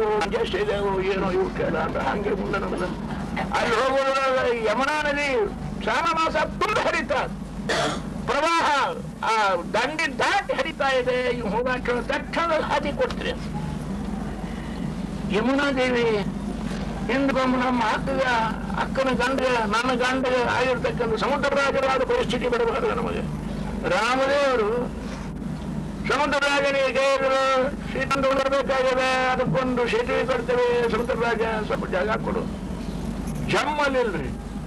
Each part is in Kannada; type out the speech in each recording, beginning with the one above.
ಇದಾವೋ ಜಸ್ಟ್ ಇದಾವೋ ಏನೋ ಇವು ಕೇಳ ಅಂತ ಹಂಗೆ ಮುಂದೆ ನಮ್ಮನ್ನ ಅಲ್ಲಿ ಹೋಗುವಾಗ ಯಮುನಾ ನದಿ ಶ್ರಾವಣ ಮಾಸ ತುಂಬ ಹರಿತಾ ಪ್ರವಾಹ ಆ ದಂಡಿ ದಾಟಿ ಹರಿತಾ ಇದೆ ಇವ್ ಹೋಗಾಕ ತಕ್ಷಣ ಹಾದಿ ಕೊಡ್ತೀರಿ ಯಮುನಾ ದೇವಿ ಹಿಂದ್ಗೊಮ್ಮೆ ನಮ್ಮ ಅಕ್ಕಗ ಅಕ್ಕನ ಗಂಡ ನನ್ನ ಗಂಡ ಆಗಿರ್ತಕ್ಕಂಥ ಸಮುದ್ರ ರಾಜರಾದ ಪರಿಸ್ಥಿತಿ ಬರಬಾರದು ನಮಗೆ ರಾಮದೇವರು ಸಮುದ್ರ ರಾಜನಿಗೆ ಕೇಳಿದ್ರು ಶ್ರೀಕಂಠ ಬರಬೇಕಾಗಿದೆ ಅದಕ್ಕೊಂದು ಸೇತುವೆ ಕೊಡ್ತೇವೆ ಸಮುದ್ರ ರಾಜ ಸ್ವಲ್ಪ ಜಾಗ ಕೊಡು ಜಮ್ಮಲ್ಲಿಲ್ರಿ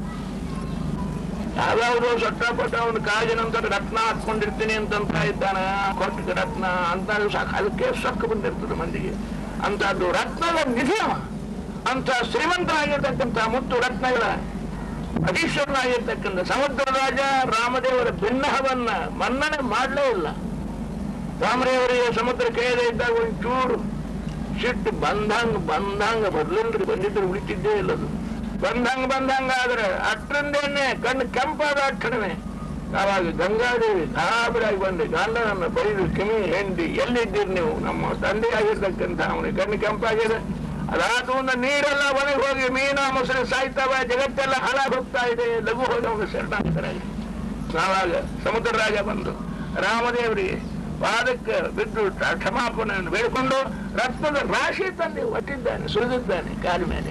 ಯಾವ್ಯಾವ್ದೋ ಸಟ್ಟಪಟ್ಟ ಒಂದು ಕಾಜಿನ ನಂತರ ರತ್ನ ಹಾಕೊಂಡಿರ್ತೀನಿ ಅಂತಂತ ಇದ್ದಾನ ಕೊಟ್ಟಿದ್ದ ರತ್ನ ಅಂತ ಸಾಕು ಅದಕ್ಕೆ ಸೊಕ್ಕ ಬಂದಿರ್ತದೆ ಮಂದಿಗೆ ಅಂತದ್ದು ರತ್ನದ ನಿಧಿ ಅವ. ಅಂತ ಶ್ರೀಮಂತನಾಗಿರ್ತಕ್ಕಂಥ ಮುತ್ತು ರತ್ನಗಳ ಅಧೀಶ್ವರನಾಗಿರ್ತಕ್ಕಂಥ ಸಮುದ್ರ ರಾಜ ರಾಮದೇವರ ಭಿನ್ನಹವನ್ನ ಮನ್ನಣೆ ಮಾಡಲೇ ಇಲ್ಲ ರಾಮದೇವರಿಗೆ ಸಮುದ್ರ ಕೈಯದೇ ಇದ್ದಾಗ ಒಂಚೂರು ಸಿಟ್ಟು ಬಂದಂಗ ಬಂದಂಗ ಬರ್ಲಿಲ್ರಿ ಬಂದಿದ್ರೆ ಉಳಿತಿದ್ದೇ ಇಲ್ಲದು ಬಂದಂಗ ಬಂದಂಗ ಆದ್ರೆ ಅಷ್ಟರಿಂದೇನೆ ಕಣ್ಣು ಕೆಂಪಾದ ಅಕ್ಷಣವೇ ಆವಾಗ ಗಂಗಾದೇವಿ ಗಾಬರಿಯಾಗಿ ಬಂದೆ ಗಂಡನನ್ನ ಬೈದು ಕಿಮಿ ಹೆಂಡಿ ಎಲ್ಲಿದ್ದೀರಿ ನೀವು ನಮ್ಮ ತಂದೆ ಆಗಿರ್ತಕ್ಕಂಥ ಅವನಿಗೆ ಕಣ್ಣು ಕೆಂಪಾಗಿದೆ ಅದಾದ ಮುಂದೆ ನೀರೆಲ್ಲ ಒಳಗೆ ಹೋಗಿ ಮೀನ ಮೊಸರು ಸಾಯ್ತಾವ ಜಗತ್ತೆಲ್ಲ ಹಾಳಾಗಿ ಹೋಗ್ತಾ ಇದೆ ಲಘು ಹೋಗಿ ಅವನು ಶರಣಾಗ್ತರಾಗಿ ಆವಾಗ ಸಮುದ್ರ ರಾಜ ಬಂದು ರಾಮದೇವರಿಗೆ ಪಾದಕ್ಕೆ ಬಿದ್ದು ಟ- ಕ್ಷಮಾಪಣೆಯನ್ನು ಬೇಡಿಕೊಂಡು ರತ್ನದ ರಾಶಿ ತಂದು ಒಟ್ಟಿದ್ದಾನೆ ಸುರಿದಿದ್ದಾನೆ ಕಾಲ ಮೇಲೆ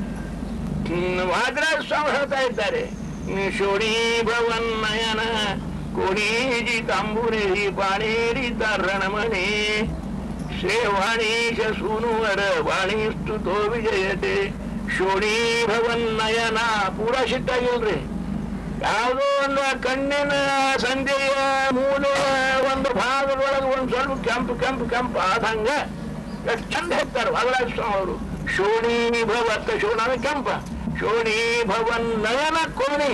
ವಾದ್ರಾಜ ಸ್ವಾಮಿ ಹೇಳ್ತಾ ಇದ್ದಾರೆ ಶೋಣಿ ಭವನ್ನಯನ ಕೋಣೀಜಿ ತಾಂಬೂರಿ ಬಾಣೇರಿ ತರಣಮಣಿ ಶ್ರೇವಾಣೀಶ ಸೂನುವರ ವಾಣಿಸ್ತುತೋ ವಿಜಯತೆ ಶೋಣಿ ಭವನ್ನಯನ ಪೂರ ಸಿಟ್ಟಾಗಿಲ್ರಿ ಯಾವುದೋ ಒಂದು ಆ ಕಣ್ಣಿನ ಸಂಜೆಯ ಮೂಲೆ ಒಂದು ಭಾಗದೊಳಗೆ ಒಂದು ಸ್ವಲ್ಪ ಕೆಂಪು ಕೆಂಪು ಕೆಂಪು ಆದಂಗ ಎಷ್ಟು ಚಂದ ಹೇಳ್ತಾರೆ ವಾಗರಾಜ ಸ್ವಾಮಿ ಅವರು ಶೋಣಿ ಭವತ್ತ ಶೋಣ ಕೆಂಪ ಶೋಣಿ ಭವನ್ ನಯನ ಕೋಣಿ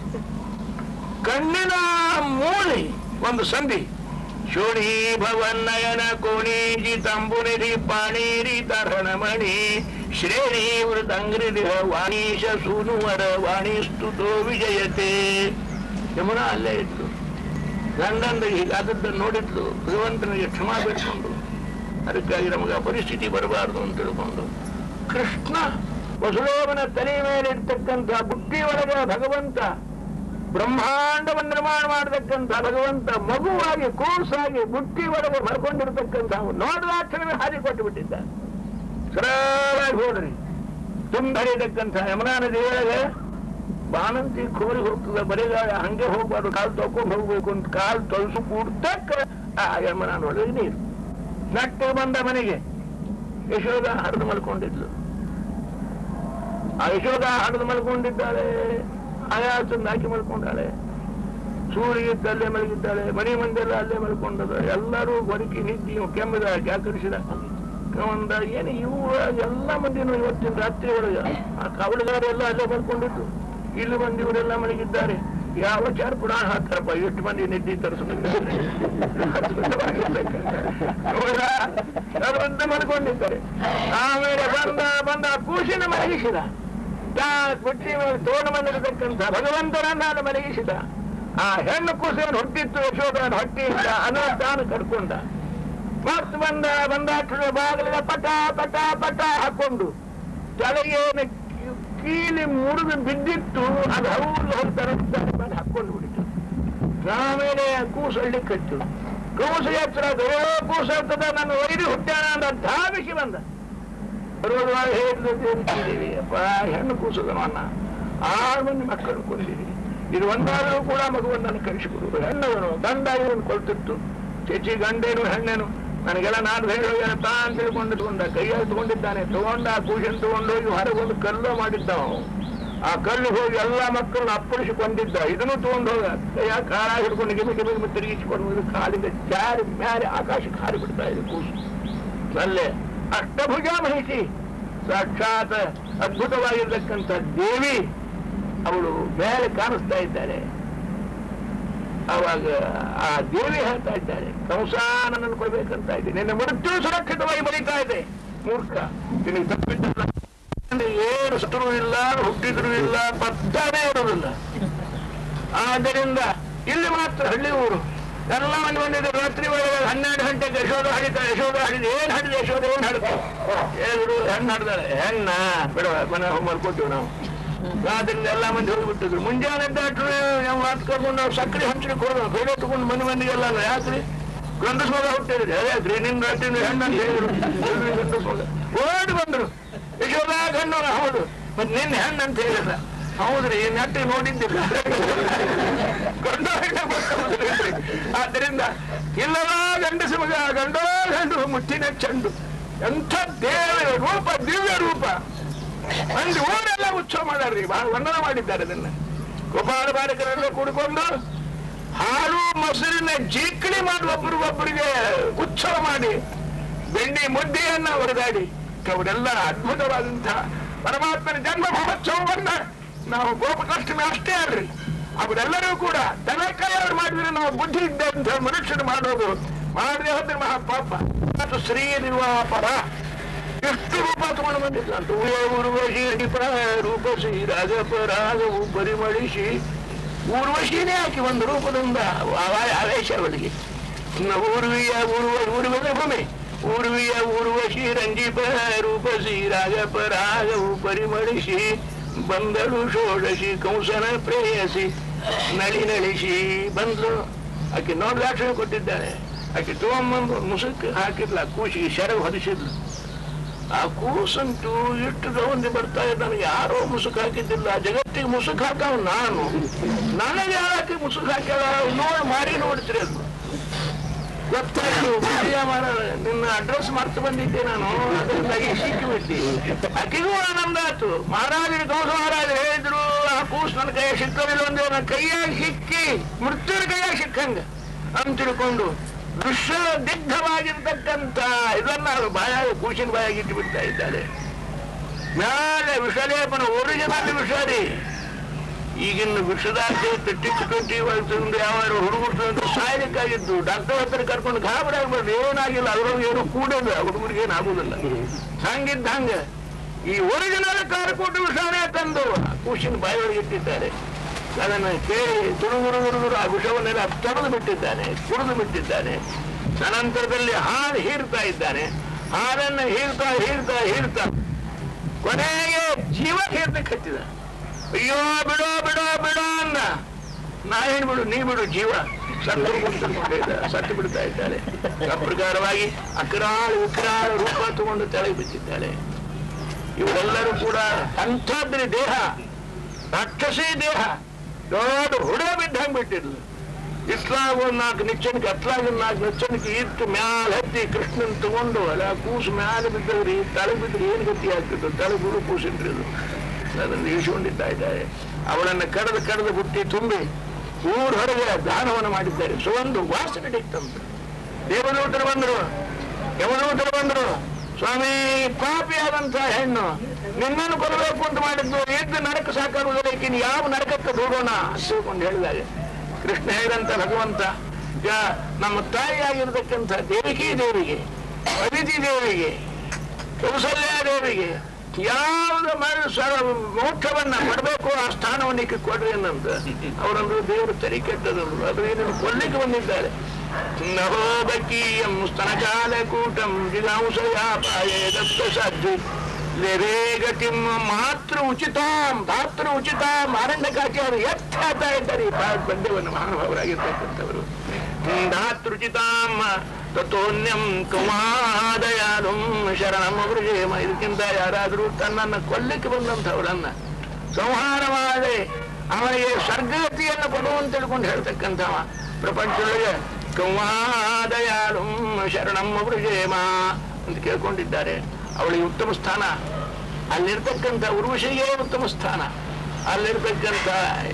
ಕಣ್ಣಿನ ಮೂಲೆ ಒಂದು ಸಂಧಿ ಶೋಣಿ ಭವನ್ ನಯನ ಕೋಣೀಜಿ ತಂಬುನಿರಿ ಪಾಣೀರಿ ತರಣಮಣಿ ಶ್ರೇಣಿ ವೃತಂಗ್ರಿ ವಾಣೀಶ ಸೂನುವರ ವಾಣಿಸ್ತುತೋ ವಿಜಯತೆ ಯಮುನಾ ಅಲ್ಲೇ ಇತ್ತು ಗಂಡಂದ ಹೀಗಾದದ್ದನ್ನು ನೋಡಿದ್ಲು ಭಗವಂತನಿಗೆ ಕ್ಷಮಾ ಬೇಡ್ಕೊಂಡು ಅದಕ್ಕಾಗಿ ನಮಗೆ ಆ ಪರಿಸ್ಥಿತಿ ಬರಬಾರದು ಅಂತ ತಿಳ್ಕೊಂಡು ಕೃಷ್ಣ ವಸುದೇವನ ತಲೆ ಮೇಲೆ ಇರ್ತಕ್ಕಂಥ ಬುದ್ಧಿ ಒಳಗೆ ಭಗವಂತ ಬ್ರಹ್ಮಾಂಡವನ್ನು ನಿರ್ಮಾಣ ಮಾಡತಕ್ಕಂಥ ಭಗವಂತ ಮಗುವಾಗಿ ಕೂಸಾಗಿ ಬುದ್ಧಿ ಒಳಗೆ ಬರ್ಕೊಂಡಿರ್ತಕ್ಕಂಥ ನೋಡಿದಾಕ್ಷಣವೇ ಹಾದಿ ಕೊಟ್ಟು ಬಿಟ್ಟಿದ್ದ ಸರಳಾಗಿ ಹೋದ್ರಿ ತುಂಬರಿತಕ್ಕಂಥ ಯಮುನಾ ನದಿ ಒಳಗೆ ಬಾಣಂತಿ ಕೋರಿ ಹೋಗ್ತದೆ ಬರಿಗಾಲ ಹಂಗೆ ಹೋಗ್ಬಾರ್ದು ಕಾಲು ತೊಳ್ಕೊಂಡು ಹೋಗ್ಬೇಕು ಅಂತ ಕಾಲು ತೊಳಸು ಕೂಡ್ತಕ್ಕ ಆ ಯಮುನಾ ಒಳಗೆ ನೀರು ನಟ್ಟು ಬಂದ ಮನೆಗೆ ಯಶೋಧ ಹರಿದು ಮಲ್ಕೊಂಡಿದ್ಲು ಆ ಯಶೋಧ ಹರಿದು ಮಲ್ಕೊಂಡಿದ್ದಾಳೆ ಆಯಾಸನ್ನು ಹಾಕಿ ಮಲ್ಕೊಂಡಾಳೆ ಸೂರ್ಯ ಇದ್ದ ಅಲ್ಲೇ ಮಲಗಿದ್ದಾಳೆ ಮನೆ ಮಂದಿರ ಅಲ್ಲೇ ಮಲ್ಕೊಂಡದ ಎಲ್ಲರೂ ಬದುಕಿ ನಿದ್ದಿ ಕೆಮ್ಮದ ಕ್ಯಾಕರಿಸಿದ ಒಂದ ಏನು ಇವು ಎಲ್ಲ ಮಂದಿನೂ ಇವತ್ತಿನ ರಾತ್ರಿ ಒಳಗೆ ಆ ಕವಲುಗಾರೆಲ್ಲ ಅಲ್ಲೇ ಮಲ್ಕೊಂಡಿದ್ದು ಇಲ್ಲಿ ಬಂದು ಇವರೆಲ್ಲ ಮಲಗಿದ್ದಾರೆ ಯಾವ ಚಾರ ಪುರಾಣ ಹಾಕ್ತಾರಪ್ಪ ಎಷ್ಟು ಮಂದಿ ನಿದ್ದಿ ತರಿಸ್ಕೊಂಡು ಮಲ್ಕೊಂಡಿದ್ದಾರೆ ಆಮೇಲೆ ಬಂದ ಬಂದ ಆ ಕೂಸಿನ ಮಲಗಿಸಿದ ತಾ ಕುಟ್ಟಿ ಮೇಲೆ ತೋಣ ಬಂದಿರತಕ್ಕಂಥ ಭಗವಂತನನ್ನ ಮಲಗಿಸಿದ ಆ ಹೆಣ್ಣು ಕೂಸೇನು ಹುಟ್ಟಿತ್ತು ಯಶೋಧನ ಹೊಟ್ಟಿಯಿಂದ ಅನ್ನೋ ತಾನು ಕರ್ಕೊಂಡ ಮತ್ ಬಂದ ಬಂದಾಕ್ಷಣ ಬಾಗಿಲಿನ ಪಟ ಪಟ ಪಟ ಹಾಕೊಂಡು ತಲೆಗೇನು ಕೀಲಿ ಮುರಿದು ಬಿದ್ದಿತ್ತು ಅದು ಹೌದು ಹೋಗ್ತಾರೆ ಮಾಡಿ ಹಾಕೊಂಡು ಬಿಡಿತು ಆಮೇಲೆ ಕೂಸು ಹಳ್ಳಿ ಕಟ್ಟು ಕೂಸು ಎಚ್ಚರ ದೇವ ಕೂಸು ಆಗ್ತದ ನನ್ನ ವೈರಿ ಹುಟ್ಟಾಣ ಅಂತ ಧಾವಿಸಿ ಬಂದ ಬರುವಾಗ ಹೇಳಿದ್ದೀವಿ ಅಪ್ಪ ಹೆಣ್ಣು ಕೂಸದವನ್ನ ಆರು ಮಂದಿ ಮಕ್ಕಳು ಕೊಂದಿರಿ ಇದು ಒಂದಾದರೂ ಕೂಡ ಮಗುವನ್ನನ್ನು ಕಳಿಸಿಕೊಡುವುದು ಹೆಣ್ಣವನು ಗಂಡ ಇವನು ಕೊಳ್ತಿತ್ತು ಚೇಚಿ ಗಂಡೇನು ಹೆಣ್ಣೇನು ನನಗೆಲ್ಲ ನಾನು ಹೇಳುವ ತಾ ಅಂತ ತಿಳ್ಕೊಂಡಿಟ್ಕೊಂಡ ಕೈಯಲ್ಲಿ ತಗೊಂಡಿದ್ದಾನೆ ತಗೊಂಡ ಆ ಕೂಶನ್ ತಗೊಂಡೋಗಿ ಹೊರಗೆ ಒಂದು ಕಲ್ಲು ಮಾಡಿದ್ದ ಅವನು ಆ ಕಲ್ಲು ಹೋಗಿ ಎಲ್ಲ ಮಕ್ಕಳನ್ನ ಅಪ್ಪಳಿಸಿ ಕೊಂದಿದ್ದ ಇದನ್ನು ತಗೊಂಡು ಹೋಗ ಕೈಯ ಕಾಲ ಹಿಡ್ಕೊಂಡು ಗಿಮಿ ಗಿಮಿ ಗಿಮಿ ತಿರುಗಿಸಿಕೊಂಡು ಇದು ಕಾಲಿಂದ ಜಾರಿ ಮ್ಯಾಲೆ ಆಕಾಶಕ್ಕೆ ಹಾರಿ ಬಿಡ್ತಾ ಇದೆ ಕೂಸು ಅಲ್ಲೇ ಅಷ್ಟಭುಜ ಮಹಿಷಿ ಸಾಕ್ಷಾತ್ ಅದ್ಭುತವಾಗಿರ್ತಕ್ಕಂಥ ದೇವಿ ಅವಳು ಮೇಲೆ ಕಾಣಿಸ್ತಾ ಇದ್ದಾರೆ ಅವಾಗ ಆ ದೇವಿ ಹೇಳ್ತಾ ಇದ್ದಾರೆ ಕಂಸ ನನ್ನನ್ನು ಕೊಡ್ಬೇಕಂತ ಇದೆ ನಿನ್ನ ಮೃತ್ಯು ಸುರಕ್ಷಿತವಾಗಿ ಬರೀತಾ ಇದೆ ಮೂರ್ಖ ನಿನಗೆ ತಪ್ಪಿದ್ದಲ್ಲ ಅಂದ್ರೆ ಏನು ಸತ್ರು ಇಲ್ಲ ಹುಟ್ಟಿದ್ರು ಇಲ್ಲ ಪತ್ತಾನೇ ಇರುವುದಿಲ್ಲ ಆದ್ದರಿಂದ ಇಲ್ಲಿ ಮಾತ್ರ ಹಳ್ಳಿ ಊರು ಎಲ್ಲ ಮಂದಿ ಬಂದಿದ್ದು ರಾತ್ರಿ ಒಳಗೆ ಹನ್ನೆರಡು ಗಂಟೆಗೆ ಯಶೋಧ ಹಡಿತ ಯಶೋಧ ಹಿಡಿದು ಏನ್ ಹಿಡಿದು ಯಶೋಧ ಏನ್ ಹಿಡಿದು ಹೇಳಿದ್ರು ಹೆಣ್ಣು ಹಿಡ್ದಾಳೆ ಹೆಣ್ಣ ಬಿಡುವ ಮನೆ ಹೋಮ್ವರ್ಕ್ ಕೊಟ್ಟಿವಿ ನಾವು ರಾತ್ರಿ ಎಲ್ಲ ಮಂದಿ ಹೋಗಿಬಿಟ್ಟಿದ್ರು ಮುಂಜಾನೆ ಡಾಕ್ಟ್ರು ನಾವು ಮಾತು ಕರ್ಕೊಂಡು ನಾವು ಸಕ್ಕರೆ ಹಂಚಲಿಕ್ಕೆ ಹೋದ ಬೇರೆ ತಗೊಂಡು ಮನೆ ಮಂದಿಗೆಲ್ಲ ಯಾಕ್ರಿ ಗಂಡಸ್ ಮಗ ಹುಟ್ಟಿದ್ರಿ ಅದೇ ನಿನ್ನ ರಾತ್ರಿ ಹೆಣ್ಣು ಅಂತ ಹೇಳಿದ್ರು ಎಲ್ರು ಗಂಡಸ್ ಮಗ ಓಡಿ ಬಂದ್ರು ಯಶೋಧ ಗಂಡು ಹೌದು ಮತ್ತೆ ನಿನ್ನ ಹೆಣ್ಣು ಅಂತ ಹೇಳಿದ ಹೌದ್ರಿ ನೆಟ್ಟಿ ನೋಡಿದ್ದಿಲ್ಲ ಗಂಡ ಹೆಣ್ಣು ಗೊತ್ತಾಗುದಿಲ್ಲ. ಆದ್ದರಿಂದ ಇಲ್ಲವ ಗಂಡಸ ಮಗ ಗಂಡೋ ಗಂಡು ಮುಟ್ಟಿನ ಚಂಡು ಎಂಥ ದೇವ ರೂಪ ದಿವ್ಯ ರೂಪ ಮಂದಿ ಊರೆಲ್ಲ ಉತ್ಸವ ಮಾಡ್ರಿ ಬಹಳ ವರ್ಣನ ಮಾಡಿದ್ದಾರೆ ಅದನ್ನ ಗೋಪಾಲ ಬಾಲಕರೆಲ್ಲ ಕೂಡಿಕೊಂಡು ಹಾಲು ಮೊಸರಿನ ಜೀಕಣಿ ಮಾಡಿ ಒಬ್ಬರಿಗೊಬ್ಬರಿಗೆ ಉತ್ಸವ ಮಾಡಿ ಬೆಣ್ಣೆ ಮುದ್ದೆಯನ್ನ ಹೊರದಾಡಿ ಅವರೆಲ್ಲ ಅದ್ಭುತವಾದಂತಹ ಪರಮಾತ್ಮನ ಜನ್ಮ ಮಹೋತ್ಸವವನ್ನ ನಾವು ಗೋಪಕಾಷ್ಟಮಿ ಅಷ್ಟೇ ಅಲ್ರಿ ಅವರೆಲ್ಲರೂ ಕೂಡ ದನ ಕೈಯವರು ಮಾಡಿದ್ರೆ ನಾವು ಬುದ್ಧಿ ಇದ್ದಂತ ಮನುಷ್ಯರು ಮಾಡೋದು ಮಾಡದೆ ಹೋದ್ರೆ ಮಹಾಪಾಪ ಮತ್ತು ಶ್ರೀ ನಿರ್ವಾಪರ ಎಷ್ಟು ರೂಪ ತಗೊಂಡು ಬಂದಿಲ್ಲ ಅಂತ ಊರ್ವಶಿ ಅಡಿಪ ರೂಪಸಿ ರಾಜಪರಾಗವು ಪರಿಮಳಿಸಿ ಊರ್ವಶಿನೇ ಹಾಕಿ ಒಂದು ರೂಪದಿಂದ ಆ- ಆವೇಶ ಅವಳಿಗೆ ಇನ್ನು ಊರ್ವಿಯ ಊರ್ವ ಊರ್ವದ ಭೂಮಿ ಊರ್ವಿಯ ಊರ್ವಶಿ ರಂಜಿಪ ರೂಪಸಿ ರಾಗಪರಾಗವು ಪರಿಮಳಿಸಿ ಬಂದಳು ಷೋಡಶಿ ಕಂಸನ ಪ್ರೇಯಸಿ ನಳಿ ನಳಿಸಿ ಬಂದು ಆಕೆ ನೋಡ್ಲಾಕ್ಷಣ ಕೊಟ್ಟಿದ್ದಾಳೆ ಆಕೆ ತಗೊಂಬಂದು ಮುಸುಕ್ ಹಾಕಿದ್ಲ ಕೂಸಿಗೆ ಶರವು ಹೊದಿಸಿದ್ಲು ಆ ಕೂಸಂತೂ ಎಷ್ಟು ಗೌಂದಿ ಬರ್ತಾ ಇದ್ದಾನೆ ಯಾರೋ ಮುಸುಕ್ ಹಾಕಿದ್ದಿಲ್ಲ ಜಗತ್ತಿಗೆ ಮುಸುಕ್ ಹಾಕವ್ ನಾನು ನನಗೆ ಯಾಕೆ ಮುಸುಕ್ ಹಾಕ್ಯಾಳ ನೋಡಿ ಮಾರಿ ನೋಡ್ತೀರಿ ಅದು ಗೊತ್ತಾಯ್ತು ವಿಜಯ ಮಾರಾಯ, ನಿನ್ನ ಅಡ್ರೆಸ್ ಮರ್ತು ಬಂದಿದ್ದೆ ನಾನು ಅದರಿಂದಾಗಿ ಸಿಕ್ಕಿಬಿಟ್ಟಿ ಆಕೆಗೂ ಆನಂದ ಆಯ್ತು ಮಹಾರಾಜರು ಗೌಸ ಮಹಾರಾಜರು ಹೇಳಿದ್ರು ಆ ಕೂಸ್ ನನ್ನ ಕೈಯ ಸಿಕ್ಕಲಿಲ್ಲ ಒಂದು ನನ್ನ ಕೈಯಾಗಿ ಸಿಕ್ಕಿ ಮೃತ್ಯುರ ಕೈಯಾಗಿ ಸಿಕ್ಕಂಗ ಅಂತ ತಿಳ್ಕೊಂಡು ವಿಶ್ವ ದಿಗ್ಧವಾಗಿರ್ತಕ್ಕಂಥ ಇದನ್ನ ಅವ್ರು ಬಾಯಾಗ ಕೂಸಿನ ಬಾಯಾಗಿ ಇಟ್ಟು ಬಿಡ್ತಾ ಇದ್ದಾರೆ ಮೇಲೆ ವಿಷಲೇಪನ ಒರಿಜಿನಲ್ ವಿಷಾರಿ ಈಗಿನ ವಿಷದಾರ್ಥ ಟಿಕ್ ಟ್ವೆಂಟಿ ಒಂದು ಯಾವ ಹುಡುಗರು ಸಾಯಲಿಕ್ಕಾಗಿದ್ದು ಡಾಕ್ಟರ್ ಹತ್ರ ಕರ್ಕೊಂಡು ಗಾಬರಿ ಆಗ್ಬೇಡ್ರಿ ಏನಾಗಿಲ್ಲ ಅದ್ರೊಳಗೆ ಏನು ಕೂಡೋದು ಹುಡುಗರಿಗೆ ಏನಾಗುದಿಲ್ಲ ಹಂಗಿದ್ದ ಹಂಗ ಈ ಒರಿಜಿನಲ್ ಕಾರಕೋಟು ವಿಷಾನೇ ತಂದು ಕೂಸಿನ ಬಾಯಿಯೊಳಗೆ ಇಟ್ಟಿದ್ದಾರೆ ಅದನ್ನು ಕೇಳಿ ತುಡುಗುರು ಗುರುಗುರು ಆ ವಿಷವನ್ನೆಲ್ಲ ತೊಡೆದು ಬಿಟ್ಟಿದ್ದಾನೆ ಕುಡಿದು ಬಿಟ್ಟಿದ್ದಾನೆ ಅನಂತರದಲ್ಲಿ ಹಾಲು ಹೀರ್ತಾ ಇದ್ದಾನೆ ಹಾಲನ್ನು ಹೀರ್ತಾ ಹೀರ್ತಾ ಹೀರ್ತಾ ಕೊನೆಗೆ ಜೀವ ಹೀರ್ಲಿಕ್ಕೆ ಹತ್ತಿದ ಅಯ್ಯೋ ಬಿಡೋ ಬಿಡೋ ಬಿಡೋ ಅಂದ ನಾ ಏನ್ ಬಿಡು ನೀ ಬಿಡು ಜೀವ ಸತ್ತು ಬಿಡ್ತಾ ಸತ್ತು ಬಿಡ್ತಾ ಇದ್ದಾಳೆ ಆ ಪ್ರಕಾರವಾಗಿ ಅಕರಾಳ ವಿಕರಾಳ ರೂಪ ತಗೊಂಡು ತೆಳಗೆ ಬಿದ್ದಿದ್ದಾಳೆ ಇವರೆಲ್ಲರೂ ಕೂಡ ಅಂಥದ್ರಿ ದೇಹ ರಾಕ್ಷಸಿ ದೇಹ ದೊಡ್ಡ ಹುಡ ಬಿದ್ದಂಗ್ ಬಿಟ್ಟಿದ್ಲು ಇಸ್ಲಾಗ ಒಂದ್ ನಾಲ್ಕು ನಿಚ್ಚಣಿಕೆ ಅತ್ಲಾಗ ಒಂದ್ ನಾಲ್ಕು ನಿಚ್ಚಣಿಕೆ ಇಟ್ಟು ಮ್ಯಾಲ ಹತ್ತಿ ಕೃಷ್ಣನ್ ತಗೊಂಡು ಅಲ್ಲ ಕೂಸು ಮ್ಯಾಲ ಬಿದ್ದವ್ರಿ ತಳಗ್ ಬಿದ್ರೆ ಏನ್ ಗತಿ ಆಗ್ತಿತ್ತು ತಳಗ್ ಬಿಡು ಕೂಸಿನ್ರಿ ಅದು ಅದನ್ನು ಇಳಿಸಿಕೊಂಡಿದ್ದ ಇದ್ದಾರೆ ಅವಳನ್ನ ಕಡದು ಕಡದು ಬುಟ್ಟಿ ತುಂಬಿ ಊರ್ ಹೊರಗೆ ದಾನವನ್ನು ಮಾಡಿದ್ದಾರೆ ಸೊ ಒಂದು ವಾಸನೆ ಇತ್ತಂತ ದೇವದೂತರು ಬಂದರು ಯಮದೂತರು ಬಂದರು ಸ್ವಾಮಿ ಪಾಪಿಯಾದಂತಹ ಹೆಣ್ಣು ನಿನ್ನನ್ನು ಕೊಲ್ಲಬೇಕು ಅಂತ ಮಾಡಿದ್ದು ಎದ್ದು ನರಕ ಸಾಕಾಗುವುದಕ್ಕೆ ನೀನು ಯಾವ ನರಕಕ್ಕೆ ದೂಡೋಣ ಅಂತ ತಿಳ್ಕೊಂಡು ಹೇಳಿದಾಗ ಕೃಷ್ಣ ಹೇಳಿದಂತ ಭಗವಂತ ಈಗ ನಮ್ಮ ತಾಯಿಯಾಗಿರ್ತಕ್ಕಂಥ ದೇವಿಕಿ ದೇವಿಗೆ ಅದಿತಿ ದೇವಿಗೆ ಕೌಸಲ್ಯ ದೇವಿಗೆ ಯಾವ್ದು ಮಾಡಿ ಸ- ಮೋಕ್ಷವನ್ನ ಕೊಡಬೇಕು ಆ ಸ್ಥಾನವನ್ನು ಈಕೆ ಕೊಡ್ರಿ ಅನ್ನಂತ ಅವರಂದ್ರು ದೇವರು ತರಿ ಕೆಟ್ಟದಂದ್ರು ಅದು ಏನನ್ನು ಕೊಲ್ಲಿಕ್ಕೆ ಬಂದಿದ್ದಾರೆ ನಹೋದಕೀಯಂ ಸ್ತನಕಾಲ ಕೂಟಂ ಜಿಗಾಂಸಯಾಪಾಯೇ ದತ್ತ ಸಾಧ್ವಿ ಲೆರೇ ಗತಿಂ ಮಾತೃ ಉಚಿತಾಂ ಧಾತೃ ಉಚಿತಾಂ ಆನಂದಕಾಚಾರ್ಯ ಎತ್ತ ಹೇಳ್ತಾ ಇದ್ದಾರೆ ಈ ಪಾ- ಪದ್ಯವನ್ನು ಮಹಾನುಭಾವರಾಗಿರ್ತಕ್ಕಂಥವರು ಧಾತೃಚಿತಾಂ ತಥೋನ್ಯಂ ಕುಮಾದಯಾಲು ಶರಣಂ ಅವರಿಗೆ ಇದಕ್ಕಿಂತ ಯಾರಾದರೂ ತನ್ನನ್ನು ಕೊಲ್ಲಿಕ್ಕೆ ಬಂದಂಥವರನ್ನ ಸಂಹಾರ ಮಾಡಿ ಅವನಿಗೆ ಸ್ವರ್ಗಗತಿಯನ್ನು ಕೊಡುವಂತ ತಿಳ್ಕೊಂಡು ಹೇಳ್ತಕ್ಕಂಥವ ಪ್ರಪಂಚದೊಳಗೆ ಕೌಮಾದಯಾಲು ಶರಣಂ ವೃಜೇಮ ಅಂತ ಕೇಳ್ಕೊಂಡಿದ್ದಾರೆ ಅವಳಿಗೆ ಉತ್ತಮ ಸ್ಥಾನ ಅಲ್ಲಿರ್ತಕ್ಕಂಥ ಉರ್ವಶಿಗೆ ಉತ್ತಮ ಸ್ಥಾನ ಅಲ್ಲಿರ್ತಕ್ಕಂಥ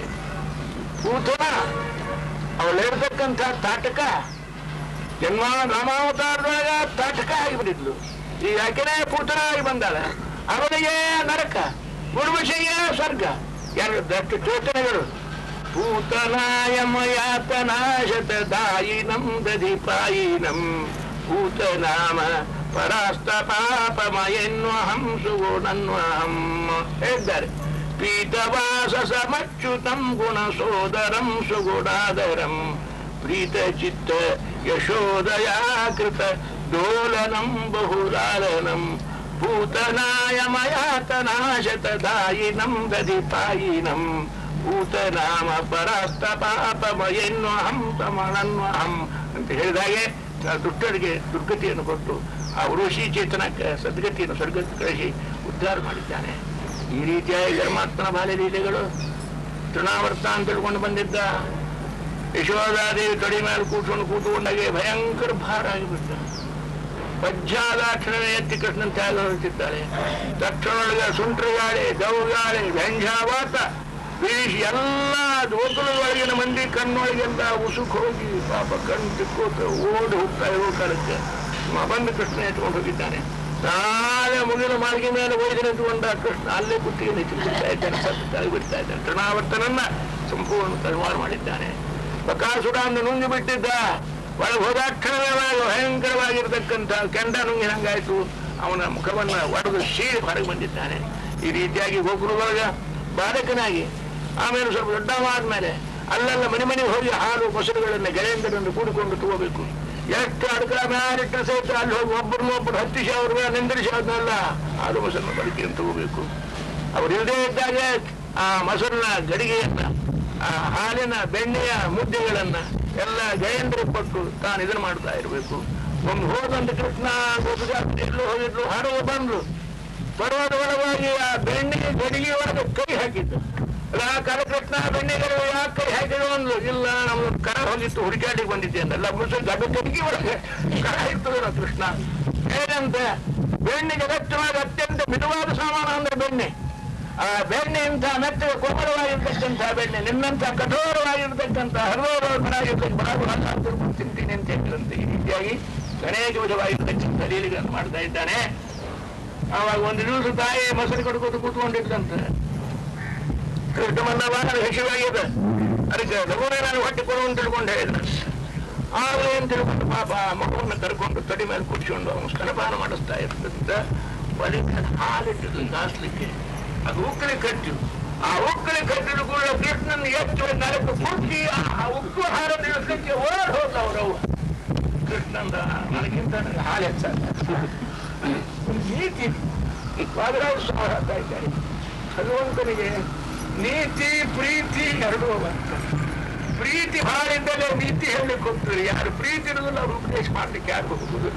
ಪೂತನ ಅವಳಿರ್ತಕ್ಕಂಥ ತಾಟಕ ಜನ್ಮ ರಾಮಾವತಾರದೊಳಗ ತಾಟಕ ಆಗಿಬಿಟ್ಟಿದ್ಲು ಈ ಯಾಕೆನೇ ಪೂತನ ಆಗಿ ಬಂದಾಳ ಅವನಿಗೆ ನರಕ ಉರ್ವಶಿಗೆ ಸ್ವರ್ಗ ಎರಡು ಚೇತನಗಳು ಭೂತನಾಯಮ ಯಾತನಾಶತ ದಾಯಿನಂ ದಧಿಪಾಯಿನಂ ಭೂತನಾಮ ಪರಾಸ್ತ ಪಾಪಮಯನ್ವಹಂ ಸುಗುಣನ್ವಹಂ ಹೇಳಿದ್ದಾರೆ ಪೀತವಾಸ ಸಮಚ್ಯುತಂ ಗುಣ ಸೋದರಂ ಸುಗುಣಾದರಂ ಪ್ರೀತ ಚಿತ್ತ ಯಶೋದಯಾ ಕೃತ ಡೋಲನಂ ಬಹುಲಾಲನಂ ಭೂತನಾಯ ಮಯಾತನಾಶತದಾಯಿನಂ ದಧಿಪಾಯಿನಂ ಭೂತನಾಮ ಪರಾಸ್ತ ಪಾಪಮಯೆನ್ನು ಅಹಂ ತಮಣನ್ನು ಅಹಂ ಅಂತ ಹೇಳಿದಾಗೆ ಆ ದುಷ್ಟರಿಗೆ ದುರ್ಗತಿಯನ್ನು ಕೊಟ್ಟು ಆ ಋಷಿ ಚೇತನಕ್ಕೆ ಸದ್ಗತಿಯನ್ನು ಸ್ವರ್ಗಕ್ಕೆ ಕಳಿಸಿ ಉದ್ಧಾರ ಮಾಡಿದ್ದಾನೆ ಈ ರೀತಿಯಾಗಿ ಧರ್ಮಾತ್ಮನ ಬಾಲ್ಯ ಲೀಲೆಗಳು ತೃಣಾವರ್ತ ಅಂತ ತಿಳ್ಕೊಂಡು ಬಂದಿದ್ದ ಯಶೋಧಾದೇವಿ ತೊಡೆ ಮೇಲೆ ಕೂತ್ಕೊಂಡು ಕೂತ್ಕೊಂಡಾಗೆ ಭಯಂಕರ ಭಾರ ಆಗಿಬಿಟ್ಟ ವಜ್ಜಾದಾಕ್ಷಣವೇ ಎತ್ತಿ ಕೃಷ್ಣನ್ ತ್ಯಾಗ ಹೊರಟಿದ್ದಾಳೆ ತಕ್ಷಣೊಳಗೆ ಸುಂಟ್ರ ಗಾಳಿ ದೌ ಗಾಳಿ ವ್ಯಂಜಾವಾತ ಬೀಸಿ ಎಲ್ಲ ಗೋಕುಲದೊಳಗಿನ ಮಂದಿ ಕಣ್ಣೊಳಗೆಲ್ಲ ಉಸುಕ್ ಹೋಗಿ ಪಾಪ ಕಣ್ಣು ತಿಕ್ಕೋತ ಓಡಿ ಹೋಗ್ತಾ ಇರೋ ಕಾಲಕ್ಕೆ ಮ- ಬಂದು ಕೃಷ್ಣ ಎತ್ಕೊಂಡು ಹೋಗಿದ್ದಾನೆ ನಾಳೆ ಮುಗಿದ ಮಾರ್ಗಿ ಮೇಲೆ ಒಯ್ದು ನಿಂತುಕೊಂಡ ಕೃಷ್ಣ ಅಲ್ಲೇ ಕುತ್ತಿಗೆ ನಿಂತು ಬಿಡ್ತಾ ಇದ್ದಾನೆ ಸತ್ತು ತಲೆ ಬಿಡ್ತಾ ಇದ್ದಾನೆ ತೃಣಾವರ್ತನನ್ನ ಸಂಪೂರ್ಣ ತಲೆಮಾರು ಮಾಡಿದ್ದಾನೆ ಬಕಾಸುರ ಅಂದು ನುಂಗಿ ಬಿಟ್ಟಿದ್ದ ಒಳಗೆ ಹೋದಾಕ್ಷಣವೇ ಒಳಗೆ ಭಯಂಕರವಾಗಿರ್ತಕ್ಕಂಥ ಕೆಂಡ ನುಂಗಿನಂಗಾಯ್ತು ಅವನ ಮುಖವನ್ನ ಒಡೆದು ಸೀಳಿ ಹೊರಗೆ ಬಂದಿದ್ದಾನೆ ಈ ರೀತಿಯಾಗಿ ಗೋಕುಲದೊಳಗ ಬಾಲಕನಾಗಿ ಆಮೇಲೆ ಸ್ವಲ್ಪ ದೊಡ್ಡವಾದ್ಮೇಲೆ ಅಲ್ಲೆಲ್ಲ ಮನೆ ಮನೆಗೆ ಹೋಗಿ ಹಾಲು ಮೊಸರುಗಳನ್ನ ಗೆಳೆಯಂದರನ್ನು ಕೂಡಿಕೊಂಡು ತಗೋಬೇಕು ಎಷ್ಟು ಅಡ್ಕಳ ಮ್ಯಾಲಿಟ್ಟ ಸಹಿತ ಅಲ್ಲಿ ಹೋಗಿ ಒಬ್ಬರನ್ನೊಬ್ಬರು ಹತ್ತಿಸಿ ಅವ್ರ ನಿಂದಿರಿಸಿ ಅದನ್ನೆಲ್ಲ ಹಾಲು ಮೊಸರನ್ನ ಬಳಕೆಯನ್ನು ತಗೋಬೇಕು ಅವ್ರು ಇಲ್ಲದೆ ಇದ್ದಾಗ ಆ ಮೊಸರಿನ ಗಡಿಗೆಯನ್ನ ಆ ಹಾಲಿನ ಬೆಣ್ಣೆಯ ಮುದ್ದೆಗಳನ್ನ ಎಲ್ಲ ಜಯೇಂದ್ರ ಕೊಟ್ಟು ತಾನು ಇದನ್ನ ಮಾಡ್ತಾ ಇರಬೇಕು ಒಂದು ಹೋದಂತ ಕೃಷ್ಣ ಗೋಪುಜಾತ್ರೆ ಎಲ್ಲೋ ಹೋಗಿದ್ರು ಹರವ ಬಂದ್ರು ಬರುವಾಗ ಒಳಗಾಗಿ ಆ ಬೆಣ್ಣೆ ಗಡಿಗೆ ಒಳಗೆ ಕೈ ಹಾಕಿದ್ದು ಆ ಕರಕೃಷ್ಣ ಬೆಣ್ಣೆ ಗಡಿಗೆ ಯಾಕೆ ಕೈ ಹಾಕಿದ್ರು ಅಂದ್ರು ಇಲ್ಲ ನಮ್ಮ ಕರ ಹೋಗಿತ್ತು ಹುಡುಕಾಟಿಗೆ ಬಂದಿದ್ದೆ ಅಂದಲ್ಲ ಮುಸಲ್ ಗಡ್ಡ ಗಡಿಗೆ ಒಳಗೆ ಕರ ಇರ್ತದ ಕೃಷ್ಣ ಏನಂತೆ ಬೆಣ್ಣೆ ಜಗತ್ತವಾಗಿ ಅತ್ಯಂತ ಮಿತವಾದ ಸಾಮಾನು ಅಂದ್ರೆ ಬೆಣ್ಣೆ ಆ ಬೆಣ್ಣೆ ಇಂಥ ಮೆತ್ತಗೆ ಕೋಮಲವಾಗಿರ್ತಕ್ಕಂಥ ಬೆಣ್ಣೆ ನಿನ್ನಂಥ ಕಠೋರವಾಗಿರ್ತಕ್ಕಂಥ ಹರಿದವರಾಗಿರ್ತಕ್ಕ ಬಡವರು ತಿಂತೀನಿ ಅಂತ ಹೇಳಿದಂತೆ ಈ ರೀತಿಯಾಗಿ ಗಣೇಶ ವಿಧವಾಗಿರ್ತಕ್ಕಂಥ ಲೀಲೆಗಳನ್ನು ಮಾಡ್ತಾ ಇದ್ದಾನೆ ಆವಾಗ ಒಂದು ದಿವಸ ತಾಯಿ ಮೊಸರು ಕಡ್ಕೋದು ಕೂತ್ಕೊಂಡಿದ್ದಂತೆ ಕೃಷ್ಣ ಮನ್ನವಾದ ಹಸಿವಾಗ್ಯದ ಅದಕ್ಕೆ ಲಘುನೇ ನಾನು ಹೊಟ್ಟೆ ಕೊಡು ಅಂತ ತಿಳ್ಕೊಂಡು ಹೇಳಿದ ಆಗ ಏನ್ ತಿಳ್ಕೊಂಡು ಪಾಪ ಆ ಮಗುವನ್ನ ಕರ್ಕೊಂಡು ತಡಿ ಮೇಲೆ ಕೂರ್ಸ್ಕೊಂಡು ಅವನು ಸ್ತನಪಾನ ಮಾಡಿಸ್ತಾ ಇರ್ತಂತ ಬಳಿ ಹಾಲಿಟ್ಟಿದ್ದು ಕಾಸ್ಲಿಕ್ಕೆ ಅದು ಉಕ್ಕಳಿ ಕಟ್ಟು ಆ ಉಕ್ಕಳಿ ಕಟ್ಟಿದ ಕೂಡ ಕೃಷ್ಣನ್ ಎಷ್ಟು ನರಕು ಕುಕ್ಕಿ ಆ ಉಕ್ಕು ಹಾರ ನಿಲ್ಲಿಸಲಿಕ್ಕೆ ಓಡ್ ಹೋದ ಅವರವ್ವ ಕೃಷ್ಣಂದ ನನಗಿಂತ ನನಗೆ ಹಾಲು ಹೆಚ್ಚ ನೀತಿ ವಾದರಾಜ ಸ್ವಾಮಿ ಹೇಳ್ತಾ ಇದ್ದಾರೆ ಭಗವಂತನಿಗೆ ನೀತಿ ಪ್ರೀತಿ ಎರಡೂ ಬರ್ತಾರೆ ಪ್ರೀತಿ ಬಹಳ ಇದ್ದಾಗ ನೀತಿ ಹೇಳಲಿಕ್ಕೆ ಹೋಗ್ತಾರೆ ಯಾರು ಪ್ರೀತಿ ಇರೋದಿಲ್ಲ ಅವ್ರು ಉಪದೇಶ ಮಾಡ್ಲಿಕ್ಕೆ ಯಾರು ಹೋಗುದಿಲ್ಲ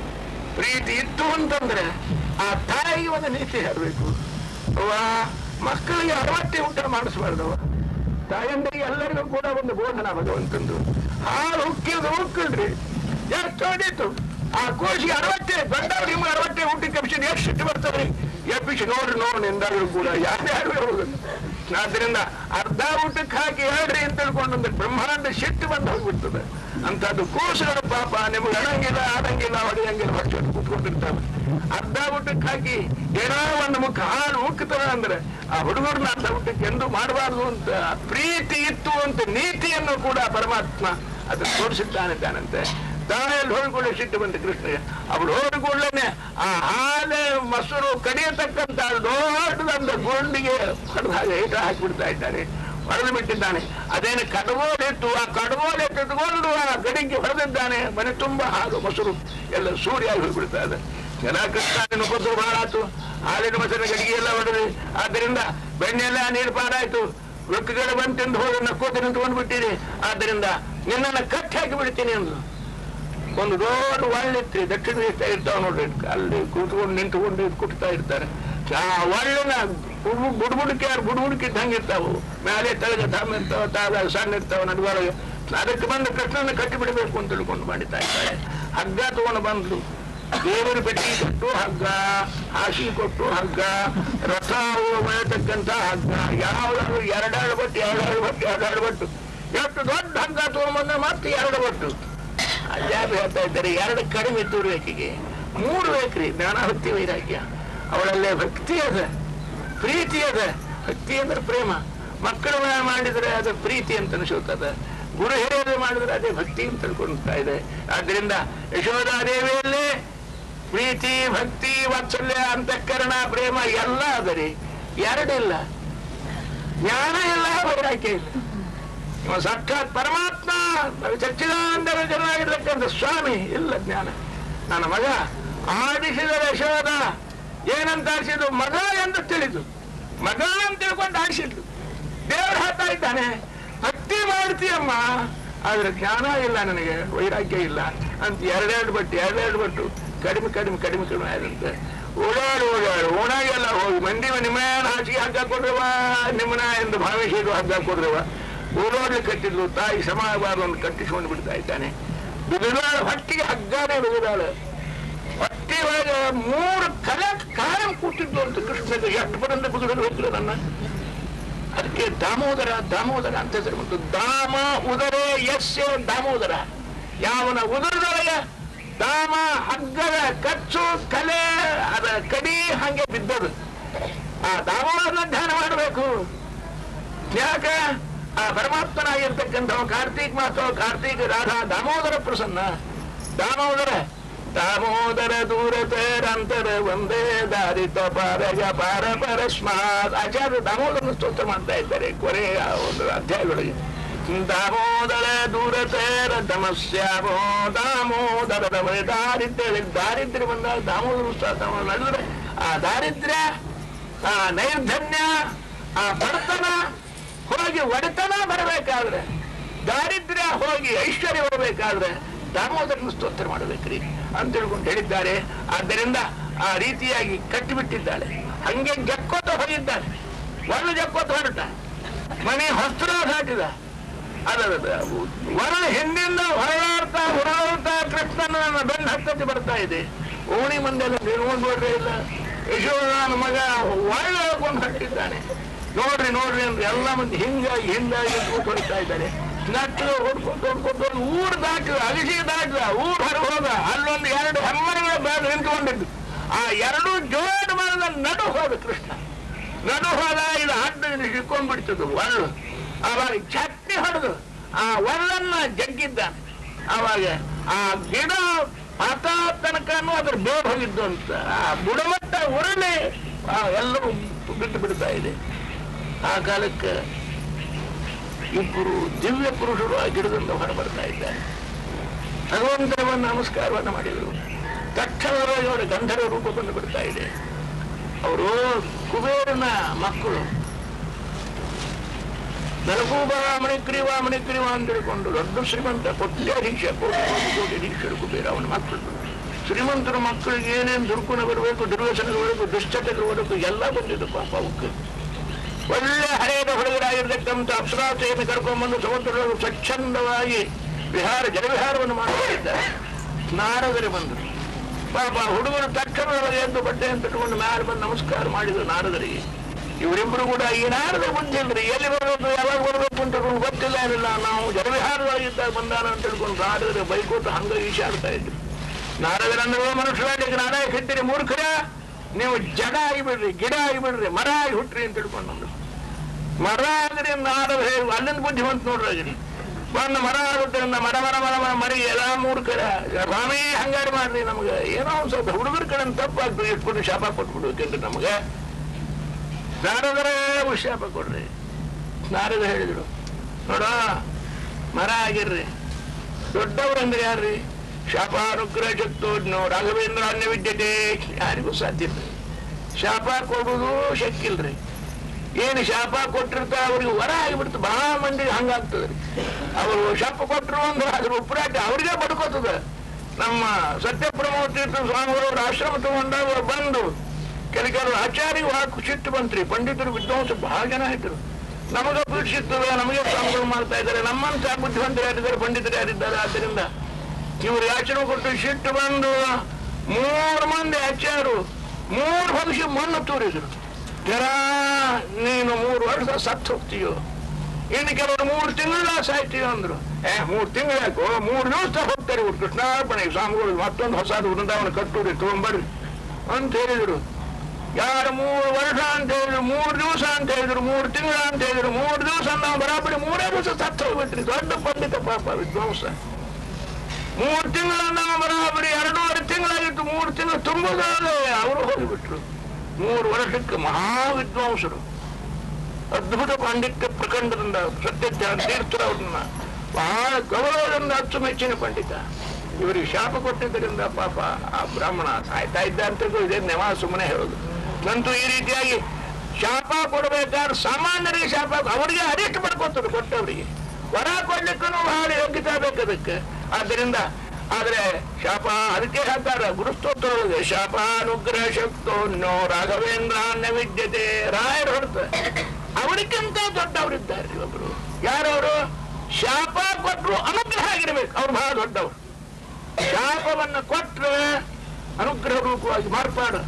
ಪ್ರೀತಿ ಇತ್ತು ಅಂತಂದ್ರೆ ಆ ತಾಯಿಗೆ ಒಂದು ನೀತಿ ಹೇಳಬೇಕು ಅವ್ವ ಮಕ್ಕಳಿಗೆ ಅರವತ್ತೇ ಊಟ ಮಾಡಿಸ್ಬಾರ್ದವ ತಾಯಂದಿರಿಗೆ ಎಲ್ಲರಿಗೂ ಕೂಡ ಒಂದು ಬೋಧನ ಭಗವಂತಂದು ಹಾಲು ಉಕ್ಕಿದ್ದು ಉಕ್ಕಳ್ರಿ ಎಷ್ಟು ಹೊಡೀತು ಆ ಕೋಶಿ ಅರವತ್ತೇ ಬಂದವ್ರು ನಿಮ್ಗೆ ಅರವತ್ತೇ ಊಟಕ್ಕೆ ಎಬ್ಬಿಸಿ ಎಷ್ಟು ಸಿಟ್ಟು ಬರ್ತಾರೆ ಎಬ್ಬಿಸಿ ನೋಡ್ರಿ ನೋಡ್ರಿ ಎಂದಾದ್ರು ಕೂಡ ಯಾರ್ಯಾರು ಹೋಗುದು ಆದ್ರಿಂದ ಅರ್ಧ ಊಟಕ್ಕೆ ಹಾಕಿ ಹೇಳ್ರಿ ಅಂತ ತಿಳ್ಕೊಂಡಂದ್ರೆ ಬ್ರಹ್ಮಾಂಡ ಸಿಟ್ಟು ಬಂದು ಹೋಗ್ಬಿಡ್ತದೆ ಅಂತದ್ದು ಕೂಸುಗಳು ಪಾಪ ನಿಮ್ಗೆ ಅಣಂಗಿಲ್ಲ ಆಡಂಗಿಲ್ಲ ಹೊಡೆಯಂಗಿಲ್ಲ ಹೊಡ್ಕೊಂಡು ಕೂತ್ಕೊಂಡಿರ್ತಾವೆ ಅರ್ಧ ಊಟಕ್ಕೆ ಹಾಕಿ ಏನೋ ಒಂದು ಮುಖ ಹಾಲು ಉಕ್ಕುತ್ತವೆ ಅಂದ್ರೆ ಆ ಹುಡುಗರನ್ನ ಅರ್ಧ ಊಟಕ್ಕೆ ಎಂದು ಮಾಡಬಾರ್ದು ಅಂತ ಪ್ರೀತಿ ಇತ್ತು ಅಂತ ನೀತಿಯನ್ನು ಕೂಡ ಪರಮಾತ್ಮ ಅದನ್ನು ತೋರಿಸಿದ್ದಾನಿದ್ದಾನಂತೆ ತಾಯಲ್ಲಿ ಹೋಗಿಕೊಳ್ಳಿ ಸಿಟ್ಟು ಬಂತು ಕೃಷ್ಣಗೆ ಅವಳು ಹೋಗಿಕೊಳ್ಳೇನೆ ಆ ಹಾಲೆ ಮೊಸರು ಕಡಿಯತಕ್ಕಂತ ದೊಡ್ಡದಂತ ಗುಂಡಿಗೆ ಹೊಡೆದ ಹಾಗೆ ಈಟ ಹಾಕಿಬಿಡ್ತಾ ಇದ್ದಾನೆ ಹೊಡೆದು ಬಿಟ್ಟಿದ್ದಾನೆ ಅದೇನು ಕಡಗೋಲಿತ್ತು ಆ ಕಡಗೋಲಿಟ್ಟುಕೊಂಡು ಆ ಗಡಿಗೆ ಹೊಡೆದಿದ್ದಾನೆ ಮನೆ ತುಂಬಾ ಹಾಲು ಮೊಸರು ಎಲ್ಲ ಸೂರ್ಯಾಗಿ ಹೋಗ್ಬಿಡ್ತಾ ಇದೆ ಜನ ಕೃಷ್ಣನ ಉಪದ್ರ ಬಹಳ ಆಯ್ತು ಹಾಲಿನ ಮೊಸರಿನ ಗಡಿಗೆ ಎಲ್ಲ ಹೊಡೆದು ಆದ್ದರಿಂದ ಬೆಣ್ಣೆ ಎಲ್ಲ ನೀರು ಪಾರಾಯ್ತು ವೃಕ್ಕಗಳು ಬಂತೆಂದು ಹೋಗಿ ನಕ್ಕೋತಿ ನಿಂತ್ಕೊಂಡು ಬಿಟ್ಟಿರಿ ಆದ್ದರಿಂದ ನಿನ್ನನ್ನು ಕಟ್ಟಿ ಹಾಕಿ ಬಿಡ್ತೀನಿ ಅಂದ್ರು ಒಂದು ದೊಡ್ಡ ಒಳ್ಳಿತ್ತು ದಕ್ಷಿಣ ದೇಶ ಇರ್ತಾವ ನೋಡ್ರಿ ಅಲ್ಲಿ ಕೂತ್ಕೊಂಡು ನಿಂತ್ಕೊಂಡು ಇದು ಕುಟ್ತಾ ಇರ್ತಾರೆ ಆ ಒಳ್ಳಿನ ಬುಡ್ಬುಡಕ್ಕೆ ಯಾರು ಬುಡ್ಬುಡಕ್ಕೆ ಇದ್ದಂಗೆ ಇರ್ತಾವು ಮೇಲೆ ತಳಗ ಧಾಮ ಇರ್ತಾವ ತಾವ ಸಣ್ಣ ಇರ್ತಾವ ನಡುವೊಳಗೆ ಅದಕ್ಕೆ ಬಂದು ಕೃಷ್ಣನ ಕಟ್ಟಿ ಬಿಡಬೇಕು ಅಂತ ತಿಳ್ಕೊಂಡು ಮಾಡಿತಾ ಇದ್ದಾರೆ ಹಗ್ಗ ತಗೊಂಡು ಬಂದ್ರು ದೇವರ ಪೆಟ್ಟಿ ಕೊಟ್ಟು ಹಗ್ಗ ಹಾಸಿ ಕೊಟ್ಟು ಹಗ್ಗ ರಥ ಮಾಡತಕ್ಕಂತ ಹಗ್ಗ ಯಾವ್ದಾದ್ರು ಎರಡೆರಡು ಬಟ್ಟು ಎರಡೆರಡು ಬಟ್ಟು ಎರಡೆರಡು ಬಟ್ಟು ಎಷ್ಟು ದೊಡ್ಡ ಹಗ್ಗ ತಗೊಂಡ್ಬಂದ್ರೆ ಮತ್ತೆ ಎರಡು ಬಟ್ಟು ಅಜ್ಜಾಬಿ ಹೇಳ್ತಾ ಇದ್ದಾರೆ ಎರಡು ಕಡಿಮೆ ಇದ್ದವ್ರು ಆಕೆಗೆ ಮೂರು ಬೇಕ್ರಿ ಜ್ಞಾನಭಕ್ತಿ ವೈರಾಗ್ಯ ಅವಳಲ್ಲೇ ಭಕ್ತಿ ಅದ ಪ್ರೀತಿ ಅದ ಭಕ್ತಿ ಅಂದ್ರೆ ಪ್ರೇಮ ಮಕ್ಕಳು ಮಾಡಿದ್ರೆ ಅದು ಪ್ರೀತಿ ಅಂತ ಅನಿಸುತ್ತದ ಗುರು ಹಿರಿಯರು ಮಾಡಿದ್ರೆ ಅದೇ ಭಕ್ತಿ ಅಂತ ತಿಳ್ಕೊಳ್ತಾ ಇದೆ ಆದ್ರಿಂದ ಯಶೋಧಾದೇವಿಯಲ್ಲಿ ಪ್ರೀತಿ ಭಕ್ತಿ ವಾತ್ಸಲ್ಯ ಅಂತಃಕರಣ ಪ್ರೇಮ ಎಲ್ಲ ಅದರಿ ಎರಡಿಲ್ಲ ಜ್ಞಾನ ಇಲ್ಲ ವೈರಾಗ್ಯ ಇಲ್ಲ ಇವ ಸಾಕ್ಷಾತ್ ಪರಮಾತ್ಮ ಸಚ್ಚಿದಾನಂದ ಚೆನ್ನಾಗಿರ್ತಕ್ಕಂಥ ಸ್ವಾಮಿ ಇಲ್ಲ ಜ್ಞಾನ ನನ್ನ ಮಗ ಆಡಿಸಿದ ಯಶೋದ ಏನಂತ ಆಡಿಸಿದ್ದು ಮಗ ಎಂದು ತಿಳಿದು ಮಗ ಅಂತ ತಿಳ್ಕೊಂಡು ಆಡಿಸಿದ್ದು ದೇವ್ರ ಹಾತಾ ಇದ್ದಾನೆ ಭಕ್ತಿ ಮಾಡ್ತೀಯಮ್ಮ ಆದ್ರೆ ಜ್ಞಾನ ಇಲ್ಲ ನನಗೆ ವೈರಾಗ್ಯ ಇಲ್ಲ ಅಂತ ಎರಡೆರಡು ಬಟ್ಟು ಎರಡೆರಡು ಬಟ್ಟು ಕಡಿಮೆ ಕಡಿಮೆ ಕಡಿಮೆ ಕಡಿಮೆ ಆದಂತೆ ಓಡಾಡು ಓಡಾಡು ಓಣಾಗೆಲ್ಲ ಹೋಗಿ ಮಂದಿ ನಿಮ್ಮನ ಹಾಸಿಗೆ ಹಗ್ಗ ಕೊಡ್ರವ ನಿಮ್ಮನ ಎಂದು ಭಾವಿಸಿದ್ರು ಹಗ್ಗ ಕೊಡ್ರವ ಓಡಾಡ್ಲಿ ಕಟ್ಟಿದ್ರು ತಾಯಿ ಸಮಾಜವಾದ ಒಂದು ಕಟ್ಟಿಸ್ಕೊಂಡು ಬಿಡ್ತಾ ಇದ್ದಾನೆ ಬಿಗುದಾಳ ಹೊಟ್ಟಿಗೆ ಹಗ್ಗಾನೇ ಬಿಗುದಾಳ ಹೊಟ್ಟೆ ಒಳಗೆ ಮೂರು ಕಲೆ ಕಾರಂ ಕೂತಿದ್ದು ಅಂತ ಕೃಷ್ಣ ಎಷ್ಟು ಪರಂದ ಬಿಗುಡಲು ಹೋಗ್ತಿಲ್ಲ ನನ್ನ ಅದಕ್ಕೆ ದಾಮೋದರ ದಾಮೋದರ ಅಂತ ಹೆಸರು ಬಂತು ದಾಮ ಉದರೇ ಯಸ್ಯ ದಾಮೋದರ ಯಾವನ ಉದರದೊಳಗೆ ದಾಮ ಹಗ್ಗದ ಕಚ್ಚು ಕಲೆ ಅದ ಕಡಿ ಹಂಗೆ ಬಿದ್ದದು ಆ ದಾಮೋದರನ ಧ್ಯಾನ ಮಾಡಬೇಕು ಯಾಕ ಆ ಪರಮಾತ್ಮನಾಗಿರ್ತಕ್ಕಂಥ ಕಾರ್ತೀಕ್ ಮಾತು ಕಾರ್ತೀಕ್ ರಾಧಾ ದಾಮೋದರ ಪ್ರಸನ್ನ ದಾಮೋದರ ದಾಮೋದರ ದೂರತರಂತರ ಒಂದೇ ದಾರಿತ ಪಾರಗ ಪಾರ ಪರಸ್ಮಾತ್ ಆಚಾರ್ಯ ದಾಮೋದರನ ಸ್ತೋತ್ರ ಮಾಡ್ತಾ ಇದ್ದಾರೆ ಕೊನೆಯ ಒಂದು ಅಧ್ಯಾಯದೊಳಗೆ ದಾಮೋದರ ದೂರತರ ತಮಸ್ಯಾಮೋ ದಾಮೋದರ ತಮ ದಾರಿದ್ರ್ಯ ದಾರಿದ್ರ್ಯ ಬಂದಾಗ ದಾಮೋದರ ಸ್ತೋತ್ರ ನಡೆದ್ರೆ ಆ ದಾರಿದ್ರ್ಯ ಆ ನೈರ್ಧನ್ಯ ಆ ಬಡತನ ಹೋಗಿ ಒಡೆತನ ಬರಬೇಕಾದ್ರೆ ದಾರಿದ್ರ್ಯ ಹೋಗಿ ಐಶ್ವರ್ಯ ಬರಬೇಕಾದ್ರೆ ದಾಮೋದರನ ಸ್ತೋತ್ರ ಮಾಡಬೇಕ್ರಿ ಅಂತ ತಿಳ್ಕೊಂಡು ಹೇಳಿದ್ದಾರೆ ಆದ್ದರಿಂದ ಆ ರೀತಿಯಾಗಿ ಕಟ್ಟಿಬಿಟ್ಟಿದ್ದಾಳೆ ಹಂಗೆ ಜಕ್ಕೋತ ಹೋಗಿದ್ದಾನೆ ಒಳ್ಳೆ ಜಕ್ಕೋತ ಹೊರಟ ಮನೆ ಹೊಸ್ತ್ರ ಹಾಕಿದ ಅದ ವರ ಹಿಂದಿಂದ ಹೊರಡ್ತಾ ಹೊರಡ್ತಾ ಕೃಷ್ಣನ ಬೆನ್ನ ಹತ್ತಕ್ಕೆ ಬರ್ತಾ ಇದೆ ಓಣಿ ಮಂದೆಲ್ಲ ನಿರ್ಕೊಂಡು ನೋಡ್ರೇ ಇಲ್ಲ ಯಶೋಧನ ಮಗ ಒಳ್ಳೆ ಹೋಗ್ಕೊಂಡು ಹೊರಟಿದ್ದಾನೆ ನೋಡ್ರಿ ನೋಡ್ರಿ ಅಂದ್ರೆ ಎಲ್ಲ ಮಂದಿ ಹಿಂಗಾಗಿ ಹಿಂಗಾಗಿ ಹೊಡಿತಾ ಇದ್ದಾರೆ ನಟ್ಟು ಹೊಡ್ಕೊಂಡು ಹೊಡ್ಕೊಂಡು ಹೋಗಿ ಊರ್ ದಾಟಿದ ಅಗಸಿ ದಾಟಿದ ಊರ್ ಹೊರ ಹೋದ ಅಲ್ಲೊಂದು ಎರಡು ಹೆಮ್ಮರಿಗಳ ಬೇಡ ನಿಂತ್ಕೊಂಡಿದ್ದು ಆ ಎರಡು ಜೋಡ್ ಮರದ ನಡು ಹೋದ ಕೃಷ್ಣ ನಡು ಹೋದ ಇದು ಅಡ್ಡ ಸಿಕ್ಕೊಂಡ್ಬಿಡ್ತದು ಒಳ್ಳು ಅವಾಗ ಚಟ್ನಿ ಹೊಡೆದು ಆ ಒಳ್ಳನ್ನ ಜಗ್ಗಿದ್ದಾನೆ ಅವಾಗ ಆ ಗಿಡ ಪಾತ ತನಕನೂ ಅದ್ರ ಬೇರ್ ಹೋಗಿದ್ದು ಅಂತ ಆ ಬುಡಮಟ್ಟ ಉರುಳಿ ಆ ಎಲ್ಲವೂ ಬಿಟ್ಟು ಬಿಡ್ತಾ ಇದೆ ಆ ಕಾಲಕ್ಕೆ ಇಬ್ಬರು ದಿವ್ಯ ಪುರುಷರು ಆ ಗಿಡದಿಂದ ಹೊರ ಬರ್ತಾ ಇದ್ದಾರೆ ಭಗವಂತನವನ್ನು ನಮಸ್ಕಾರವನ್ನು ಮಾಡಿದರು ತಕ್ಷಣವಾಗಿ ಅವರ ಗಂಧರ್ವ ರೂಪ ಬಂದು ಬಿಡ್ತಾ ಇದೆ ಅವರು ಕುಬೇರನ ಮಕ್ಕಳು ನಲಗೂಬ ಮಣಿಕ್ರಿವ ಮಣಿಕ್ರಿವ ಅಂತ ತಿಳ್ಕೊಂಡು ದೊಡ್ಡ ಶ್ರೀಮಂತ ಕೋಟ್ಯಾಧೀಶ ಕೋಟಿ ಕೋಟಿ ಕೋಟ್ಯಾಧೀಶರು ಕುಬೇರ ಅವನ ಮಕ್ಕಳು ಶ್ರೀಮಂತರ ಮಕ್ಕಳಿಗೆ ಏನೇನು ದುರ್ಗುಣ ಬರಬೇಕು ದುರ್ವ್ಯಸನಗಳು ಬರಬೇಕು ದುಶ್ಚಟಗಳು ಬರಬೇಕು ಎಲ್ಲ ಬಂದಿದ್ದು ಪಾಪ ಅವಕ್ಕೆ ಒಳ್ಳೆ ಹಳೆಯದ ಹುಡುಗರಾಗಿರ್ತಕ್ಕಂಥ ಅಪ್ಸರಾಸೆಯನ್ನು ಕರ್ಕೊಂಡ್ಬಂದು ಸಮುದ್ರದೊಳಗೆ ಸ್ವಚ್ಛಂದವಾಗಿ ವಿಹಾರ ಜಲವಿಹಾರವನ್ನು ಮಾಡುತ್ತಿದ್ದಾರೆ ನಾರದರು ಬಂದರು ಪಾಪ ಹುಡುಗರು ತಕ್ಷಣದೊಳಗೆ ಎದ್ದು ಬಟ್ಟೆಯನ್ನು ತಟ್ಟುಕೊಂಡು ಮ್ಯಾಲ ಬಂದು ನಮಸ್ಕಾರ ಮಾಡಿದ್ರು ನಾರದರಿಗೆ ಇವರಿಬ್ಬರು ಕೂಡ ಈ ನಾರದ ಬಂದಿಲ್ರಿ ಎಲ್ಲಿ ಬರಬೇಕು ಯಾವಾಗ ಬರಬೇಕು ಅಂತ ತಿಳ್ಕೊಂಡು ಗೊತ್ತಿಲ್ಲ ಏನಿಲ್ಲ ನಾವು ಜಲವಿಹಾರವಾಗಿದ್ದಾಗ ಬಂದಾನ ಅಂತ ತಿಳ್ಕೊಂಡು ನಾರದರು ಬೈಕೋತು ಹಂಗ ಈಶಾಡ್ತಾ ಇದ್ರು ನಾರದರನ್ನು ಮನುಷ್ಯರಾಗಿ ನಾನೇ ಕೆಟ್ಟಿರಿ ಮೂರ್ಖರ ನೀವು ಜಡ ಆಗಿಬಿಡ್ರಿ ಗಿಡ ಆಗಿಬಿಡ್ರಿ ಮರ ಆಗಿ ಹುಟ್ರಿ ಅಂತ ತಿಳ್ಕೊಂಡು ಬಂದ್ರು ಮರ ಆಗ್ರಿ ನಾರದ ಹೇಳಿ ಅಲ್ಲಿಂದ ಬುದ್ಧಿವಂತ ನೋಡ್ರಿ ಬಂದು ಮರ ಆಗುತ್ತೆ ಅಂದ ಮರ ಮರ ಮರ ಮರ ಮರಿ ಎಲ್ಲ ಮೂರ್ಖರ ಸ್ವಾಮಿ ಹಂಗಾರಿ ಮಾಡ್ರಿ ನಮ್ಗೆ ಏನೋ ಒಂದ್ ಸ್ವಲ್ಪ ಹುಡುಗರ ಕಡೆ ತಪ್ಪಾಗ್ತದೆ ಇಟ್ಬಿಟ್ಟು ಶಾಪ ಕೊಟ್ಬಿಡ್ಬೇಕಂದ್ರೆ ನಮ್ಗೆ ನಾರದರೇ ಶಾಪ ಕೊಡ್ರಿ ನಾರದ ಹೇಳಿದ್ರು ನೋಡ ಮರ ಆಗಿರ್ರಿ ದೊಡ್ಡವ್ರಂದ್ರೆ ಯಾರ್ರಿ ಶಾಪ ರುಗ್ರ ಜತ್ತೋಜ್ನೋ ರಾಘವೇಂದ್ರ ಅನ್ಯ ವಿದ್ಯತೆ ಯಾರಿಗೂ ಸಾಧ್ಯ ಇಲ್ಲ ಶಾಪ ಕೊಡುವುದು ಶಕ್ಕಿಲ್ರಿ ಏನು ಶಾಪ ಕೊಟ್ಟಿರ್ತಾರ ಅವ್ರಿಗೆ ಹೊರ ಆಗಿಬಿಡ್ತು ಬಹಳ ಮಂದಿಗೆ ಹಂಗಾಗ್ತದ್ರಿ ಅವರು ಶಾಪ ಕೊಟ್ಟರು ಅಂದ್ರೆ ಅದ್ರ ಉಪರಾಟ ಅವ್ರಿಗೆ ಬಡ್ಕೋತದ ನಮ್ಮ ಸತ್ಯಪ್ರಮೋ ತೀರ್ಥ ಸ್ವಾಮಿಗಳು ಅವ್ರ ಆಶ್ರಮ ತಗೊಂಡಾಗ ಅವ್ರು ಬಂದು ಕೆಲ ಕೆಲವರು ಆಚಾರ್ಯ ಹಾಕಿ ಸಿಟ್ಟು ಬಂತ್ರಿ ಪಂಡಿತರು ವಿದ್ವಾಂಸರು ಬಹಳ ಜನ ಇದ್ರು ನಮಗ ಪೀಡಿಸಿರ್ತದ ನಮಗೆ ಸ್ವಾಮಿಗಳು ಮಾಡ್ತಾ ಇದ್ದಾರೆ ನಮ್ಮಂತ ಬುದ್ಧಿವಂತರು ಯಾರಿದ್ದಾರೆ ಪಂಡಿತರು ಯಾರಿದ್ದಾರೆ ಆದ್ದರಿಂದ ಇವರು ಯಾಚನೆ ಕೊಟ್ಟು ಸಿಟ್ಟು ಬಂದು ಮೂರು ಮಂದಿ ಆಚಾರು ಮೂರು ಭವಿಷ್ಯ ಮಣ್ಣು ತೂರಿದ್ರು ಜರ ನೀನು ಮೂರು ವರ್ಷ ಸತ್ತು ಹೋಗ್ತೀಯೋ ಇನ್ನು ಕೆಲವರು ಮೂರು ತಿಂಗಳ ಸಾಯ್ತೀವಿ ಅಂದ್ರು ಏ ಮೂರು ತಿಂಗಳು ಯಾಕೋ ಮೂರು ದಿವಸ ಹೋಗ್ತಾರೆ ಇವ್ರು ಕೃಷ್ಣಾರ್ಪಣೆ ಸ್ವಾಮಿಗಳು ಮತ್ತೊಂದು ಹೊಸ ವೃಂದಾವನ ಕಟ್ಟೂರಿ ತಗೊಂಬರ್ರಿ ಅಂತ ಹೇಳಿದ್ರು ಯಾರು ಮೂರು ವರ್ಷ ಅಂತ ಹೇಳಿದ್ರು ಮೂರು ದಿವಸ ಅಂತ ಹೇಳಿದ್ರು ಮೂರು ತಿಂಗಳ ಅಂತ ಹೇಳಿದ್ರು ಮೂರು ದಿವಸ ನಾವು ಬರಾಬರಿ ಮೂರೇ ದಿವಸ ಸತ್ತು ಹೋಗ್ಬಿಟ್ರಿ ದೊಡ್ಡ ಪಂಡಿತ ಪಾಪ ವಿದ್ವಾಂಸ ಮೂರು ತಿಂಗಳ ನಾವು ಬರಾಬರಿ ಎರಡೂವರೆ ತಿಂಗಳಾಗಿತ್ತು ಮೂರು ತಿಂಗಳು ತುಂಬೋದಾದ್ರೆ ಅವರು ಹೋಗಿಬಿಟ್ರು ಮೂರು ವರ್ಷಕ್ಕೆ ಮಹಾ ವಿದ್ವಾಂಸರು ಅದ್ಭುತ ಪಾಂಡಿತ್ಯ ಪ್ರಖಂಡದಿಂದ ಸತ್ಯಜ್ಞಾನ ತೀರ್ಥರು ಅವ್ರನ್ನ ಬಹಳ ಗೌರವದಿಂದ ಅಚ್ಚುಮೆಚ್ಚಿನ ಪಂಡಿತ ಇವರಿಗೆ ಶಾಪ ಕೊಟ್ಟಿದ್ದರಿಂದ ಪಾಪ ಆ ಬ್ರಾಹ್ಮಣ ಸಾಯ್ತಾ ಇದ್ದ ಅಂತ ಇದೇ ನೆವ ಸುಮ್ಮನೆ ಹೇಳೋದು ನಂತೂ ಈ ರೀತಿಯಾಗಿ ಶಾಪ ಕೊಡಬೇಕಾದ್ರೆ ಸಾಮಾನ್ಯರಿಗೆ ಶಾಪ ಅವರಿಗೆ ಅರಿಷ್ಟು ಮಾಡ್ಕೊತಾರೆ ಕೊಟ್ಟವರಿಗೆ ವರ ಕೊಡ್ಲಿಕ್ಕೂ ಬಹಳ ಯೋಗ್ಯತೆ ಬೇಕು ಅದಕ್ಕೆ ಆದ್ದರಿಂದ ಆದ್ರೆ ಶಾಪ ಅದಕ್ಕೆ ಹೇಳ್ತಾರೆ ಗುರುಸ್ತೋತ್ರದೊಳಗೆ ಶಾಪ ಅನುಗ್ರಹ ಶಕ್ತೋನ್ನೋ ರಾಘವೇಂದ್ರ ವಿದ್ಯತೆ ರಾಯರು ಹೊರತ ಅವರಿಗಿಂತ ದೊಡ್ಡವರಿದ್ದಾರೆ ಒಬ್ರು ಯಾರವರು ಶಾಪ ಕೊಟ್ಟರು ಅನುಗ್ರಹ ಆಗಿರ್ಬೇಕು ಅವ್ರು ಬಹಳ ದೊಡ್ಡವರು ಶಾಪವನ್ನ ಕೊಟ್ರೆ ಅನುಗ್ರಹ ರೂಪವಾಗಿ ಮಾರ್ಪಾಡು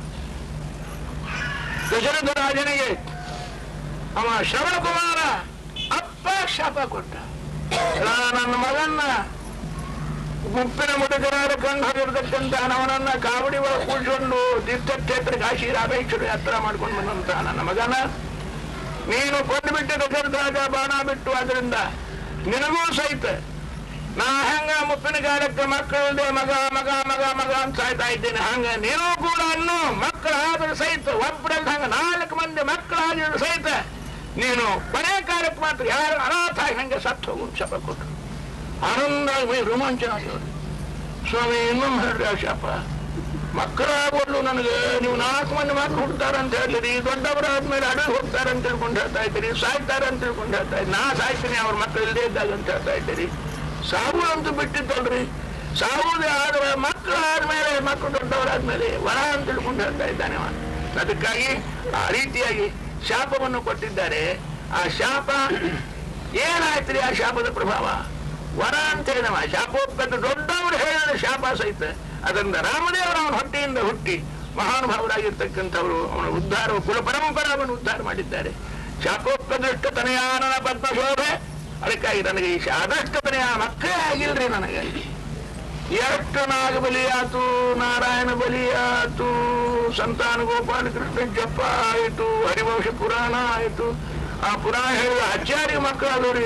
ದಶರಥ ರಾಜನಿಗೆ ಅವ ಶ್ರವಣ ಕುಮಾರ ಅಪ್ಪ ಶಾಪ ಕೊಟ್ಟ "ನಾ ನನ್ನ ಮಗನ್ನ ಮುಪ್ಪಿನ ಮುಡುಗರಾದ ಕಂಡು ಹೊಂದಿರತಕ್ಕಂತ ಅವನನ್ನ ಕಾವಡಿ ಒಳಗೆ ಕೂಡಿಕೊಂಡು ತೀರ್ಥಕ್ಷೇತ್ರ ಕಾಶಿ ರಾಮೇಶ್ವರ ಯಾತ್ರಾ ಮಾಡ್ಕೊಂಡು ಬಂದಂತ ನನ್ನ ಮಗನ ನೀನು ಕೊಂದು ಬಿಟ್ಟು ದಶರಥ ರಾಜ ಬಾಣ ಬಿಟ್ಟು ಅದರಿಂದ ನಿನಗೂ ಸಹಿತ ನಾ ಹೆಂಗ ಮುಪ್ಪಿನ ಕಾಲಕ್ಕೆ ಮಕ್ಕಳದೆ ಮಗ ಮಗ ಮಗ ಮಗ ಅಂತ ಸಾಯ್ತಾ ಇದ್ದೇನೆ ಹಂಗ ನೀನು ಕೂಡ ಇನ್ನು ಮಕ್ಕಳಾದ್ರೆ ಸಹಿತ ಒಬ್ಬರಲ್ಲಿ ಹಂಗ ನಾಲ್ಕು ಮಂದಿ ಮಕ್ಕಳಾದ್ರೆ ಸಹಿತ ನೀನು ಕೊನೆ ಕಾಲಕ್ಕೆ ಮಾತ್ರ ಯಾರು ಅನಾಥ ಆಗಿ ಹಂಗೆ ಸತ್ತು ಹೋಗು ಶಪ ಕೊಟ್ಟರು ಆನಂದ ರೋಮಾಂಚನ ಆಗಿರೋದು ಸ್ವಾಮಿ ಇನ್ನೊಮ್ಮೆ ಹೇಳ್ರಿ ಆ ಶಾಪ ಮಕ್ಕಳಾಗೋದು ನನಗೆ ನೀವು ನಾಲ್ಕು ಮಂದಿ ಮಕ್ಕಳು ಹುಡ್ತಾರ ಅಂತ ಹೇಳಿರಿ ದೊಡ್ಡವರಾದ್ಮೇಲೆ ಅಡವಿ ಹೋಗ್ತಾರೆ ಅಂತ ತಿಳ್ಕೊಂಡು ಹೇಳ್ತಾ ಇದ್ದೀರಿ ಸಾಯ್ತಾರೆ ಅಂತ ತಿಳ್ಕೊಂಡು ಹೇಳ್ತಾ ಇದ್ದೀರಿ ನಾ ಸಾಯ್ತೀನಿ ಅವ್ರ ಮಕ್ಕಳು ಇಲ್ಲದೇ ಇದ್ದಾಗ ಅಂತ ಹೇಳ್ತಾ ಇದ್ದೀರಿ ಸಾವು ಅಂತೂ ಬಿಟ್ಟಿದ್ದಲ್ರಿ ಸಾವುದೇ ಆದ್ರೆ ಮಕ್ಕಳು ಆದ್ಮೇಲೆ ಮಕ್ಕಳು ದೊಡ್ಡವರಾದ್ಮೇಲೆ ವರ ಅಂತ ತಿಳ್ಕೊಂಡು ಹೇಳ್ತಾ ಇದ್ದಾನೆ ಅವ ಅದಕ್ಕಾಗಿ ಆ ರೀತಿಯಾಗಿ ಶಾಪವನ್ನು ಕೊಟ್ಟಿದ್ದಾರೆ ಆ ಶಾಪ ಏನಾಯ್ತ್ರಿ ಆ ಶಾಪದ ಪ್ರಭಾವ ವರ ಅಂತ ಹೇಳಿದವ ಶಾಪೋತ್ಪನ್ನ ದೊಡ್ಡವರು ಹೇಳಿದ ಶಾಪ ಸಹಿತ ಅದರಿಂದ ರಾಮದೇವರು ಅವನ ಹೊಟ್ಟೆಯಿಂದ ಹುಟ್ಟಿ ಮಹಾನುಭಾವರಾಗಿರ್ತಕ್ಕಂಥವರು ಅವನ ಉದ್ಧಾರ ಕುಲ ಪರಂಪರಾವನ್ನು ಉದ್ಧಾರ ಮಾಡಿದ್ದಾರೆ ಶಾಪೋತ್ಪದೃಷ್ಟ ತನಯಾನನ ಪದ್ಮಶೋಭೆ ಅದಕ್ಕಾಗಿ ನನಗೆ ಈ ಆದಷ್ಟು ತನೆಯ ಮಕ್ಕಳೇ ಆಗಿಲ್ರಿ ನನಗೆ ಎಷ್ಟು ನಾಗ ಬಲಿಯಾತು ನಾರಾಯಣ ಬಲಿಯಾತು ಸಂತಾನ ಗೋಪಾಲ ಕೃಷ್ಣ ಜಪ ಆಯಿತು ಹರಿವಂಶ ಪುರಾಣ ಆಯಿತು ಆ ಪುರಾಣ ಹೇಳಿದ ಆಚಾರ್ಯ ಮಕ್ಕಳಾದವ್ರಿ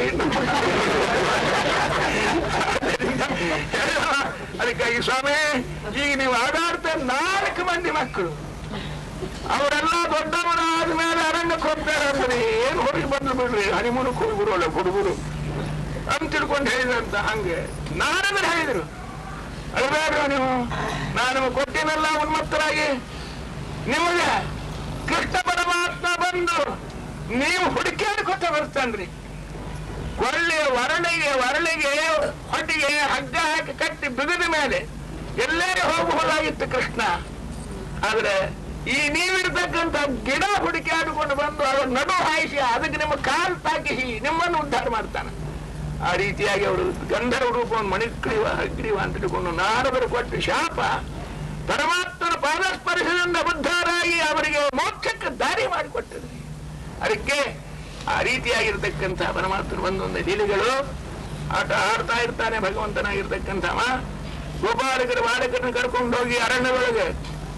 ಅದಕ್ಕಾಗಿ ಸ್ವಾಮಿ ಈಗ ನೀವು ಆಡಾಡ್ತಾ ನಾಲ್ಕು ಮಂದಿ ಮಕ್ಕಳು ಅವರೆಲ್ಲ ದೊಡ್ಡವರಾದ ಮೇಲೆ ಅರಣ್ಯಕ್ಕೆ ಹೋಗ್ತಾರೆ ಅಂದ್ರೆ ಏನು ಹೋಗಿ ಬಂದು ಬಿಡ್ರಿ ಹನಿಮೂನಕ್ಕೆ ಹೋಗಿ ಬರೋಲ್ಲ ಹುಡುಗರು ಅಂತ ತಿಳ್ಕೊಂಡು ಹೇಳಿದ್ರಂತ ಹಂಗೆ ನಾರದರು ಹೇಳಿದ್ರು ಅಲ್ಬೇಡ್ರ ನೀವು ನಾನು ಕೊಟ್ಟಿನಲ್ಲ ಉನ್ಮತ್ತರಾಗಿ ನಿಮಗೆ ಕೃಷ್ಣ ಪರಮಾತ್ಮ ಬಂದು ನೀವು ಹುಡುಕಾಡಿ ಕೊಟ್ಟ ಬರ್ತಾನ್ರಿ ಕೊಳ್ಳಿಯ ವರಳಿಗೆ ವರಳಿಗೆ ಹೊಟ್ಟಿಗೆ ಹಗ್ಗ ಹಾಕಿ ಕಟ್ಟಿ ಬಿಗಿದ ಮೇಲೆ ಎಲ್ಲೇ ಹೋಗಬಹುದಾಗಿತ್ತು ಕೃಷ್ಣ ಆದ್ರೆ ಈ ನೀವಿರ್ತಕ್ಕಂಥ ಗಿಡ ಹುಡುಕಾಡಿಕೊಂಡು ಬಂದು ಅದರ ನಡು ಹಾಯಿಸಿ ಅದಕ್ಕೆ ನಿಮ್ಮ ಕಾಲ್ ತಾಕಿಸಿ ನಿಮ್ಮನ್ನು ಉದ್ಧಾರ ಮಾಡ್ತಾನೆ ಆ ರೀತಿಯಾಗಿ ಅವರು ಗಂಧರ್ವ ರೂಪವನ್ನು ಮಣಿಕ್ರೀವ ಹಗ್ರೀವ ಅಂತ ತಿಳ್ಕೊಂಡು ನಾರದರು ಕೊಟ್ಟು ಶಾಪ ಪರಮಾತ್ಮನ ಪಾದಸ್ಪರ್ಶದಿಂದ ಉದ್ಧಾರಾಗಿ ಅವರಿಗೆ ಮೋಕ್ಷಕ್ಕೆ ದಾರಿ ಮಾಡಿಕೊಟ್ಟದ್ರಿ ಅದಕ್ಕೆ ಆ ರೀತಿಯಾಗಿರ್ತಕ್ಕಂಥ ಪರಮಾತ್ಮನ ಒಂದೊಂದು ಲೀಲೆಗಳು ಆಟ ಆಡ್ತಾ ಇರ್ತಾನೆ ಭಗವಂತನಾಗಿರ್ತಕ್ಕಂಥವ ಗೋಪಾಲಕರ ಬಾಲಕರನ್ನ ಕರ್ಕೊಂಡು ಹೋಗಿ ಅರಣ್ಯದೊಳಗೆ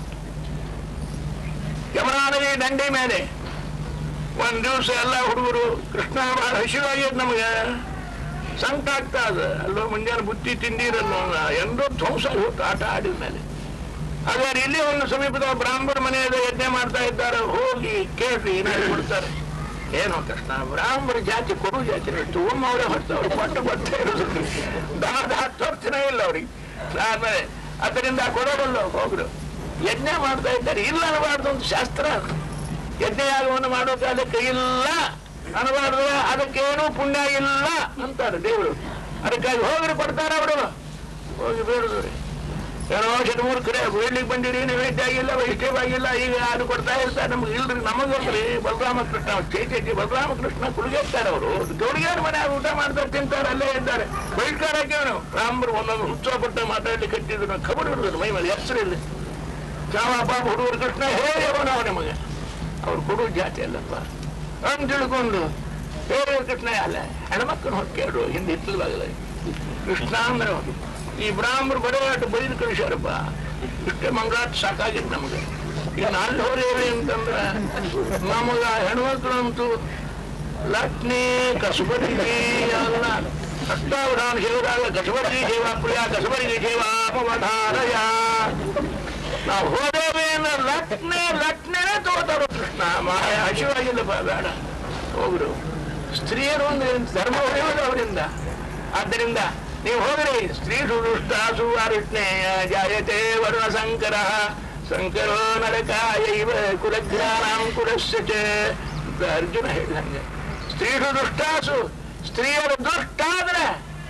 ಯಮುನಾ ನದಿ ದಂಡಿ ಮೇಲೆ ಒಂದ್ ದಿವಸ ಎಲ್ಲ ಹುಡುಗರು ಕೃಷ್ಣ ಬಹಳ ಹಸಿವಾಗ್ಯದ ನಮಗೆ ಸಂಕಟ ಆಗ್ತಾ ಅದ ಅಲ್ಲೋ ಮುಂಜಾನೆ ಬುತ್ತಿ ತಿಂದಿರಲ್ಲೋ ಎಂದೋ ಧ್ವಂಸ ಹೋಗ್ತು ಆಟ ಆಡಿದ ಮೇಲೆ ಹಾಗಾದ್ರೆ ಇಲ್ಲಿ ಒಂದು ಸಮೀಪದ ಬ್ರಾಹ್ಮಣ ಮನೆಯಲ್ಲಿ ಯಜ್ಞ ಮಾಡ್ತಾ ಇದ್ದಾರೆ ಹೋಗಿ ಕೇಳ್ರಿ ಏನಾದ್ರು ಕೊಡ್ತಾರೆ ಏನೋ ಕೃಷ್ಣ ಬ್ರಾಹ್ಮಣ ಜಾತಿ ಕೊಡು ಜಾತಿ ತಗೊಂಡ್ ಅವರೇ ಹೊಡ್ತಾವ್ರು ಕೊಟ್ಟು ಬರ್ತಾ ಇರೋದು ದಾದ ಹತ್ತು ವರ್ಷನೇ ಇಲ್ಲ ಅವ್ರಿಗೆ ಆದ್ಮೇಲೆ ಅದರಿಂದ ಕೊಡೋಬಲ್ಲ ಹೋಗ್ರು ಯಜ್ಞ ಮಾಡ್ತಾ ಇದ್ದಾರೆ ಇಲ್ಲ ಅನ್ನಬಾರ್ದು ಅಂತ ಶಾಸ್ತ್ರ ಯಜ್ಞ ಯಾಗವನ್ನು ಮಾಡೋ ಕಾಲಕ್ಕೆ ಇಲ್ಲ ಅನ್ನಬಾರ್ದು ಅದಕ್ಕೇನು ಪುಣ್ಯ ಇಲ್ಲ ಅಂತಾರೆ ದೇವರು ಅದಕ್ಕಾಗಿ ಹೋಗ್ರಿ ಕೊಡ್ತಾರೆ ಅವರು ಹೋಗಿ ಬೇಡದ್ರಿ ಏನೋ ಶತಮೂರು ಕರೆ ಬೇಡ್ಲಿಕ್ಕೆ ಬಂದಿರಿ ನೈವೇದ್ಯ ಆಗಿಲ್ಲ ವೈಷ್ಣವ ಆಗಿಲ್ಲ ಈಗ ಅದು ಕೊಡ್ತಾ ಇರ್ತಾರೆ ನಮ್ಗೆ ಇಲ್ರಿ ನಮಗೊಬ್ರಿ ಬಲರಾಮ ಕೃಷ್ಣ ಚೈತನ್ಯ ಬಲರಾಮ ಕೃಷ್ಣ ಕುಳಿಗೆತ್ತಾರೆ ಅವರು ಗೌಡಿಗಾರ ಮನೆ ಊಟ ಮಾಡ್ತಾರೆ ತಿಂತಾರೆ ಅಲ್ಲೇ ಇದ್ದಾರೆ ಬಹಿಷ್ಕಾರ ಹಾಕ್ಯವನು ರಾಮರು ಒಂದೊಂದು ಹುಚ್ಚ ಪಟ್ಟ ಮಾತಾಡ್ಲಿಕ್ಕೆ ಕಟ್ಟಿದ್ರು ಖಬರ್ ಇರೋದು ಮೈ ಮೇಲೆ ಹೆಸರು ಇಲ್ಲ ಚಾವ ಪಾಪ ಹುಡುಗರು ಕೃಷ್ಣ ಹೇಳವನ ಅವ ನಮಗೆ ಅವ್ರು ಕೊಡೋ ಜಾತಿ ಅಲ್ಲಪ್ಪ ಅಂತ ತಿಳ್ಕೊಂಡು ಬೇರೆ ಕೃಷ್ಣ ಅಲ್ಲ ಹೆಣ್ಮಕ್ಕಳು ಹೊಕ್ಕೇಳು ಹಿಂದೆ ಹಿತ್ತಲು ಬಾಗಲ ಕೃಷ್ಣ ಅಂದ್ರೆ ಅವ್ನು. ಈ ಬ್ರಾಹ್ಮರು ಬಡವಾಟ ಬೈದು ಕಳಿಸ್ಯಾರಪ್ಪ ಇಷ್ಟೇ ಮಂಗಳಾಟ ಸಾಕಾಗಿತ್ತು ನಮಗೆ ಈಗ ಅಲ್ಲಿ ಹೋರೇವಿ ಅಂತಂದ್ರ ನಮಗ ಹೆಣ್ಮಕ್ಳು ಅಂತೂ ಲಕ್ಷ್ಮಿ ಕಸಬರಿಗೆ ಎಲ್ಲ ಅಷ್ಟಾವಧಾನ ಶಿವರಾಗ ಕಸಬರಿಗೆ ಸೇವಾ ಪ್ರಿಯ ಕಸಬರಿಗೆ ಸೇವಾ ಅಪವಧಾರಯ ನಾವು ಹೋದೇವೆ ಅಂದ್ರೆ ಲಕ್ಷ್ಮಿ ಲಕ್ಷ್ಮಿನೇ ತಗೋತಾರ ಕೃಷ್ಣ ಮಾಯ ಹಸಿವಾಗಿಲ್ಲಪ್ಪ ಬೇಡ ಹೋಗ್ರು ಸ್ತ್ರೀಯರು ಒಂದು ಧರ್ಮ ಹೊಡೆಯೋದು ಅವರಿಂದ ಆದ್ದರಿಂದ ನೀವು ಹೋಗ್ರಿ ಸ್ತ್ರೀ ಸುದುಷ್ಟಾಸು ಅರಿಷ್ಣೇಯ ಜಾಯತೆ ವರ್ಣ ಸಂಕರ ಸಂಕರೋ ನರಕಾಯೈವ ಕುಲಜ್ಞಾನಾಂ ಕುಲಸ್ಯ ಚ ಅಂತ ಅರ್ಜುನ ಹೇಳಿದಂಗೆ ಸ್ತ್ರೀಷು ದುಷ್ಟಾಸು ಸ್ತ್ರೀಯರು ದುಷ್ಟಾದ್ರೆ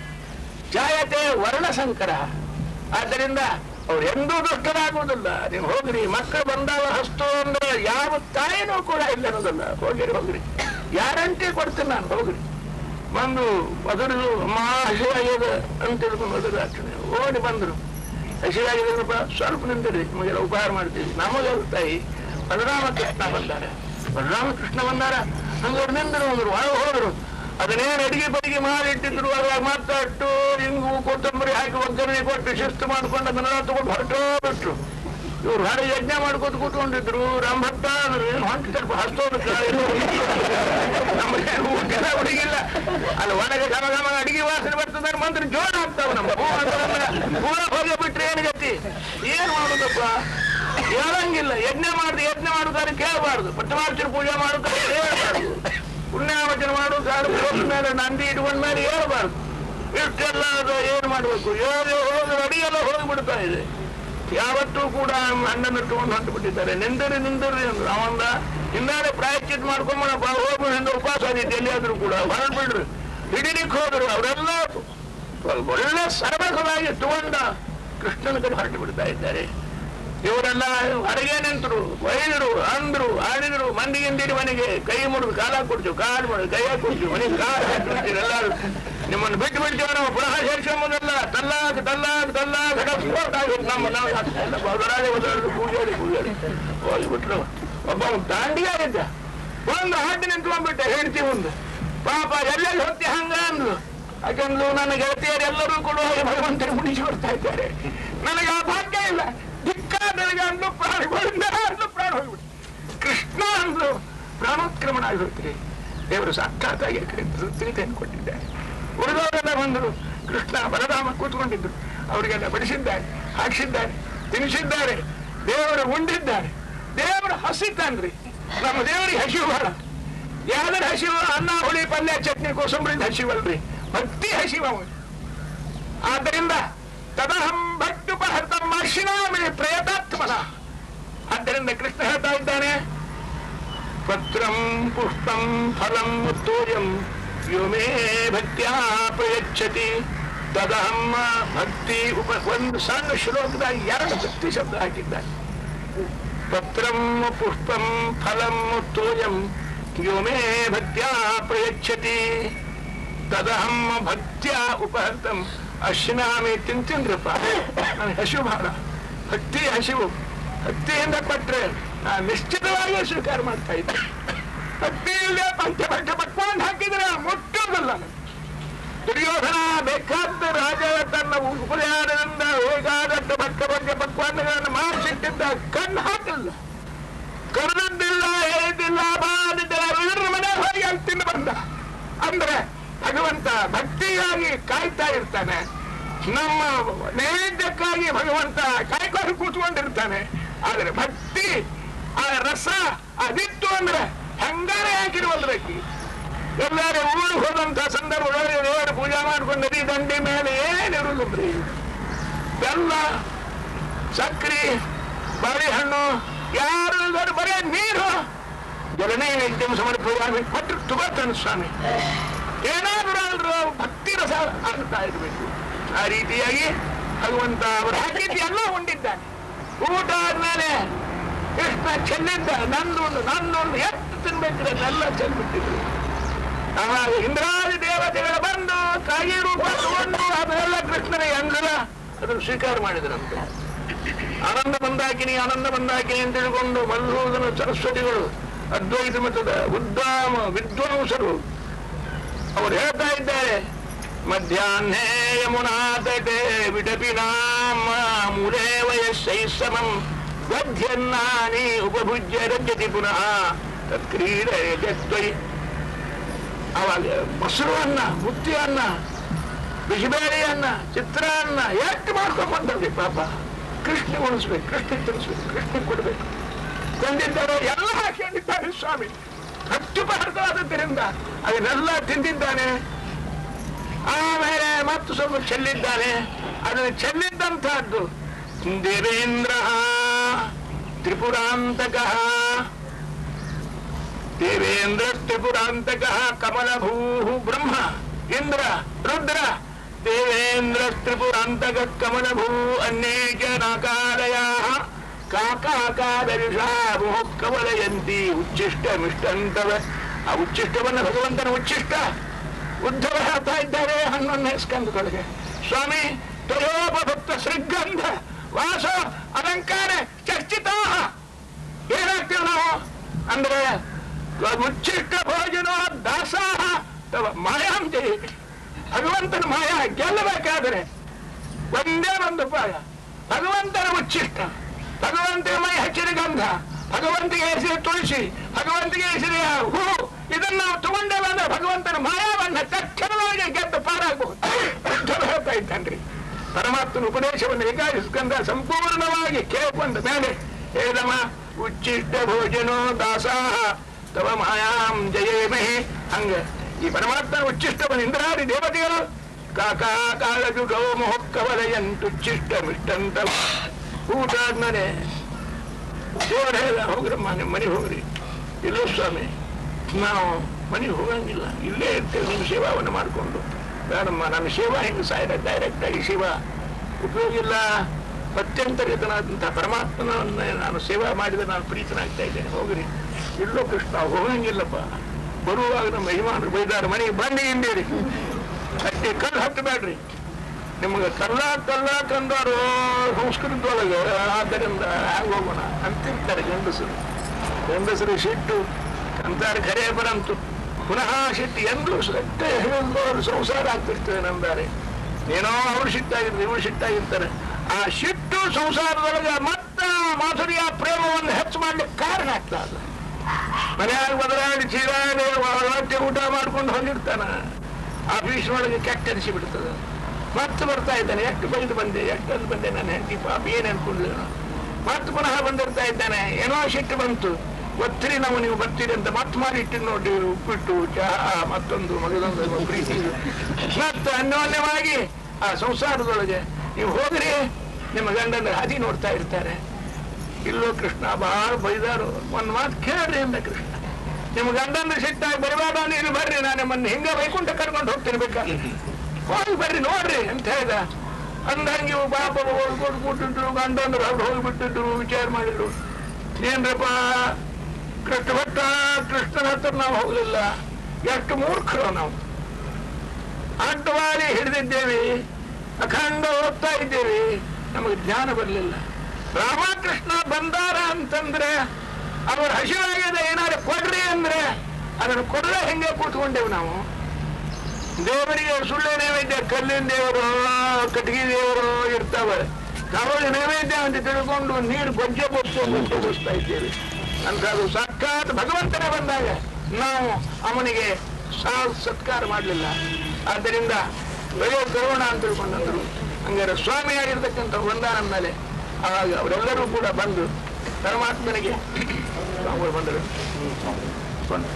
ಜಾಯತೆ ವರ್ಣ ಸಂಕರ ಆದ್ದರಿಂದ ಅವ್ರು ಎಂದೂ ದುಷ್ಟರಾಗುವುದಿಲ್ಲ ನೀವು ಹೋಗ್ರಿ ಮಕ್ಕಳು ಬಂದಾಗ ಹಸ್ತು ಅಂದ್ರೆ ಯಾವ ತಾಯಿನೂ ಕೂಡ ಇಲ್ಲ ಅನ್ನೋದಿಲ್ಲ ಹೋಗಿರಿ ಹೋಗ್ರಿ ಗ್ಯಾರಂಟಿ ಕೊಡ್ತೀನಿ ನಾನು ಹೋಗ್ರಿ ಬಂದು ಮೊದಲು ಅಮ್ಮ ಹಸಿವಾಗ್ಯದ ಅಂತ ತಿಳ್ಕೊಂಡು ಮೊದಲು ಅಕ್ಷಣೆ ಓಡಿ ಬಂದ್ರು ಹಸಿವಾಗಿದ್ರಪ್ಪ ಸ್ವಲ್ಪ ನಿಂತಿರಿ ನಿಮಗೆಲ್ಲ ಉಪಹಾರ ಮಾಡ್ತೀವಿ ನಮಗೆ ತಾಯಿ ಬಲರಾಮ ಕೃಷ್ಣ ಬಂದಾರೆ ಬಲರಾಮ ಕೃಷ್ಣ ಬಂದಾರ ಹಂಗಾರೆ ನಿಂದರು ಅಂದ್ರು ಒಳಗೆ ಹೋದ್ರು ಅದನ್ನೇನು ಅಡಿಗೆ ಬಡಿಗೆ ಮಾಡಿ ಇಟ್ಟಿದ್ರು ಅವಾಗ ಮಾತಾಟ್ಟು ಹಿಂಗು ಕೊತ್ತಂಬರಿ ಹಾಕಿ ಒಗ್ಗರಣೆ ಕೊಟ್ಟು ಶಿಸ್ತು ಮಾಡ್ಕೊಂಡು ಅದನ್ನೆಲ್ಲ ತಗೊಂಡು ಹೊರಟೋ ಬಿಟ್ರು ಇವ್ರು ಹೊರ ಯಜ್ಞ ಮಾಡ್ಕೊತ ಕೂತ್ಕೊಂಡಿದ್ರು ರಾಮ್ ಭಕ್ತ ಅಂದ್ರೆ ಏನು ಹೊಂಟಿ ಸ್ವಲ್ಪ ಹಸ್ತೋದಕ್ಕೆ ನಮ್ಮ ಊಟ ಹುಡುಗಿಲ್ಲ ಅಲ್ಲಿ ಒಳಗೆ ಘಮ ಘಮ ಅಡಿಗೆ ವಾಸನೆ ಬರ್ತದೆ ಮಂತ್ರ ಜೋರ ಆಗ್ತಾವ ನಮ್ಮ ಹೂ ಅಂತಂದ್ರೆ ಪೂರ ಹೋಗಿ ಬಿಟ್ರೆ ಏನು ಗತಿ ಏನ್ ಮಾಡುದಪ್ಪ ಹೇಳಂಗಿಲ್ಲ ಯಜ್ಞ ಮಾಡುದು ಯಜ್ಞ ಮಾಡುತ್ತಾರೆ ಕೇಳಬಾರ್ದು ಪಟ್ಟಮಾರ್ಚನ ಪೂಜೆ ಮಾಡುತ್ತಾರೆ ಕೇಳಬಾರ್ದು ಪುಣ್ಯಾವಚನ ಮಾಡುತ್ತಾರೆ ಮೇಲೆ ನಂದಿ ಇಟ್ಕೊಂಡ ಮೇಲೆ ಹೇಳಬಾರ್ದು ಇಷ್ಟೆಲ್ಲ ಅದು ಏನ್ ಮಾಡ್ಬೇಕು ಹೇಳಿ ಹೋಗಿ ಅಡಿಗೆಲ್ಲ ಹೋಗ್ಬಿಡ್ತಾ ಇದೆ ಯಾವತ್ತೂ ಕೂಡ ಅಣ್ಣನ ಇಟ್ಕೊಂಡು ಹೊಂಟು ಬಿಟ್ಟಿದ್ದಾರೆ ನಿಂದಿರಿ ನಿಂದಿರಿ ಅಂದ್ರು ಅವಂದ ಹಿಂದಾಡೆ ಪ್ರಾಯಶ್ಚಿತ್ ಮಾಡ್ಕೊಂಬಣಪ್ಪ ಹೋಗ್ಬಿಡು ಹಿಂದೆ ಉಪವಾಸ ಆಗಿತ್ತು ಎಲ್ಲಿಯಾದ್ರೂ ಕೂಡ ಹೊರಡ್ಬಿಡ್ರಿ ಹಿಡಿಲಿಕ್ಕೆ ಹೋದ್ರು ಅವರೆಲ್ಲ ಒಳ್ಳೆ ಸರ್ವಸವಾಗಿ ತಗೊಂಡ ಕೃಷ್ಣನ ಕಡೆ ಹೊರಟು ಬಿಡ್ತಾ ಇದ್ದಾರೆ ಇವರೆಲ್ಲ ಹೊರಗೆ ನಿಂತರು ಬೈದರು ಅಂದ್ರು ಆಡಿದ್ರು ಮಂದಿಗಿಂದಿರಿ ಮನೆಗೆ ಕೈ ಮುರಿದು ಕಾಲ ಕೊಡ್ತೀವಿ ಕಾಲು ಮುರಿದು ಕೈ ಕೊಡ್ತೀವಿ ಮನೆಗೆ ಕಾಲು ಹಾಕ್ಬಿಡ್ತೀವಿ ಎಲ್ಲರೂ ನಿಮ್ಮನ್ನು ಬಿಟ್ಟು ಬಿಡ್ತೀವಿ ನಾವು ಪುನಃ ಸೇರ್ಕೊಂಬೋದಲ್ಲ ತಲ್ಲಾಗ ತಲ್ಲಾಗ ತಲ್ಲಾಗ ಹಡಸ್ಫೋಟ್ ಆಗಿತ್ತು ನಮ್ಮ ನಾವು ಎಲ್ಲ ಬದಲಾಗಿ ಬದಲಾಗಿ ಪೂಜಾಡಿ ಪೂಜಾಡಿ ಹೋಗ್ಬಿಟ್ರು ಒಬ್ಬ ದಾಂಡಿಗೆ ಆಗಿದ್ದ ಒಂದು ಹಾಟಿ ನಿಂತ್ಕೊಂಡ್ಬಿಟ್ಟೆ ಹೇಳ್ತಿ ಒಂದು ಪಾಪ ಎಲ್ಲೆಲ್ಲಿ ಹೊತ್ತಿ ಹಂಗ ಅಂದ್ಲು ಯಾಕಂದ್ಲು ನನ್ನ ಗೆಳತಿಯರು ಎಲ್ಲರೂ ಕೂಡ ಭಗವಂತನ ಮುಡಿಸಿ ಕೊಡ್ತಾ ಇದ್ದಾರೆ ನನಗೆ ಆ ಭಾಗ್ಯ ಇಲ್ಲ ಧಿಕ್ಕ ನನಗೆ ಅಂದು ಪ್ರಾಣಗಳಿಂದ ಅಂದು ಪ್ರಾಣ ಹೋಗ್ಬಿಟ್ಟು ಕೃಷ್ಣ ಅಂದ್ರು ಪ್ರಾಣೋತ್ಕ್ರಮಣ ಆಗಿರುತ್ತೀರಿ ದೇವರು ಸಾಕ್ಷಾತ್ತಾಗಿ ತಿಳಿತೆಯನ್ನು ಕೊಟ್ಟಿದ್ದಾರೆ ಉಳಿದವರೆಲ್ಲ ಬಂದರು ಕೃಷ್ಣ ಬಲರಾಮ ಕೂತ್ಕೊಂಡಿದ್ರು ಅವರಿಗೆಲ್ಲ ಬಡಿಸಿದ್ದಾರೆ ಹಾಕಿಸಿದ್ದಾರೆ ತಿನ್ನಿಸಿದ್ದಾರೆ ದೇವರು ಉಂಡಿದ್ದಾರೆ ದೇವರು ಹಸಿತಾನ್ರಿ ನಮ್ಮ ದೇವರಿಗೆ ಹಸಿವು ಬಹಳ ಯಾವ್ದಾರ ಹಸಿವು ಅನ್ನ ಹುಳಿ ಪಲ್ಯ ಚಟ್ನಿ ಕೋಸಂಬರಿಂದ ಹಸಿವಲ್ರಿ ಭಕ್ತಿ ಹಸಿವ ಅವನು ಆದ್ದರಿಂದ ತದಹಂ ಭಕ್ತುಪಹರ್ತಂ ಅಶಿನಾಮಿ ಪ್ರಯತಾತ್ಮನ ಆದ್ದರಿಂದ ಕೃಷ್ಣ ಹೇಳ್ತಾ ಇದ್ದಾನೆ ಪತ್ರಂ ಪುಷ್ಪಂ ಫಲಂ ತೋಯಂ ವ್ಯೋಮೇ ಭಕ್ತ್ಯಾ ಪ್ರಯಚ್ಛತಿ ತದಹಂ ಭಕ್ತಿ ಉಪ ಒಂದು ಸಣ್ಣ ಶ್ಲೋಕದಾಗ ಎರಡು ಭಕ್ತಿ ಶಬ್ದ ಹಾಕಿದ್ದಾನೆ ಪತ್ರಂ ಪುಷ್ಪಂ ಫಲಂ ತೋಯಂ ವ್ಯೋಮೇ ಭಕ್ತ್ಯಾ ಪ್ರಯಚ್ಛತಿ ತದಹಂ ಭಕ್ತ್ಯ ಉಪಹರ್ತಂ ಅಶ್ನಾಮಿ ತಿಂತಿಂದ್ರಪ್ಪ ನನಗೆ ಹಸಿವು ಬಹಳ ಭಕ್ತಿ ಹಸಿವು ಭಕ್ತಿಯಿಂದ ಕೊಟ್ರೆ ನಾನು ನಿಶ್ಚಿತವಾಗಿ ಸ್ವೀಕಾರ ಮಾಡ್ತಾ ಇದ್ದೆ ಭಕ್ತಿ ಇಲ್ಲದೆ ಪಂಚ ಪಂಚ ಪಕ್ವಾನ್ ಹಾಕಿದ್ರೆ ಮುಟ್ಟೋದಿಲ್ಲ ನನಗೆ. ದುರ್ಯೋಧನ ಬೇಕಾದ ರಾಜ ತನ್ನ ಉಪಯಾರದಿಂದ ಬೇಕಾದಷ್ಟು ಭಕ್ತ ಪಂಚ ಪಕ್ವಾನ್ಗಳನ್ನು ಮಾಡಿಸಿಟ್ಟಿದ್ದ ಕಣ್ಣು ಹಾಕಲಿಲ್ಲ ಕರೆದಿದ್ದಿಲ್ಲ ಹೇಳಿದ್ದಿಲ್ಲ ಬಾದಿದ್ದಿಲ್ಲ ಇದ್ರ ಮನೆ ಹೋಗಿ ಅಲ್ಲಿ ತಿಂದು ಬಂದ ಅಂದ್ರೆ ಭಗವಂತ ಭಕ್ತಿಗಾಗಿ ಕಾಯ್ತಾ ಇರ್ತಾನೆ ನಮ್ಮ ನೈವೇದ್ಯಕ್ಕಾಗಿ ಭಗವಂತ ಕಾಯ್ಕೊಂಡು ಕೂತ್ಕೊಂಡಿರ್ತಾನೆ ಆದ್ರೆ ಭಕ್ತಿ ಆ ರಸ ಅದಿತ್ತು ಅಂದ್ರೆ ಹಂಗಾರೆ ಹಾಕಿರುವಲ್ರಕ್ಕಿ ಎಲ್ಲರೂ ಊರಿಗೆ ಹೋದಂತ ಸಂದರ್ಭದಲ್ಲಿ ದೇವರ ಪೂಜೆ ಮಾಡ್ಕೊಂಡು ನದಿ ದಂಡಿ ಮೇಲೆ ಏನಿರುವುದಿಲ್ರಿ ಬೆಲ್ಲ ಸಕ್ರಿ ಬಾಳೆಹಣ್ಣು ಯಾರು ಇಲ್ಲದ್ರು ಬರೇ ನೀರು ಜಲನೇ ನೈವೇದ್ಯಂ ಸಮರ್ಪಯಾಮಿ ಮತ್ತು ತುಬತನ ಸ್ವಾಮಿ ಏನಾದರೂ ಆದ್ರೂ ಭಕ್ತಿ ರಸ ಆಗ್ತಾ ಇರಬೇಕು ಆ ರೀತಿಯಾಗಿ ಭಗವಂತ ಅವರು ಹಾಕಿದ್ದು ಎಲ್ಲ ಉಂಡಿದ್ದಾನೆ ಊಟ ಆದ್ಮೇಲೆ ಕೃಷ್ಣ ಚೆಲ್ಲಿದ್ದ ನಂದೊಂದು ನಂದೊಂದು ಎಷ್ಟು ತಿನ್ಬೇಕ್ರೆ ಎಲ್ಲ ಚೆಲ್ಬಿಟ್ಟಿದ್ರು ಆವಾಗ ಇಂದ್ರಾದಿ ದೇವತೆಗಳು ಬಂದು ತಾಯಿ ರೂಪ ತಗೊಂಡು ಅದನ್ನೆಲ್ಲ ಕೃಷ್ಣನ ಅಂಗದ ಅದನ್ನು ಸ್ವೀಕಾರ ಮಾಡಿದ್ರಂತೆ ಆನಂದ ಬಂದಾಕಿನಿ ಆನಂದ ಬಂದಾಕಿನಿ ಅಂತ ತಿಳ್ಕೊಂಡು ಮಲ್ಲೂದನ ಸರಸ್ವತಿಗಳು ಅದ್ವೈತ ಮತದ ಉದ್ದಾಮ ವಿದ್ವಾಂಸರು ಅವರು ಹೇಳ್ತಾ ಇದ್ದಾರೆ ಮಧ್ಯಾಹ್ನೇ ಯಮುನಾ ತಟೆ ವಿಡಪಿ ನಾಮ ಮೂರೇ ವಯಸ್ಸೈ ಸಮಂ ಗಧ್ಯನ್ನಾನಿ ಉಪಭುಜ್ಯ ರಜ್ಯತಿ ಪುನಃ ತತ್ಕ್ರೀಡ ಯಜತ್ವೈ ಅವಾಗ ಮೊಸರು ಅನ್ನ ಮುತ್ತಿ ಅನ್ನ ಬಿಸಿಬೇಳೆ ಅನ್ನ ಚಿತ್ರಾನ್ನ ಎಷ್ಟು ಮಾಡ್ಕೊಂಡ್ ಬಂದ್ರಿ ಪಾಪ ಕೃಷ್ಣ ಉಣಿಸ್ಬೇಕು ಕೃಷ್ಣ ತಿನ್ನಿಸ್ಬೇಕು ಕೃಷ್ಣ ಕೊಡ್ಬೇಕು ತಂದಿದ್ದಾರೆ ಎಲ್ಲ ಹಾಕೊಂಡಿದ್ದಾರೆ ಸ್ವಾಮಿ ಪ್ರತ್ಯುಪಹೃತವಾದದ್ದರಿಂದ ಅದನ್ನೆಲ್ಲ ತಿಂದಿದ್ದಾನೆ ಆಮೇಲೆ ಮತ್ತು ಸ್ವಲ್ಪ ಚೆಲ್ಲಿದ್ದಾನೆ ಅದನ್ನು ಚೆಲ್ಲಿದ್ದಂತಹದ್ದು ದೇವೇಂದ್ರ ತ್ರಿಪುರಾಂತಕ ದೇವೇಂದ್ರ ತ್ರಿಪುರಾಂತಕ ಕಮಲಭೂ ಬ್ರಹ್ಮ ಇಂದ್ರ ರುದ್ರ ದೇವೇಂದ್ರ ತ್ರಿಪುರಾಂತಕ ಕಮಲಭೂ ಅನೇಕ ನಾಕಾಲಯ ಕಾಕಾಕಾದರಿಷಾ ಕವಲಯಂತಿ ಉಚ್ಚಿಷ್ಟ ಮಿಷ್ಟಂತವ ಆ ಉಚ್ಚಿಷ್ಟವನ್ನು ಭಗವಂತನ ಉಚ್ಚಿಷ್ಟ ಉದ್ಧವ ಹೇಳ್ತಾ ಇದ್ದಾರೆ ಹನ್ನೊಂದನೇ ಸ್ಕಂದದೊಳಗೆ ಸ್ವಾಮಿ ತ್ರಯೋಪಭಕ್ತ ಶ್ರೀಗಂಧ ವಾಸ ಅಲಂಕಾರ ಚರ್ಚಿತ ಏನಾಗ್ತೀವಿ ನಾವು ಅಂದ್ರೆ ಉಚ್ಚಿಷ್ಟ ಭೋಜನ ದಾಸಾಹ ತವ ಮಾಯಾಂತಿ ಭಗವಂತನ ಮಾಯ ಗೆಲ್ಲಬೇಕಾದರೆ ಒಂದೇ ಒಂದು ಉಪಾಯ ಭಗವಂತನ ಉಚ್ಚಿಷ್ಟ ಭಗವಂತನ ಮೈ ಹಚ್ಚಿದ ಗಂಧ ಭಗವಂತಿಗೆ ಹೆಸರು ತುಳಸಿ ಭಗವಂತಿಗೆ ಹೆಸರಿನ ಹೂ ಇದನ್ನ ನಾವು ತಗೊಂಡೇವೆ ಅಂದ್ರೆ ಭಗವಂತನ ಮಾಯಾವನ್ನ ತಕ್ಷಣವಾಗಿ ಗೆದ್ದು ಪಾರಾಗಬಹುದು ಉದ್ಧವ ಹೇಳ್ತಾ ಇದ್ದಾನ್ರಿ ಪರಮಾತ್ಮನ ಉಪದೇಶವನ್ನು ಏಕಾದಿಸ್ಕಂದ ಸಂಪೂರ್ಣವಾಗಿ ಕೇಳ್ಕೊಂಡ ಮೇಲೆ ಹೇಳಮ್ಮ ಉಚ್ಚಿಷ್ಟ ಭೋಜನೋ ದಾಸಾಹ ತವ ಮಾಯಾಂ ಜಯೇಮಹಿ ಹಂಗ ಈ ಪರಮಾತ್ಮನ ಉಚ್ಚಿಷ್ಟವನ್ನು ಇಂದ್ರಾದಿ ದೇವತೆಗಳು ಕಾಕಾ ಕಾಳಜುಗೋ ಮೊಹಕ್ಕವಲಯಂತುಚ್ಚಿಷ್ಟ ಮಿಷ್ಟಂತ ಊಟ ಆದ್ಮೇಲೆ ದೇವರು ಹೇಳಿದ ಹೋಗ್ರಮ್ಮ ನಿಮ್ಮ ಮನೆಗೆ ಹೋಗ್ರಿ ಇಲ್ಲೋ ಸ್ವಾಮಿ ನಾವು ಮನೆಗೆ ಹೋಗಂಗಿಲ್ಲ ಇಲ್ಲೇ ಇರ್ತೇವೆ ನಿಮ್ಮ ಸೇವಾವನ್ನು ಮಾಡಿಕೊಂಡು ಬೇಡಮ್ಮ ನನ್ನ ಸೇವಾ ಹಿಂಗೆ ಸಾಯ್ದ ಡೈರೆಕ್ಟ್ ಆಗಿ ಸೇವಾ ಉಪಯೋಗ ಇಲ್ಲ ಅತ್ಯಂತರಿತನಾದಂತಹ ಪರಮಾತ್ಮನನ್ನ ನಾನು ಸೇವಾ ಮಾಡಿದ ನಾನು ಪ್ರೀತನಾಗ್ತಾ ಇದ್ದೇನೆ ಹೋಗ್ರಿ ಇಲ್ಲೋ ಕೃಷ್ಣ ಹೋಗಂಗಿಲ್ಲಪ್ಪ ಬರುವಾಗ ನಮ್ಮ ಯಜಮಾನರು ಬೈದಾರ ಮನೆಗೆ ಬಂಡಿ ಹಿಂದೇರಿ ಅಟ್ಟಿ ಕಲ್ಲು ಹತ್ತಬೇಡ್ರಿ ನಿಮಗೆ ಕಲ್ಲ ಕಲ್ಲ ಕಂದಾರು ಸಂಸ್ಕೃತದೊಳಗೆ ಆದ್ದರಿಂದ ಹ್ಯಾಂಗ ಹೋಗೋಣ ಅಂತಿರ್ತಾರೆ ಗಂಡಸರು ಗಂಡಸರು ಸಿಟ್ಟು ಅಂತಾರೆ ಖರೆ ಬರಂತು ಪುನಃ ಸಿಟ್ಟು ಎಂದೂ ಸಟ್ಟೆ ಹೇಳಿದವರು ಸಂಸಾರ ಆಗ್ತಿರ್ತೇವೆ ನಂದಾರೆ ಏನೋ ಅವ್ರು ಸಿಟ್ಟಾಗಿರ್ತಾರೆ ಇವ್ರು ಸಿಟ್ಟಾಗಿರ್ತಾರೆ ಆ ಸಿಟ್ಟು ಸಂಸಾರದೊಳಗೆ ಮತ್ತ ಮಾಧುರ್ಯ ಪ್ರೇಮವನ್ನು ಹೆಚ್ಚು ಮಾಡ್ಲಿಕ್ಕೆ ಕಾರಣ ಆಗ್ತಾ ಇಲ್ಲ ಮನೆಯಾಗ ಬದಲಾಗಿ ಚೀರಾಡಿ ಹೊಟ್ಟೆ ಊಟ ಮಾಡ್ಕೊಂಡು ಹೋಗಿರ್ತಾನ ಆಫೀಸ್ ಒಳಗೆ ಕೆಟ್ಟ ಅನಿಸಿಬಿಡ್ತದೆ ಮತ್ತೆ ಬರ್ತಾ ಇದ್ದಾನೆ ಎಷ್ಟು ಬೈದು ಬಂದೆ ಎಷ್ಟೊಂದು ಬಂದೆ ನಾನು ಹೆಂಡತಿ ಪಾಪ ಏನು ಅನ್ಕೊಂಡ್ಲಿ ಮತ್ತೆ ಪುನಃ ಬಂದಿರ್ತಾ ಇದ್ದಾನೆ ಏನೋ ಸಿಟ್ಟು ಬಂತು ಒತ್ತಿರಿ ನಾವು ನೀವು ಬರ್ತೀರಿ ಅಂತ ಮತ್ತೆ ಮಾಡಿ ಇಟ್ಟು ನೋಡಿ ಉಪ್ಪಿಟ್ಟು ಚಹಾ ಮತ್ತೊಂದು ಮಗದೊಂದು ಪ್ರೀತಿ ಮತ್ತೆ ಅನ್ಯೋನ್ಯವಾಗಿ ಆ ಸಂಸಾರದೊಳಗೆ ನೀವು ಹೋದ್ರಿ ನಿಮ್ಮ ಗಂಡನ ಹಾದಿ ನೋಡ್ತಾ ಇರ್ತಾರೆ ಇಲ್ಲೋ ಕೃಷ್ಣ ಬಹಳ ಬೈದಾರು ಒಂದ್ ಮಾತು ಕೇಳ್ರಿ ಅಂದ ಕೃಷ್ಣ ನಿಮ್ ಗಂಡನ ಸಿಟ್ಟಾಗಿ ಬರಬೇಡ ನೀನು ಬರ್ರಿ ನಾನು ನಿಮ್ಮನ್ನ ಹಿಂಗ ವೈಕುಂಠ ಕರ್ಕೊಂಡು ಹೋಗ್ತೀನಿ ಬೇಕಾದ್ರೆ ಹೋಗಿ ಬರ್ರಿ ನೋಡ್ರಿ ಅಂತ ಹೇಳ್ದ ಅಂದಂಗೆ ಇವು ಪಾಪ ಓದ್ಕೊಂಡು ಕೂತಿದ್ರು ಗಂಡಂದ್ರು ಅವ್ರು ಹೋಗ್ಬಿಟ್ಟಿದ್ರು ವಿಚಾರ ಮಾಡಿದ್ರು ಏನ್ರಪ್ಪ ಕೃಷ್ಣ ಭಟ್ಟ ಕೃಷ್ಣನ ಹತ್ರ ನಾವು ಹೋಗ್ಲಿಲ್ಲ ಎಷ್ಟು ಮೂರ್ಖರು ನಾವು ಅಡ್ಡವಾರಿ ಹಿಡಿದಿದ್ದೇವೆ ಅಖಂಡ ಓದ್ತಾ ಇದ್ದೇವೆ ನಮಗೆ ಜ್ಞಾನ ಬರಲಿಲ್ಲ ರಾಮಕೃಷ್ಣ ಬಂದಾರ ಅಂತಂದ್ರೆ ಅವ್ರ ಹಸಿವಾಗಿದೆ ಏನಾದ್ರು ಕೊಡ್ರಿ ಅಂದ್ರೆ ಅದನ್ನು ಕೊಡದೆ ಹೆಂಗೆ ಕೂತ್ಕೊಂಡೇವು ನಾವು ದೇವರಿಗೆ ಸುಳ್ಳು ನೈವೇದ್ಯ ಕಲ್ಲಿನ ದೇವರು ಕಟ್ಟಿಗೆ ದೇವರು ಇರ್ತಾವೆ ನಾವು ನೈವೇದ್ಯ ಅಂತ ತಿಳ್ಕೊಂಡು ನೀರು ಗೊಂಜೆ ಬೋಸ್ಕೊಂಡು ತೋರಿಸ್ತಾ ಇದ್ದೇವೆ ಅಂತ ಅದು ಸಾಕ್ಷಾತ್ ಭಗವಂತನೇ ಬಂದಾಗ ನಾವು ಅವನಿಗೆ ಸಾ ಸತ್ಕಾರ ಮಾಡಲಿಲ್ಲ ಆದ್ದರಿಂದ ಬಯೋ ಕರೋಣ ಅಂತ ತಿಳ್ಕೊಂಡಂದ್ರು ಹಂಗಾರೆ ಸ್ವಾಮಿಯಾಗಿರ್ತಕ್ಕಂಥ ಬಂದಾನ ಮೇಲೆ ಆವಾಗ ಅವರೆಲ್ಲರೂ ಕೂಡ ಬಂದು ಪರಮಾತ್ಮನಿಗೆ ಸ್ವಾಮಿಗಳು ಬಂದರು ಬಂದು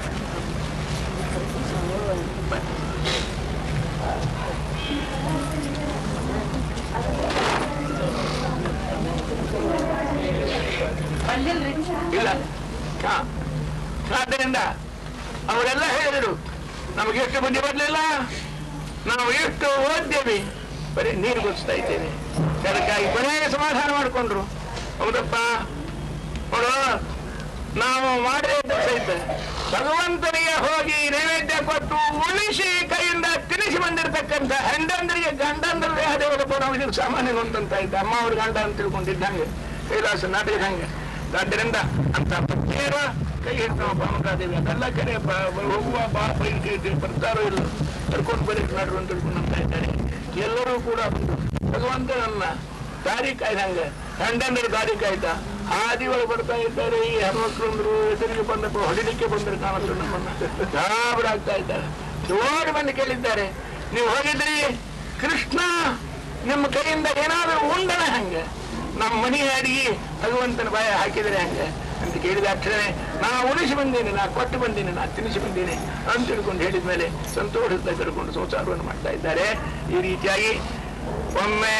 ಇಲ್ಲ ಹಾ. ಆದ್ದರಿಂದ ಅವರೆಲ್ಲ ಹೇಳಿದರು ನಮಗೆ ಎಷ್ಟು ಬುದ್ಧಿ ಬರಲಿಲ್ಲ ನಾವು ಎಷ್ಟು ಓದ್ದೇವೆ ಬರೀ ನೀರು ಗೊತ್ತಿಸ್ತಾ ಇದ್ದೇವೆ ಅದಕ್ಕಾಗಿ ಕೊನೆಗೆ ಸಮಾಧಾನ ಮಾಡಿಕೊಂಡ್ರು ಹೌದಪ್ಪ ನೋಡು ನಾವು ಮಾಡಿದ ಸಹಿತ ಭಗವಂತನಿಗೆ ಹೋಗಿ ನೈವೇದ್ಯ ಕೊಟ್ಟು ಉಳಿಸಿ ಕೈಯಿಂದ ತಿನಿಸಿ ಬಂದಿರತಕ್ಕಂಥ ಹೆಂಡಂದರಿಗೆ ಗಂಡಂದ್ರ ದೇಹದೇವರಪ್ಪ ನಾವು ಇದಕ್ಕೆ ಸಾಮಾನ್ಯ ಅಂತ ಇದ್ದ ಅಮ್ಮ ಅವ್ರ ಗಂಡ ಅಂತ ತಿಳ್ಕೊಂಡಿದ್ದಂಗೆ ಕೈಲಾಸ ನಾಟಕದಂಗೆ ಆದ್ದರಿಂದ ಅಂತ ಪತ್ನಿಯರ ಕೈ ಹಿಡ್ತಾವ ಪಾಮಕಾದೇವಿ ಅದೆಲ್ಲ ಕರೆ ಬ- ಬ- ಹೋಗುವ ಬಾ ಬೈಕ್ ಬರ್ತಾರೋ ಇಲ್ಲ ಕರ್ಕೊಂಡು ಬರೀ ನಡ್ರು ಅಂತ ತಿಳ್ಕೊಂಡು ಅಂತ ಇದ್ದಾರೆ ಎಲ್ಲರೂ ಕೂಡ ಬಂದು ಭಗವಂತನನ್ನ ದಾರಿ ಕಾಯ್ದಂಗೆ ಗಂಡಂದ್ರ ದಾರಿ ಕಾಯ್ದ ಹಾದಿ ಒಳಗೆ ಬರ್ತಾ ಇದ್ದಾರೆ ಈ ಹೆಣ್ಮಕ್ಳಂದ್ರು ಎದುರಿಗೆ ಬಂದಪ್ಪ ಹೊಡಿಲಿಕ್ಕೆ ಬಂದ್ರೆ ಕಾಣುತ್ತೆ ನಮ್ಮನ್ನ ಗಾಬರಾಗ್ತಾ ಇದ್ದಾರೆ ಓಡಿ ಬಂದು ಕೇಳಿದ್ದಾರೆ ನೀವು ಹೋಗಿದ್ರಿ ಕೃಷ್ಣ ನಿಮ್ಮ ಕೈಯಿಂದ ಏನಾದರೂ ಉಂಡನ ಹಂಗೆ ನಮ್ಮ ಮನೆ ಅಡಿಗೆ ಭಗವಂತನ ಬಾಯ ಹಾಕಿದ್ರೆ ಹಂಗೆ ಅಂತ ಕೇಳಿದ ತಕ್ಷಣ ನಾ ಉಳಿಸಿ ಬಂದೇನೆ ನಾ ಕೊಟ್ಟು ಬಂದೇನೆ ನಾ ತಿನ್ನಿಸಿ ಬಂದೇನೆ ಅಂತ ತಿಳ್ಕೊಂಡು ಹೇಳಿದ ಮೇಲೆ ಸಂತೋಷದಿಂದ ಕರ್ಕೊಂಡು ಸಂಸಾರವನ್ನು ಮಾಡ್ತಾ ಇದ್ದಾರೆ ಈ ರೀತಿಯಾಗಿ ಒಮ್ಮೆ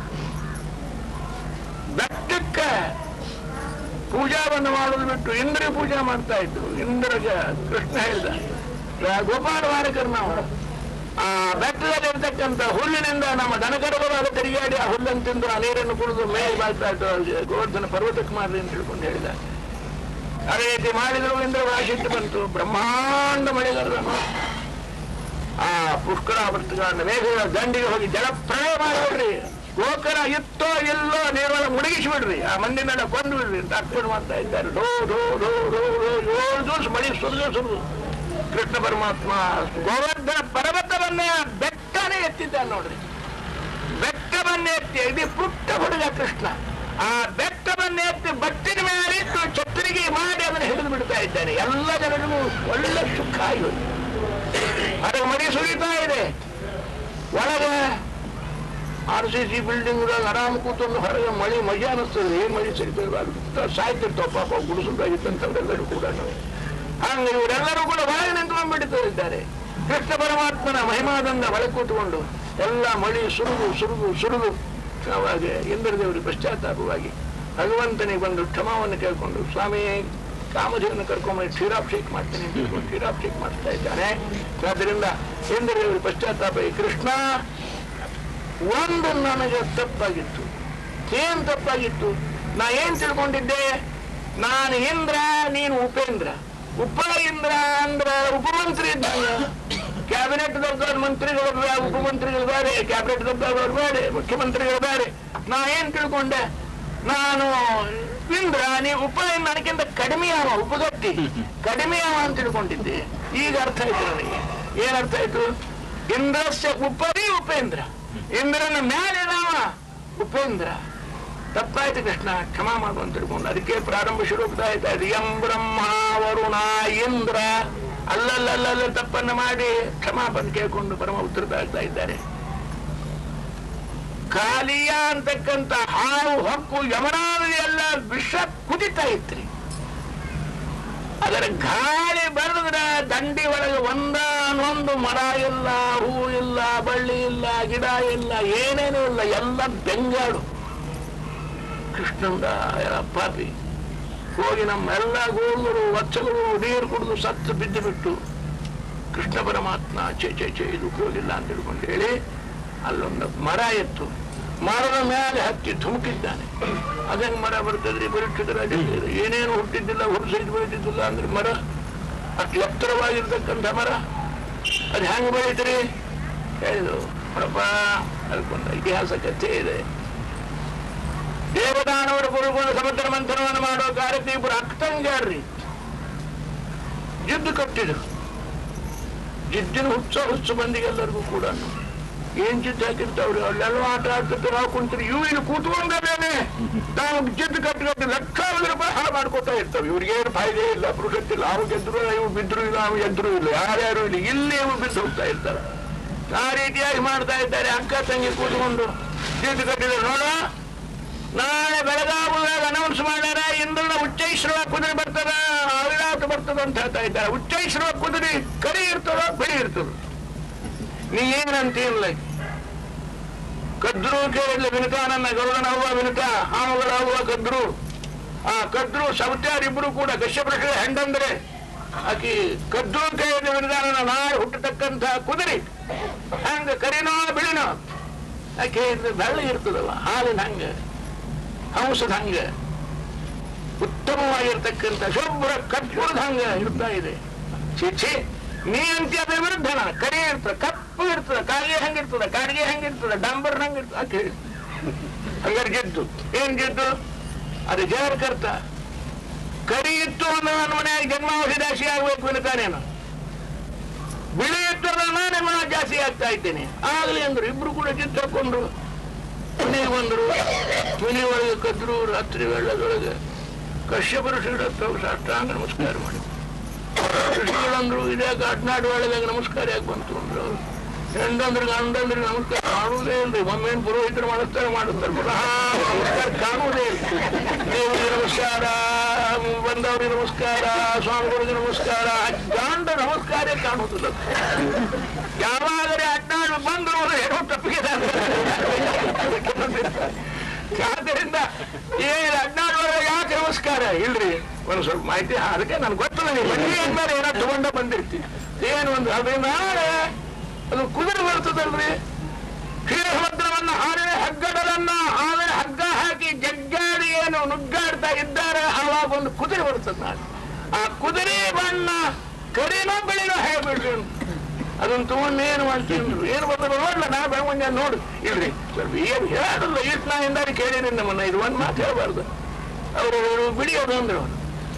ಬೆಟ್ಟಕ್ಕೆ ಪೂಜಾವನ್ನು ಮಾಡೋದು ಬಿಟ್ಟು ಇಂದ್ರ ಪೂಜೆ ಮಾಡ್ತಾ ಇದ್ರು ಇಂದ್ರಗೆ ಕೃಷ್ಣ ಹೇಳಿದ ರಾ- ಗೋಪಾಲ ವಾರಕರ್ ನಾವು ಆ ಬೆಟ್ಟದಲ್ಲಿ ಇರ್ತಕ್ಕಂಥ ಹುಲ್ಲಿನಿಂದ ನಮ್ಮ ದನಕರಗಳು ಅದು ತಿರುಗಾಡಿ ಆ ಹುಲ್ಲನ್ನು ತಿಂದು ಆ ನೀರನ್ನು ಕುಡಿದು ಮೇಲೆ ಬಾಳ್ತಾ ಇದ್ದು ಗೋವರ್ಧನ ಪರ್ವತಕ್ಕೆ ಮಾಡ್ರಿ ಅಂತ ತಿಳ್ಕೊಂಡು ಹೇಳಿದ ಅದೇ ರೀತಿ ಮಾಡಿದ್ರು ಇಂದ್ರ ವಾಸಿಟ್ಟು ಬಂತು ಬ್ರಹ್ಮಾಂಡ ಮಳೆಗಾರನು ಆ ಪುಷ್ಕರಾವರ್ತಗಳನ್ನು ಮೇಘಗಳ ದಂಡಿಗೆ ಹೋಗಿ ಜಲಪ್ರಳಯ ಮಾಡಿಬಿಡ್ರಿ ಗೋಕರ ಇತ್ತೋ ಇಲ್ಲೋ ನೀರನ್ನು ಮುಳುಗಿಸಿಬಿಡ್ರಿ ಆ ಮಂದಿನೆಲ್ಲ ಕೊಂದು ಬಿಡ್ರಿ ಅಂತ ಅರ್ಪಣೆ ಮಾಡ್ತಾ ಇದ್ದಾರೆ ಡೋ ಡೋ ಡೋ ಡೋ ಡೋ ಏಳು ದಿವಸ ಮಳಿ ಸುರಿದು ಸುರಿದು ಕೃಷ್ಣ ಪರಮಾತ್ಮ ಗೋವರ್ಧನ ಪರ್ವತವನ್ನೇ ಬೆಟ್ಟನೇ ಎತ್ತಿದ್ದಾನೆ ನೋಡ್ರಿ ಬೆಟ್ಟವನ್ನೇ ಎತ್ತಿ ಇದು ಪುಟ್ಟ ಹುಡುಗ ಕೃಷ್ಣ ಆ ಬೆಟ್ಟವನ್ನೇ ಎತ್ತಿ ಬಟ್ಟಿನ ಮೇಲೆ ಇಟ್ಟು ಛತ್ರಿಗೆ ಮಾಡಿ ಅದನ್ನು ಹಿಡಿದು ಬಿಡ್ತಾ ಇದ್ದಾನೆ ಎಲ್ಲ ಜನರಿಗೂ ಒಳ್ಳೆ ಸುಖ ಆಗಿದೆ ಅದಕ್ಕೆ ಮಡಿ ಸುರಿತಾ ಇದೆ ಒಳಗೆ ಆರ್ ಸಿ ಸಿ ಬಿಲ್ಡಿಂಗ್ ಆರಾಮ್ ಕೂತ್ಕೊಂಡು ಹೊರಗೆ ಮಳೆ ಮಜಾ ಅನ್ನಿಸ್ತದೆ ಏನ್ ಮಳೆ ಸಿಗ್ತದೆ ಸಾಯ್ತಿರ್ತಾವ ಪಾಪ ಗುಡಿಸಲ್ದಾಗಿತ್ತಂತವರೆಲ್ಲರೂ ಕೂಡ ಹಂಗ ಇವರೆಲ್ಲರೂ ಕೂಡ ಒಳಗೆ ನಿಂತ್ಕೊಂಡ್ಬಿಡ್ತಾ ಇದ್ದಾರೆ ಕೃಷ್ಣ ಪರಮಾತ್ಮನ ಮಹಿಮಾದಂದ ಒಳಗೆ ಕೂತ್ಕೊಂಡು ಎಲ್ಲ ಮಳಿ ಸುರುಗು ಸುರುಗು ಸುರುಗು ಅವಾಗ ಇಂದ್ರದೇವರಿಗೆ ಪಶ್ಚಾತ್ತಾಪವಾಗಿ ಭಗವಂತನಿಗೆ ಬಂದು ಕ್ಷಮಾವನ್ನು ಕೇಳ್ಕೊಂಡು ಸ್ವಾಮಿ ಕಾಮಧೇವನ್ನು ಕರ್ಕೊಂಡ್ಬಂದು ಕ್ಷೀರಾಭಿಷೇಕ ಮಾಡ್ತೀನಿ ಅಂತ ಹೇಳ್ಕೊಂಡು ಕ್ಷೀರಾಭಿಷೇಕ ಮಾಡ್ತಾ ಇದ್ದಾನೆ ಆದ್ದರಿಂದ ಇಂದ್ರದೇವರಿಗೆ ಪಶ್ಚಾತ್ತಾಪ ಈ ಕೃಷ್ಣ ಒಂದು ನನಗೆ ತಪ್ಪಾಗಿತ್ತು ಏನ್ ತಪ್ಪಾಗಿತ್ತು ನಾ ಏನ್ ತಿಳ್ಕೊಂಡಿದ್ದೆ ನಾನು ಇಂದ್ರ ನೀನು ಉಪೇಂದ್ರ ಉಪ ಇಂದ್ರ ಅಂದ್ರ ಉಪಮಂತ್ರಿ ಇದ್ದಂಗ ಕ್ಯಾಬಿನೆಟ್ ದೊಡ್ಡ ಮಂತ್ರಿಗಳು ಬೇ- ಉಪಮಂತ್ರಿಗಳು ಬೇರೆ ಕ್ಯಾಬಿನೆಟ್ ದೊಡ್ಡವರು ಬೇರೆ ಮುಖ್ಯಮಂತ್ರಿಗಳು ಬೇರೆ ನಾ ಏನ್ ತಿಳ್ಕೊಂಡೆ ನಾನು ಇಂದ್ರ ನೀ ಉಪ ನನಗಿಂತ ಕಡಿಮೆ ಅವ ಉಪಗಟ್ಟಿ ಕಡಿಮೆ ಅವ ಅಂತ ತಿಳ್ಕೊಂಡಿದ್ದೆ ಈಗ ಅರ್ಥ ಆಯ್ತು ನನಗೆ ಏನ್ ಅರ್ಥ ಆಯ್ತು ಇಂದ್ರಸ್ಯ ಉಪರಿ ಉಪೇಂದ್ರ ಇಂದ್ರನ ಮೇಲೆ ನಾವ ಉಪೇಂದ್ರ ತಪ್ಪಾಯ್ತು ಕೃಷ್ಣ ಕ್ಷಮಾ ಮಾಡು ಅಂತ ತಿಳ್ಕೊಂಡು ಅದಕ್ಕೆ ಪ್ರಾರಂಭ ಶುರು ಆಗ್ತಾ ಇದೆ ಎಂ ಬ್ರಹ್ಮ ವರುಣ ಇಂದ್ರ ಅಲ್ಲಲ್ಲಲ್ಲ ತಪ್ಪನ್ನು ಮಾಡಿ ಕ್ಷಮಾಪಣೆ ಕೇಳ್ಕೊಂಡು ಪರಮ ಉತ್ತರತಾ ಆಗ್ತಾ ಇದ್ದಾರೆ ಕಾಲಿಯ ಅಂತಕ್ಕಂಥ ಹಾವು ಹೊಕ್ಕು ಯಮನಾದಿ ಎಲ್ಲ ವಿಷ ಕುದಿತಾ ಇತ್ರಿ ಅದರ ಗಾಳಿ ಬರೆದ್ರೆ ದಂಡಿ ಒಳಗೆ ಒಂದಾನೊಂದು ಮರ ಇಲ್ಲ ಹೂ ಇಲ್ಲ ಬಳ್ಳಿ ಇಲ್ಲ ಗಿಡ ಇಲ್ಲ ಏನೇನೂ ಇಲ್ಲ ಎಲ್ಲ ಬೆಂಗಾಡು ಕೃಷ್ಣಂದ ಪಾಪಿ ಹೋಗಿ ನಮ್ಮ ಎಲ್ಲ ಗೋಗಳು ವತ್ಸಗಳು ನೀರು ಕುಡಿದು ಸತ್ತು ಬಿದ್ದು ಬಿಟ್ಟು ಕೃಷ್ಣ ಪರಮಾತ್ಮ ಚೇ ಚೇ ಚೇ ಇದು ಹೋಗಿಲ್ಲ ಅಂತ ತಿಳ್ಕೊಂಡು ಹೇಳಿ ಅಲ್ಲೊಂದು ಮರ ಎತ್ತು ಮರದ ಮೇಲೆ ಹತ್ತಿ ಧುಮುಕಿದ್ದಾನೆ ಅದಂಗ್ ಮರ ಬರ್ತದ್ರಿ ಪರೀಕ್ಷಿತರ ಏನೇನು ಹುಟ್ಟಿದ್ದಿಲ್ಲ ಹುಟ್ಟಿಸಿದ್ ಬೆಳೀತಿದ್ದಿಲ್ಲ ಅಂದ್ರೆ ಮರ ಅಷ್ಟು ಎತ್ತರವಾಗಿರ್ತಕ್ಕಂಥ ಮರ ಅದು ಹೆಂಗ್ ಬೆಳೀತೀರಿ ಹೇಳಿದ್ರು ನೋಡಪ್ಪ ಅದಕ್ಕೊಂದು ಇತಿಹಾಸ ಕಥೆ ಇದೆ ದೇವದಾನವರು ಕುರುಕೊಂಡು ಸಮುದ್ರ ಮಂಥನವನ್ನು ಮಾಡೋ ಕಾರ್ಯಕ್ಕೆ ಇಬ್ಬರು ಅಕ್ಕಂಗಾರ್ರಿ ಜಿದ್ದು ಕಟ್ಟಿದ್ರು ಜಿದ್ದಿನ ಹುಚ್ಚ ಹುಚ್ಚು ಮಂದಿಗೆಲ್ಲರಿಗೂ ಕೂಡ ಏನ್ ಜಿದ್ದು ಹಾಕಿರ್ತಾವ್ರಿ ಅಲ್ಲೆಲ್ಲ ಆಟ ಆಡ್ತಿರ್ತಾರೆ ನಾವು ಕುಂತೀರಿ ಇವು ಇಲ್ಲಿ ಕೂತ್ಕೊಂಡೇನೆ ನಾವು ಜಿದ್ದು ಕಟ್ಟಿ ಕಟ್ಟಿ ಲಕ್ಷಾವಧಿ ರೂಪಾಯಿ ಹಾಳು ಮಾಡ್ಕೊತಾ ಇರ್ತಾವೆ ಇವ್ರಿಗೆ ಏನು ಫಾಯ್ದೆ ಇಲ್ಲ ಪುರುಷತ್ತಿಲ್ಲ ಅವ್ರು ಗೆದ್ರು ಇವು ಬಿದ್ರು ಇಲ್ಲ ಅವ್ರು ಎದ್ರು ಇಲ್ಲ ಯಾರ್ಯಾರು ಇಲ್ಲ ಇಲ್ಲಿ ಇವು ಬಿದ್ದು ಹೋಗ್ತಾ ಇರ್ತಾರೆ ಆ ರೀತಿಯಾಗಿ ಮಾಡ್ತಾ ಇದ್ದಾರೆ ಅಕ್ಕ ತಂಗಿ ಕೂತ್ಕೊಂಡು ಜಿದ್ದು ಕಟ್ಟಿದ್ರೆ ನೋಡ ನಾಳೆ ಬೆಳಗಾವಿದಾಗ ಅನೌನ್ಸ್ ಮಾಡ್ಯಾರ ಇಂದ್ರನ ಉಚ್ಚೈಶ್ರವ ಕುದುರೆ ಬರ್ತದ ಅವಿರಾಟ ಬರ್ತದ ಅಂತ ಹೇಳ್ತಾ ಇದ್ದಾರೆ ಉಚ್ಚೈಶ್ರವ ಕುದುರೆ ಕರಿ ಇರ್ತದೋ ಬಿಳಿ ಇರ್ತದ ನೀ ಏನಂತೀನಿಲ್ಲ ಕದ್ರು ಕೇಳಿದ್ಲ ವಿನಕ ನನ್ನ ಗರುಡನ ಹೂವ ವಿನಕ ಹಾವುಗಳ ಹೂವ ಕದ್ರು ಆ ಕದ್ರು ಸವತ್ಯಾರಿಬ್ರು ಕೂಡ ಕಶ್ಯಪೃಷ ಹೆಂಡಂದ್ರೆ ಆಕಿ ಕದ್ರು ಕೇಳಿದ ವಿನದಾನನ ನಾಳೆ ಹುಟ್ಟತಕ್ಕಂಥ ಕುದುರೆ ಹಂಗ ಕರಿನೋ ಬಿಳಿನೋ ಆಕೆ ಬೆಳ್ಳಿ ಇರ್ತದಲ್ಲ ಹಾಲಿನ ಹಂಗ ಹಂಸದ ಹಂಗ ಉತ್ತಮವಾಗಿರ್ತಕ್ಕಂಥ ಶುಭ್ರ ಕರ್ಪೂರದ ಹಂಗ ಇರ್ತಾ ಇದೆ ಛೀ ಛೀ ನೀ ಅಂತಿ ಅದ್ರ ವಿರುದ್ಧ ನಾನು ಕರಿ ಇರ್ತದ ಕಪ್ಪು ಇರ್ತದ ಕಾಗೆ ಹಂಗಿರ್ತದ ಕಾಡಿಗೆ ಹಂಗಿರ್ತದ ಡಂಬರ್ ಹಂಗಿರ್ತದ ಅಂತ ಹೇಳಿ ಹಂಗಾರೆ ಗೆದ್ದು ಏನ್ ಗೆದ್ದು ಅದು ಜಯರ್ ಕರ್ತ ಕರಿ ಇತ್ತು ಅಂದ್ರೆ ನನ್ನ ಮನೆಯಾಗ ಜನ್ಮಾವಧಿ ಜಾಸ್ತಿ ಆಗ್ಬೇಕು ಅನ್ನತಾನೇನು ಬಿಳಿ ಇತ್ತು ಅಂದ್ರೆ ನಾನೇ ಮನ ಜಾಸ್ತಿ ಆಗ್ತಾ ಇದ್ದೇನೆ ಆಗ್ಲಿ ಅಂದ್ರು ಇಬ್ರು ಕೂಡ ಜಿದ್ದು ಹಾಕೊಂಡ್ರು ಮನೆಗೆ ಬಂದರು ಮನೆ ಒಳಗೆ ಕದ್ರು ರಾತ್ರಿ ವೇಳದೊಳಗೆ ಕಶ್ಯಪರು ಶ್ರೀಡತ್ತ ಸಾಷ್ಟಾಂಗ ನಮಸ್ಕಾರ ಮಾಡಿ ಋಷಿಗಳಂದ್ರು ಇದೇ ಘಾಟ್ನಾಡು ಒಳದಾಗ ನಮಸ್ಕಾರ ಯಾಕೆ ಬಂತು ಅಂದ್ರು ಅವ್ರು. ಹೆಂಡಂದ್ರೆ ಗಂಡಂದ್ರೆ ನಮಸ್ಕಾರ ಮಾಡುವುದೇ ಇಲ್ರಿ ಒಮ್ಮೇನ್ ಪುರೋಹಿತರು ಮಾಡುತ್ತಾರೆ ಮಾಡುತ್ತಾರೆ ಪುನಃ ನಮಸ್ಕಾರ ಕಾಣುವುದೇ ಇಲ್ಲ ದೇವರಿಗೆ ನಮಸ್ಕಾರ ಬಂದವರಿಗೆ ನಮಸ್ಕಾರ ಸ್ವಾಮಿಗಳಿಗೆ ನಮಸ್ಕಾರ ಅಡ್ಡಾಂಡ ನಮಸ್ಕಾರ ಕಾಣುವುದಿಲ್ಲ ಯಾವಾಗಲೇ ಅಡ್ಡಾಡು ಬಂದರು ಅಂದ್ರೆ ಏನೋ ತಪ್ಪಿಗೆ ಆದ್ದರಿಂದ ಏನು ಅಡ್ಡಾಡುವಾಗ ಯಾಕೆ ನಮಸ್ಕಾರ ಇಲ್ರಿ ಒಂದು ಸ್ವಲ್ಪ ಮಾಹಿತಿ ಅದಕ್ಕೆ ನನ್ಗೆ ಗೊತ್ತಿಲ್ಲ ನೀವು ಬನ್ನಿ ಅಂದ್ಮೇಲೆ ಏನೋ ತಗೊಂಡ ಬಂದಿರ್ತೀವಿ ಏನು ಒಂದು ಅದರಿಂದ ಅದು ಕುದುರೆ ಬರ್ತದಲ್ರಿ ಕ್ಷೀರಸಮುದ್ರವನ್ನ ಹಾರಿನ ಹಗ್ಗಡಲನ್ನ ಆಮೇಲೆ ಹಗ್ಗ ಹಾಕಿ ಜಗ್ಗಾಡಿ ಏನು ನುಗ್ಗಾಡ್ತಾ ಇದ್ದಾರೆ ಆವಾಗ ಒಂದು ಕುದುರೆ ಬರ್ತದೆ ನಾಳೆ ಆ ಕುದುರೆ ಬಣ್ಣ ಕರಿನೋ ಬೆಳಿನೋ ಹೇಳ್ಬಿಡ್ರಿ ಅಂತ ಅದನ್ನ ತಗೊಂಡು ಏನು ಮಾಡ್ತೀನಿ ಏನು ಬರ್ತದೆ ನೋಡ್ಲ ನಾ ಬೆಳಗ್ಗೆ ನೋಡು ಇಲ್ರಿ ಸ್ವಲ್ಪ ಏನು ಹೇಳಲ್ಲ ಇಷ್ಟು ನಾ ಹಿಂದಾಡಿ ಕೇಳಿರಿ ನಮ್ಮನ್ನ ಇದು ಒಂದು ಮಾತು ಹೇಳಬಾರ್ದು ಅವರು ಬಿಡಿಯೋದು ಅಂದ್ರೆ ಅವರು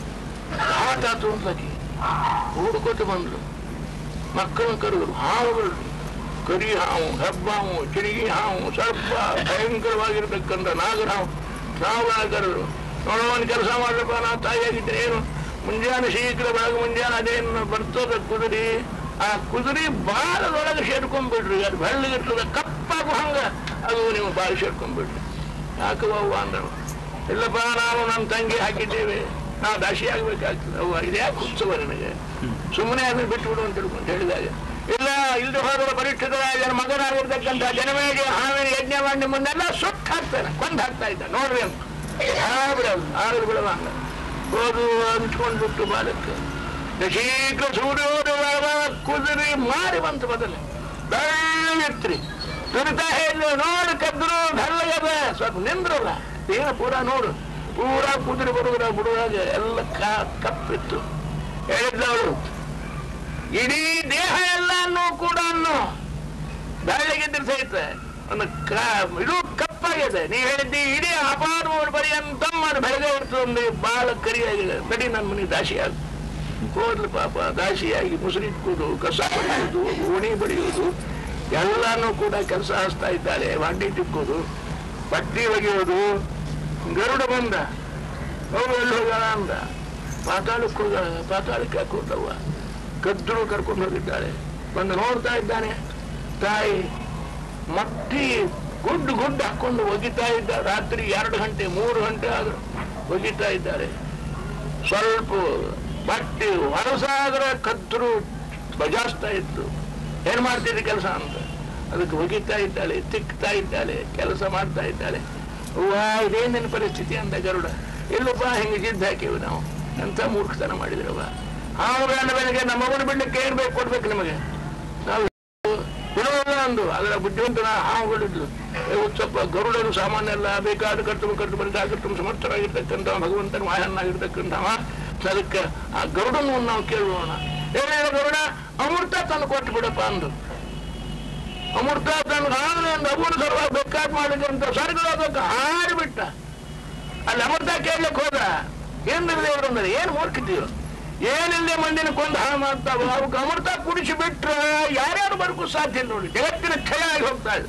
ಆತಾತು ಅಂತಕಿ ಹುಡುಕೊಟ್ಟು ಬಂದ್ರು ಮಕ್ಕಳನ್ನ ಕರೆದ್ರು ಹಾವುಗಳು ಕರಿ ಹಾವು ಹೆಬ್ಬಾವು ಚಿರಿಗಿ ಹಾವು ಸರ್ಪ ಭಯಂಕರವಾಗಿರ್ತಕ್ಕಂಥ ನಾಗರಾವು ನಾವುಗಳನ್ನ ಕರೆದ್ರು ನೋಡೋನ್ ಕೆಲಸ ಮಾಡ್ರಪ್ಪ ನಾ ತಾಯಿಯಾಗಿದ್ದೆ ಏನು ಮುಂಜಾನೆ ಶೀಘ್ರ ಬೆಳಗ್ಗೆ ಮುಂಜಾನೆ ಅದೇನು ಬರ್ತದ ಕುದುರೆ ಆ ಕುದುರೆ ಬಾಲದೊಳಗೆ ಸೇರ್ಕೊಂಡ್ಬಿಡ್ರಿ ಅದು ಬೆಳ್ಳಗಿರ್ತದ ಕಪ್ಪಾಗು ಹಂಗ ಅದು ನೀವು ಬಾರಿ ಸೇರ್ಕೊಂಡ್ಬಿಡ್ರಿ ಯಾಕೆ ಅವ್ವ ಅಂದಳು ಇಲ್ಲಪ್ಪ ನಾವು ನಮ್ಮ ತಂಗಿ ಹಾಕಿದ್ದೇವೆ ನಾವು ದಾಸಿ ಆಗ್ಬೇಕಾಗ್ತದೆ ಅವ್ವ ಇದ್ಯಾಕೆ ಉತ್ಸವ ನನಗೆ ಸುಮ್ಮನೆ ಅದನ್ನು ಬಿಟ್ಟು ಬಿಡು ಅಂತ ತಿಳ್ಕೊಂಡು ಹೇಳಿದಾಗ ಇಲ್ಲ ಇಲ್ದು ಹೋದರ ಪರೀಕ್ಷಿತ ಜನ ಮಗನಾಗಿರ್ತಕ್ಕಂಥ ಜನಮೇಜ ಹಾವಿನ ಯಜ್ಞ ಮಾಡಿ ನಿಮ್ಮನ್ನೆಲ್ಲ ಸುಟ್ಟು ಹಾಕ್ತಾನೆ ಕೊಂದು ಹಾಕ್ತಾ ಇದ್ದ ನೋಡ್ರಿ ಅಂತ ಬಿಡೋದು ಆರು ಬಿಡುವಂಗ ಹೋದು ಅಂಟ್ಕೊಂಡ್ಬಿಟ್ಟು ಬಾಲಕ್ಕೆ ಶೀಘ್ರ ಸೂರ್ಯೋದಯ ಕುದುರೆ ಮಾರಿ ಬಂತು ಬದಲು ಬೆಳ್ಳಗಿತ್ರಿ ತುರಿತಾ ಹೇಳಿ ನೋಡಿ ಕದ್ರು ಬೆಳ್ಳಗದ ಸ್ವಲ್ಪ ನಿಂದ್ರಲ್ಲ ಏನು ಪೂರ ನೋಡು ಪೂರ ಕುದುರೆ ಬರುವುದ ಬಿಡುವಾಗ ಎಲ್ಲ ಕ- ಕಪ್ಪಿತ್ತು ಹೇಳಿದ್ದವಳು ಇಡೀ ದೇಹ ಎಲ್ಲಾನು ಕೂಡ ಬೆಳ್ಳಗಿದ್ರೆ ಸಹಿತ ಒಂದು ಕ ಇದು ಕಪ್ಪಾಗಿದೆ ನೀವು ಹೇಳಿದ್ದಿ ಇಡೀ ಅಪಾರ ಪರ್ಯಂತ ಅದು ಬೆಳಗ್ಗೆ ಇರ್ತದೆ ಒಂದು ಬಾಳ ಕರಿಯಾಗಿದೆ ನಡಿ ನನ್ನ ಮನೆ ದಾಸಿಯಾಗ ಹೋದ್ಲು ಪಾಪ ದಾಸಿಯಾಗಿ ಮುಸುರಿಟ್ಕೋದು ಕಸ ಬಡಿಯೋದು ಓಣಿ ಬಡಿಯೋದು ಎಲ್ಲಾನು ಕೂಡ ಕೆಲಸ ಹಚ್ತಾ ಇದ್ದಾಳೆ ವಾಂಡಿ ತಿಕ್ಕೋದು ಬಟ್ಟಿ ಒಗೆಯೋದು ಗರುಡ ಬಂದ ಅವರು ಎಲ್ಲಿ ಹೋಗೋಣ ಅಂದ ಪಾತಾಳಕ್ಕೆ ಹೋಗೋಣ ಪಾತಾಳಕ್ಕೆ ಯಾಕೆ ಹೋದವ್ವ ಕದ್ರು ಕರ್ಕೊಂಡು ಹೋಗಿದ್ದಾಳೆ ಬಂದು ನೋಡ್ತಾ ಇದ್ದಾನೆ ತಾಯಿ ಮಟ್ಟಿ ಗುಡ್ಡು ಗುಡ್ಡು ಹಾಕೊಂಡು ಒಗಿತಾ ಇದ್ದ ರಾತ್ರಿ ಎರಡು ಗಂಟೆ ಮೂರು ಗಂಟೆ ಆದ್ರು ಒಗಿತಾ ಇದ್ದಾರೆ ಸ್ವಲ್ಪ ಬಟ್ಟೆ ಹೊರಸಾದ್ರೆ ಕದ್ರು ಬಜಾಸ್ತಾ ಇತ್ತು ಏನ್ ಮಾಡ್ತಿದ್ದೆ ಕೆಲಸ ಅಂತ ಅದಕ್ಕೆ ಒಗಿತಾ ಇದ್ದಾಳೆ ತಿಕ್ತಾ ಇದ್ದಾಳೆ ಕೆಲಸ ಮಾಡ್ತಾ ಇದ್ದಾಳೆ ಅವ್ವ ಇದೇನಿನ ಪರಿಸ್ಥಿತಿ ಅಂತ ಗರುಡ ಎಲ್ಲಪ್ಪ ಹಿಂಗೆ ಜಿದ್ದು ಹಾಕಿವಿ ನಾವು ಎಂತ ಮೂರ್ಖತನ ಮಾಡಿದ್ರವ ಹಾವುಗಳನ್ನ ಬೆಳಗ್ಗೆ ನಮ್ಮ ಮಗನ ಬಿಡ್ಲಿಕ್ಕೆ ಏನ್ ಬೇಕು ಕೊಡ್ಬೇಕು ನಿಮಗೆ ನಾವು ಬಿಡುವುದಿಲ್ಲ ಅಂದು ಅದರ ಬುದ್ಧಿವಂತನ ಹಾವುಗಳಿದ್ಲು ಏ ಉತ್ಸಪ್ಪ ಗರುಡನು ಸಾಮಾನ್ಯ ಅಲ್ಲ ಬೇಕಾದ ಕರ್ತವ್ಯ ಕರ್ತವ್ಯ ಕರ್ತವ್ಯ ಸಮರ್ಥರಾಗಿರ್ತಕ್ಕಂಥ ಭಗವಂತನ ವಾಹನಾಗಿರ್ತಕ್ಕಂಥವ ಅದಕ್ಕೆ ಆ ಗರುಡನ್ನು ನಾವು ಕೇಳೋಣ ಹೇಳಿದ ಗರುಡ ಅಮೃತ ತಂದು ಕೊಟ್ಟು ಬಿಡಪ್ಪ ಅಂದು ಅಮೃತ ತಂದು ಆಗಲಿ ಅಂದ ಅಮೃತ ಸಲುವಾಗಿ ಬೇಕಾದ್ ಮಾಡಿದಂತ ಸ್ವರ್ಗದಾಗ ಹಾರಿ ಬಿಟ್ಟ ಅಲ್ಲಿ ಅಮೃತ ಕೇಳಲಿಕ್ಕೆ ಹೋದ ಏನ್ ದೇವರು ಅಂದ್ರೆ ಏನ್ ಮೂರ್ಖಿದ್ದೀರು ಏನಿಲ್ಲದೆ ಮಂದಿನ ಕೊಂದು ಹಾಳು ಮಾಡ್ತಾವ ಅವಕ್ಕೆ ಅಮೃತ ಕುಡಿಸಿ ಬಿಟ್ರೆ ಯಾರ್ಯಾರು ಬದುಕು ಸಾಧ್ಯ ಇಲ್ಲ ನೋಡಿ ಜಗತ್ತಿನ ಕ್ಷಯ ಆಗಿ ಹೋಗ್ತಾ ಇದೆ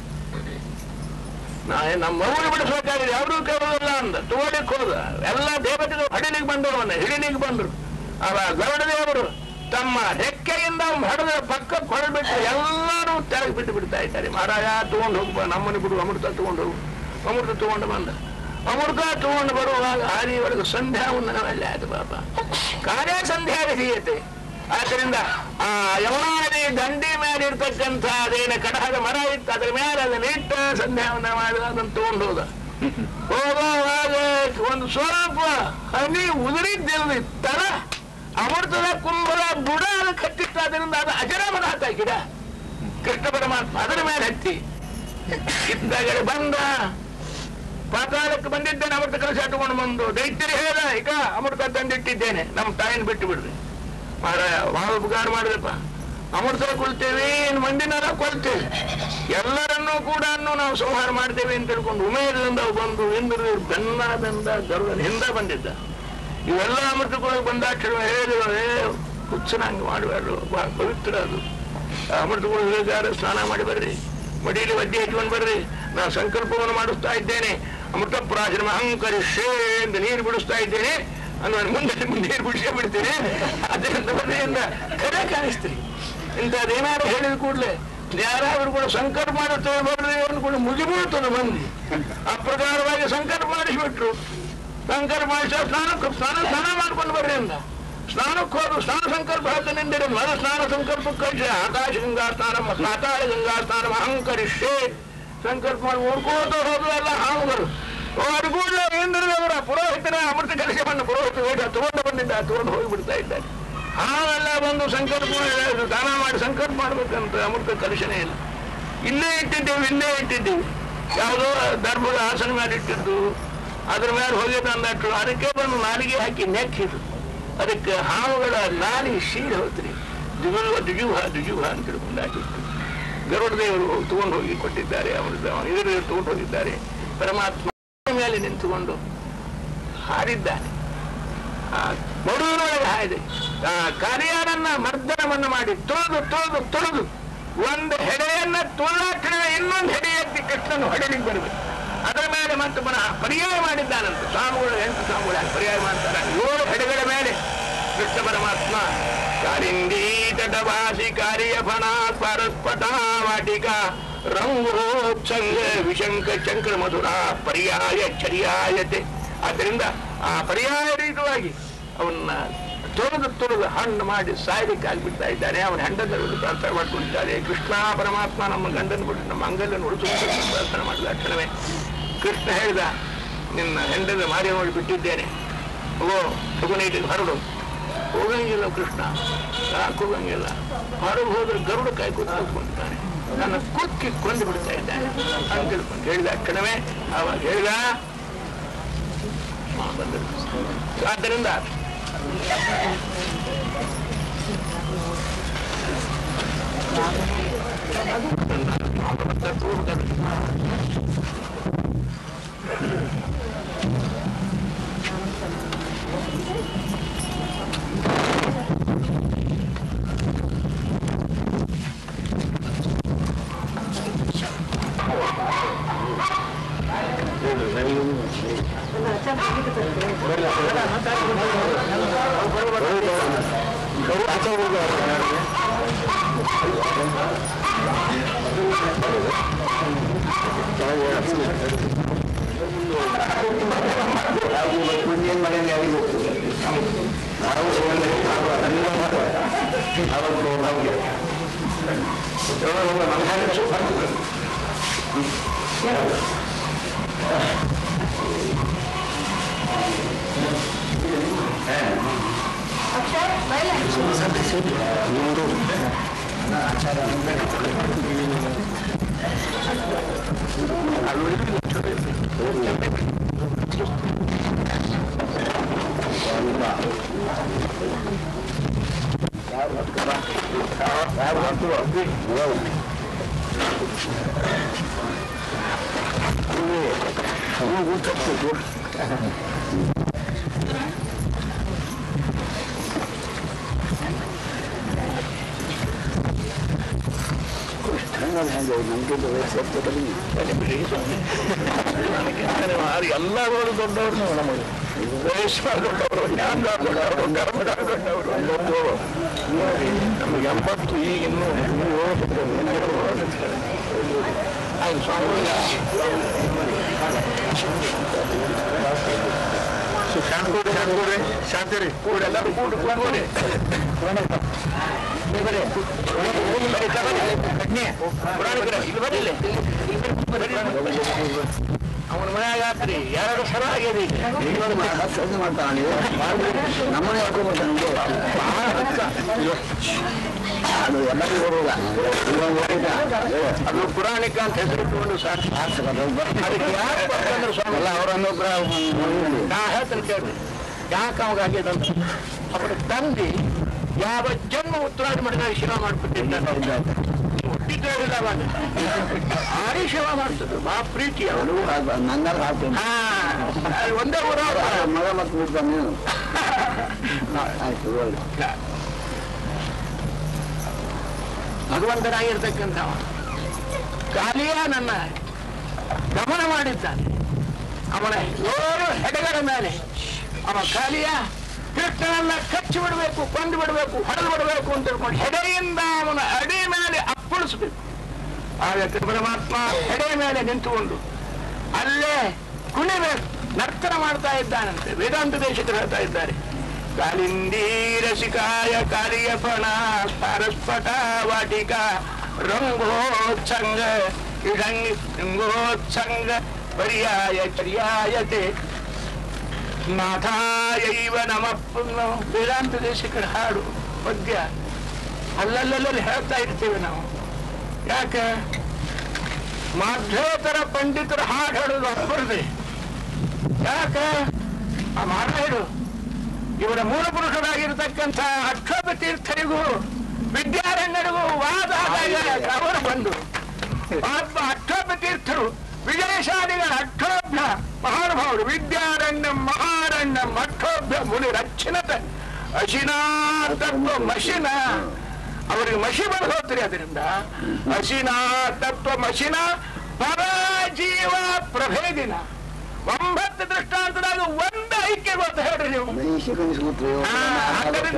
ನಾ ಏನ್ ನಮ್ಮ ಮಗುವಿನ ಬಿಡಿಸ್ಬೇಕಾಗಿದೆ ಯಾರೂ ಕೇಳೋದಿಲ್ಲ ಅಂದ ತೋಳಿಕ್ ಹೋದ ಎಲ್ಲ ದೇವತೆಗಳು ಹಡಿಲಿಗೆ ಬಂದವನ್ನ ಹಿಡಿಲಿಗೆ ಬಂದ್ರು ಅವ ಗರುಡ ದೇವರು ತಮ್ಮ ರೆಕ್ಕೆಯಿಂದ ಹಡದ ಪಕ್ಕ ಕೊಡಬಿಟ್ಟು ಎಲ್ಲರೂ ತೆರಗಿ ಬಿಟ್ಟು ಬಿಡ್ತಾ ಇದ್ದಾರೆ ಮಹಾರಾಜ ತಗೊಂಡು ಹೋಗ್ಬ ನಮ್ಮನೆ ಬಿಡು ಅಮೃತ ತಗೊಂಡು ಹೋಗು ಅಮೃತ ತಗೊಂಡು ಬಂದ ಅಮೃತ ತಗೊಂಡು ಬರುವಾಗ ಹಾದಿ ಒಳಗೆ ಸಂಧ್ಯಾ ಉನ್ನದಲ್ಲಿ ಆಯ್ತು ಪಾಪ ಕಾರ್ಯ ಸಂಧ್ಯಾ ವಿಧೀಯತೆ ಆದ್ದರಿಂದ ಆ ಯಮುನಾ ನದಿ ದಂಡಿ ಮೇಲೆ ಇರ್ತಕ್ಕಂಥ ಅದೇನ ಕಡಹದ ಮರ ಇತ್ತು ಅದ್ರ ಮೇಲೆ ಅದನ್ನ ಇಟ್ಟು ಸಂಧ್ಯಾವನ್ನ ಮಾಡಿ ಅದನ್ನ ತಗೊಂಡು ಹೋದ ಹೋಗುವಾಗ ಒಂದು ಸ್ವಲ್ಪ ಹನಿ ಉದುರಿದ್ದಿಲ್ಲ ತರ ಅಮೃತದ ಕುಂಭದ ಬುಡ ಅದಕ್ಕೆ ಹತ್ತಿತ್ತು ಅದರಿಂದ ಅದು ಅಜರಾಮರ ಆತ ಗಿಡ ಕೃಷ್ಣ ಪರಮಾತ್ಮ ಅದರ ಮೇಲೆ ಹತ್ತಿ ಇದ್ದಾಗಡೆ ಬಂದ ಪಾತಾಳಕ್ಕೆ ಬಂದಿದ್ದೇನೆ ಅಮೃತ ಕಲಶ ಇಟ್ಟುಕೊಂಡು ಬಂದು ದೈತ್ಯರು ಹೇಳ ಈಗ ಅಮೃತ ತಂದಿಟ್ಟಿದ್ದೇನೆ ನಮ್ಮ ತಾಯಿನ ಬಿಟ್ಟು ಬಿಡ್ರಿ ಮಹಾರಾಯ ಬಹಳ ಉಪಕಾರ ಮಾಡಿದಪ್ಪ ಅಮೃತ ಕೊಳ್ತೇವೆ ಇನ್ನು ಮಂದಿನೆಲ್ಲ ಕೊಳ್ತೇವೆ ಎಲ್ಲರನ್ನೂ ಕೂಡ ನಾವು ಸಂಹಾರ ಮಾಡ್ತೇವೆ ಅಂತ ತಿಳ್ಕೊಂಡು ಉಮೇರದಿಂದ ಅವು ಬಂದು ಇಂದ್ರ ಬೆನ್ನಾದಿಂದ ಗರುಡನ ಹಿಂದೆ ಬಂದಿದ್ದ ಇವೆಲ್ಲ ಅಮೃತಗಳಿಗೆ ಬಂದಾಕ್ಷರ ಹೇಳಿದ್ರೆ ಹುಚ್ಚನಂಗೆ ಮಾಡಬೇಡ್ರು ಬಹಳ ಪವಿತ್ರ ಅದು ಆ ಅಮೃತಗಳು ಹೇಳಿದ್ದಾರೆ ಸ್ನಾನ ಮಾಡಿ ಬರ್ರಿ ಮಡಿಯಲ್ಲಿ ಒದ್ದೆ ಹಚ್ಕೊಂಡು ಬರ್ರಿ ನಾನು ಸಂಕಲ್ಪವನ್ನು ಮಾಡಿಸ್ತಾ ಇದ್ದೇನೆ ಅಮೃತ ಪ್ರಾಚನ ಅಹಂಕರಿಷೇ ಅಂತ ನೀರು ಬಿಡಿಸ್ತಾ ಇದ್ದೇನೆ ಅನ್ನೋ ಮುಂದೆ ನೀರು ಬಿಡಿಸೇ ಬಿಡ್ತೀನಿ ಅದರಿಂದ ಬರೆಯಿಂದ ಕರೆ ಕಾಣಿಸ್ತೀರಿ ಇಂಥದ್ದೇನಾದ್ರು ಹೇಳಿದ ಕೂಡಲೇ ಯಾರಾದ್ರೂ ಕೂಡ ಸಂಕಲ್ಪ ಮಾಡುತ್ತೇವೆ ಬರ್ರಿ ಕೂಡ ಮುಗಿಬೀಳ್ತದೆ ಮಂದಿ ಆ ಪ್ರಕಾರವಾಗಿ ಸಂಕಲ್ಪ ಮಾಡಿಸ್ಬಿಟ್ರು ಶಂಕರ ಮಹೇಶ ಸ್ನಾನಕ್ಕೆ ಸ್ನಾನ ಸ್ನಾನ ಮಾಡ್ಕೊಂಡು ಬರ್ರಿ ಅಂದ ಸ್ನಾನಕ್ಕೆ ಹೋದ್ರು ಸ್ನಾನ ಸಂಕಲ್ಪ ಹೇಳ್ತಾನೆಂದಿರಿ ಮದ ಸ್ನಾನ ಸಂಕಲ್ಪ ಕಳಿಸಿ ಆಕಾಶ ಗಂಗಾ ಸ್ನಾನ ಪಾತಾಳ ಗಂಗಾ ಸ್ನಾನ ಅಹಂಕರಿಷೆ ಸಂಕಲ್ಪ ಮಾಡಿ ಓಡ್ಕೋತ ಹೋದ್ರು ಎಲ್ಲ ಹಾವುಗಳು ಅಡ್ಗೂಡ್ಲೆ ಇಂದ್ರದೇವರ ಪುರೋಹಿತರ ಅಮೃತ ಕಲಶವನ್ನು ಪುರೋಹಿತ ವೇದ ತಗೊಂಡು ಬಂದಿದ್ದ ತಗೊಂಡು ಹೋಗಿ ಬಿಡ್ತಾ ಇದ್ದಾನೆ ಹಾವೆಲ್ಲ ಬಂದು ಸಂಕಲ್ಪ ಮಾಡಿ ದಾನ ಮಾಡಿ ಸಂಕಲ್ಪ ಮಾಡ್ಬೇಕಂತ ಅಮೃತ ಕಲಶನೇ ಇಲ್ಲ ಇಲ್ಲೇ ಇಟ್ಟಿದ್ದೇವೆ ಇಲ್ಲೇ ಇಟ್ಟಿದ್ದೀವಿ ಯಾವುದೋ ದರ್ಭದ ಆಸನ ಮೇಲೆ ಇಟ್ಟಿದ್ದು ಅದ್ರ ಮೇಲೆ ಹೋಗಿದ್ದು ಅಂದಟ್ಟು ಅದಕ್ಕೆ ಬಂದು ನಾಲಿಗೆ ಹಾಕಿ ನೆಕ್ಕಿದ್ರು ಅದಕ್ಕೆ ಹಾವುಗಳ ನಾಲಿ ಸೀರೆ ಹೋತ್ರಿ ದ್ವಿಜುವ ದ್ವಿಜುಹ ದ್ವಿಜುಹ ಅಂತ ತಿಳ್ಕೊಂಡು ಹಾಕಿತ್ತು ಗರುಡ ದೇವರು ತಗೊಂಡು ಹೋಗಿ ಕೊಟ್ಟಿದ್ದಾರೆ ಅಮೃತ ಇದರ ತಗೊಂಡು ಹೋಗಿದ್ದಾರೆ ಪರಮಾತ್ಮ ಮೇಲೆ ನಿಂತುಕೊಂಡು ಹಾರಿದ್ದಾನೆ ಆ ಮಡುವಿನೊಳಗೆ ಹಾಯ್ದೆ ಆ ಕಾರ್ಯಾರನ್ನ ಮರ್ದನವನ್ನು ಮಾಡಿ ತೊಳೆದು ತೊಳೆದು ತೊಳೆದು ಒಂದು ಹೆಡೆಯನ್ನ ತುಳ್ಳಾಕ್ಷಣ ಇನ್ನೊಂದು ಹೆಡೆ ಎತ್ತಿ ಕೃಷ್ಣನ ಹೊಡೆಲಿಕ್ಕೆ ಬರಬೇಕು ಅದರ ಮೇಲೆ ಮತ್ತೆ ಪುನಃ ಪರ್ಯಾಯ ಮಾಡಿದ್ದಾನಂತ ಸ್ವಾಮಿಗಳು ಎಂಟು ಸ್ವಾಮಿಗಳು ಯಾಕೆ ಪರ್ಯಾಯ ಮಾಡ್ತಾರೆ ಏಳು ಹೆಡೆಗಳ ಮೇಲೆ ಕೃಷ್ಣ ಪರಮಾತ್ಮ ಕಾರಿಂದೀ ತಟವಾಸಿ ಕಾರ್ಯ ಫಣ ಪರಸ್ಪಟ ವಾಟಿಕ ರಂಗೋತ್ಸಂಗ ವಿಶಂಕ ಚಂಕ್ರ ಮಧುರ ಪರ್ಯಾಯ ಚರ್ಯಾಯತೆ ಆದ್ದರಿಂದ ಆ ಪರ್ಯಾಯ ರೀತವಾಗಿ ಅವನ್ನ ತೊಳೆದು ತೊಳೆದು ಹಣ್ಣು ಮಾಡಿ ಸಾಯಲಿಕ್ಕೆ ಆಗ್ಬಿಡ್ತಾ ಇದ್ದಾನೆ ಅವನ ಹೆಂಡದಲ್ಲಿ ಪ್ರಾರ್ಥನೆ ಮಾಡ್ಕೊಂಡಿದ್ದಾರೆ ಕೃಷ್ಣ ಪರಮಾತ್ಮ ನಮ್ಮ ಗಂಡನ ಬಿಟ್ಟು ನಮ್ಮ ಅಂಗಲನ್ನು ಉಳಿಸುವಂತ ಪ್ರಾರ್ಥನೆ ಮಾಡಿದ ಕ್ಷಣವೇ ಕೃಷ್ಣ ಹೇಳಿದ ನಿನ್ನ ಹೆಂಡದ ಮಾರಿ ನೋಡಿ ಬಿಟ್ಟಿದ್ದೇನೆ ಓ ಸುಗುನೀಟಿಗೆ ಹೊರಡು ಹೋಗಂಗಿಲ್ಲ ಕೃಷ್ಣ ಯಾಕೆ ಹೋಗಂಗಿಲ್ಲ ಹೊರಗೆ ಹೋದ್ರೆ ಗರುಡ ಕಾಯಿ ಕೂತ್ಕೊಂಡಿದ್ದಾನೆ ನನ್ನ ಕುಕ್ಕಿ ಕೊಂದು ಬಿಡ್ತಾ ಇದ್ದಾನೆ ಅಂತ ತಿಳ್ಕೊಂಡು ಹೇಳಿದ ಕ್ಷಣವೇ ಅವಾಗ ಹೇಳಿದ ಹಾ, ಬಂದರು. ಆದ್ದರಿಂದ ಎಲ್ಲರೂ ದೊಡ್ಡವರು ನಾವು ನಮಗೆ ವಯಸ್ಸಾದ ದೊಡ್ಡವರು ಜ್ಞಾನ ದೊಡ್ಡವರು ಗರ್ಭದ ದೊಡ್ಡವರು ದೊಡ್ಡವರು ನಮಗೆ ಎಂಬತ್ತು ಈಗ ಇನ್ನೂ ಆಯ್ತು ಶಾಂತೂರಿ ಶಾಂತೂರಿ ಶಾಂತಿರಿ ಕೂಡ ಎಲ್ಲರೂ ಕೂಡ ಕೂಡ್ರಿ ಅವನ ಮನ್ಯಾಗ ಆತ್ರಿ ಎರಡು ಸಲ ಆಗ್ಯದ ಈಗ ಮಾಡ್ತಾನೆ ನಮ್ಮನೆ ಹಾಕೊಂಡ್ಬರ್ತಾನೆ ಅದು ಎಲ್ಲರಿಗೂ ಬರುವುದ ಅದು ಪುರಾಣಿಕ ಅಂತ ಹೆಸರಿಟ್ಟುಕೊಂಡು ಸಾಕು ಅದಕ್ಕೆ ಯಾಕೆ ಬರ್ತಂದ್ರೆ ಸ್ವಾಮಿ ಎಲ್ಲ ಅವರ ಅನುಗ್ರಹ ನಾ ಹೇಳ್ತೇನೆ ಕೇಳ್ರಿ ಯಾಕೆ ಅವಾಗ ಆಗ್ಯದಂತ ಅವರ ತಂದೆ ಯಾವ ಜನ್ಮ ಉತ್ತರಾಯಣ ಮಾಡಿದಾಗ ಶಿವ ಮಾಡ್ಬಿಟ್ಟಿದ್ದ ಹುಟ್ಟಿದ್ದೇಳಿಲ್ಲ ಅವಾಗ ಭಾರಿ ಶಿವ ಮಾಡ್ತಿದ್ರು ಬಾ ಪ್ರೀತಿ ಅವನು ನಂಗಾರ ಹಾಕ್ತೇನೆ ಹಾ ಅದು ಒಂದೇ ಊರ ಮಗ ಮತ್ತು ಬಿಟ್ಟು ನೀನು ಆಯ್ತು ಒಳ್ಳೆ ಭಗವಂತನಾಗಿರ್ತಕ್ಕಂಥವ ಕಾಲಿಯ ನನ್ನ ಗಮನ ಮಾಡಿದ್ದಾನೆ ಅವನ ಏಳು ಹೆಡೆಗಳ ಮೇಲೆ ಅವ ಕಾಲಿಯ ಕೃಷ್ಣನನ್ನ ಕಚ್ಚಿ ಬಿಡಬೇಕು ಕೊಂದು ಬಿಡಬೇಕು ಹೊಡೆದು ಬಿಡಬೇಕು ಅಂತ ತಿಳ್ಕೊಂಡು ಹೆಡೆಯಿಂದ ಅವನ ಅಡಿ ಮೇಲೆ ಅಪ್ಪಳಿಸ್ಬೇಕು ಆಗ ಪರಮಾತ್ಮ ಹೆಡೆ ಮೇಲೆ ನಿಂತುಕೊಂಡು ಅಲ್ಲೇ ಕುಣಿಬೇಕು ನರ್ತನ ಮಾಡ್ತಾ ಇದ್ದಾನಂತೆ ವೇದಾಂತ ದೇಶಕ್ಕೆ ಹೇಳ್ತಾ ಇದ್ದಾರೆ ಕಾಲಿಂದಿ ರಸಿಕಾಯ ಕಾರ್ಯಫಣ ಸ್ಪಾರಸ್ಫಟ ವಾಟಿಕ ರಂಗೋತ್ಸಂಗ ಇಡಂಗಿ ರಂಗೋತ್ಸಂಗ ಪರ್ಯಾಯ ಚರ್ಯಾಯತೆ ನಾಥಾಯೈವ ನಮ ವೇದಾಂತ ದೇಶಕರ ಹಾಡು ಪದ್ಯ ಅಲ್ಲಲ್ಲಲ್ಲಿ ಹೇಳ್ತಾ ಇರ್ತೀವಿ ನಾವು ಯಾಕೆ ಮಾಧ್ವೇತರ ಪಂಡಿತರ ಹಾಡು ಹೇಳೋದು ಅಪ್ಪರದೆ ಯಾಕೆ ಆ ಮಾರಾಯರು ಇವರ ಮೂಲ ಪುರುಷರಾಗಿರ್ತಕ್ಕಂಥ ಅಕ್ಷೋಭ ತೀರ್ಥರಿಗೂ ವಿದ್ಯಾರಣ್ಯರಿಗೂ ವಾದ ಆದಾಗ ಅವರು ಬಂದು ಆತ್ಮ ಅಕ್ಷೋಭ ತೀರ್ಥರು ವಿಜಯಶಾಲಿಗಳ ಅಕ್ಷೋಭ್ಯ ಮಹಾನುಭಾವರು ವಿದ್ಯಾರಣ್ಯ ಮಹಾರಣ್ಯ ಅಕ್ಷೋಭ್ಯ ಮುನಿ ರಕ್ಷಣತ ಅಶಿನಾತತ್ವ ಮಶಿನ ಅವರಿಗೆ ಮಶಿ ಬಂದು ಹೋಗ್ತೀರಿ ಅದರಿಂದ ಅಶಿನ ತತ್ವ ಮಶಿನ ಪರಾಜೀವ ಪ್ರಭೇದಿನ ಒಂಬತ್ತು ದೃಷ್ಟಾಂತದಾಗ ಒಂದು ಐಕ್ಯ ಗೊತ್ತ ಹೇಳ್ರಿ ನೀವು ನೈಷ ಕನಿಸ್ಕೊಟ್ರಿ ಆ, ಆದ್ದರಿಂದ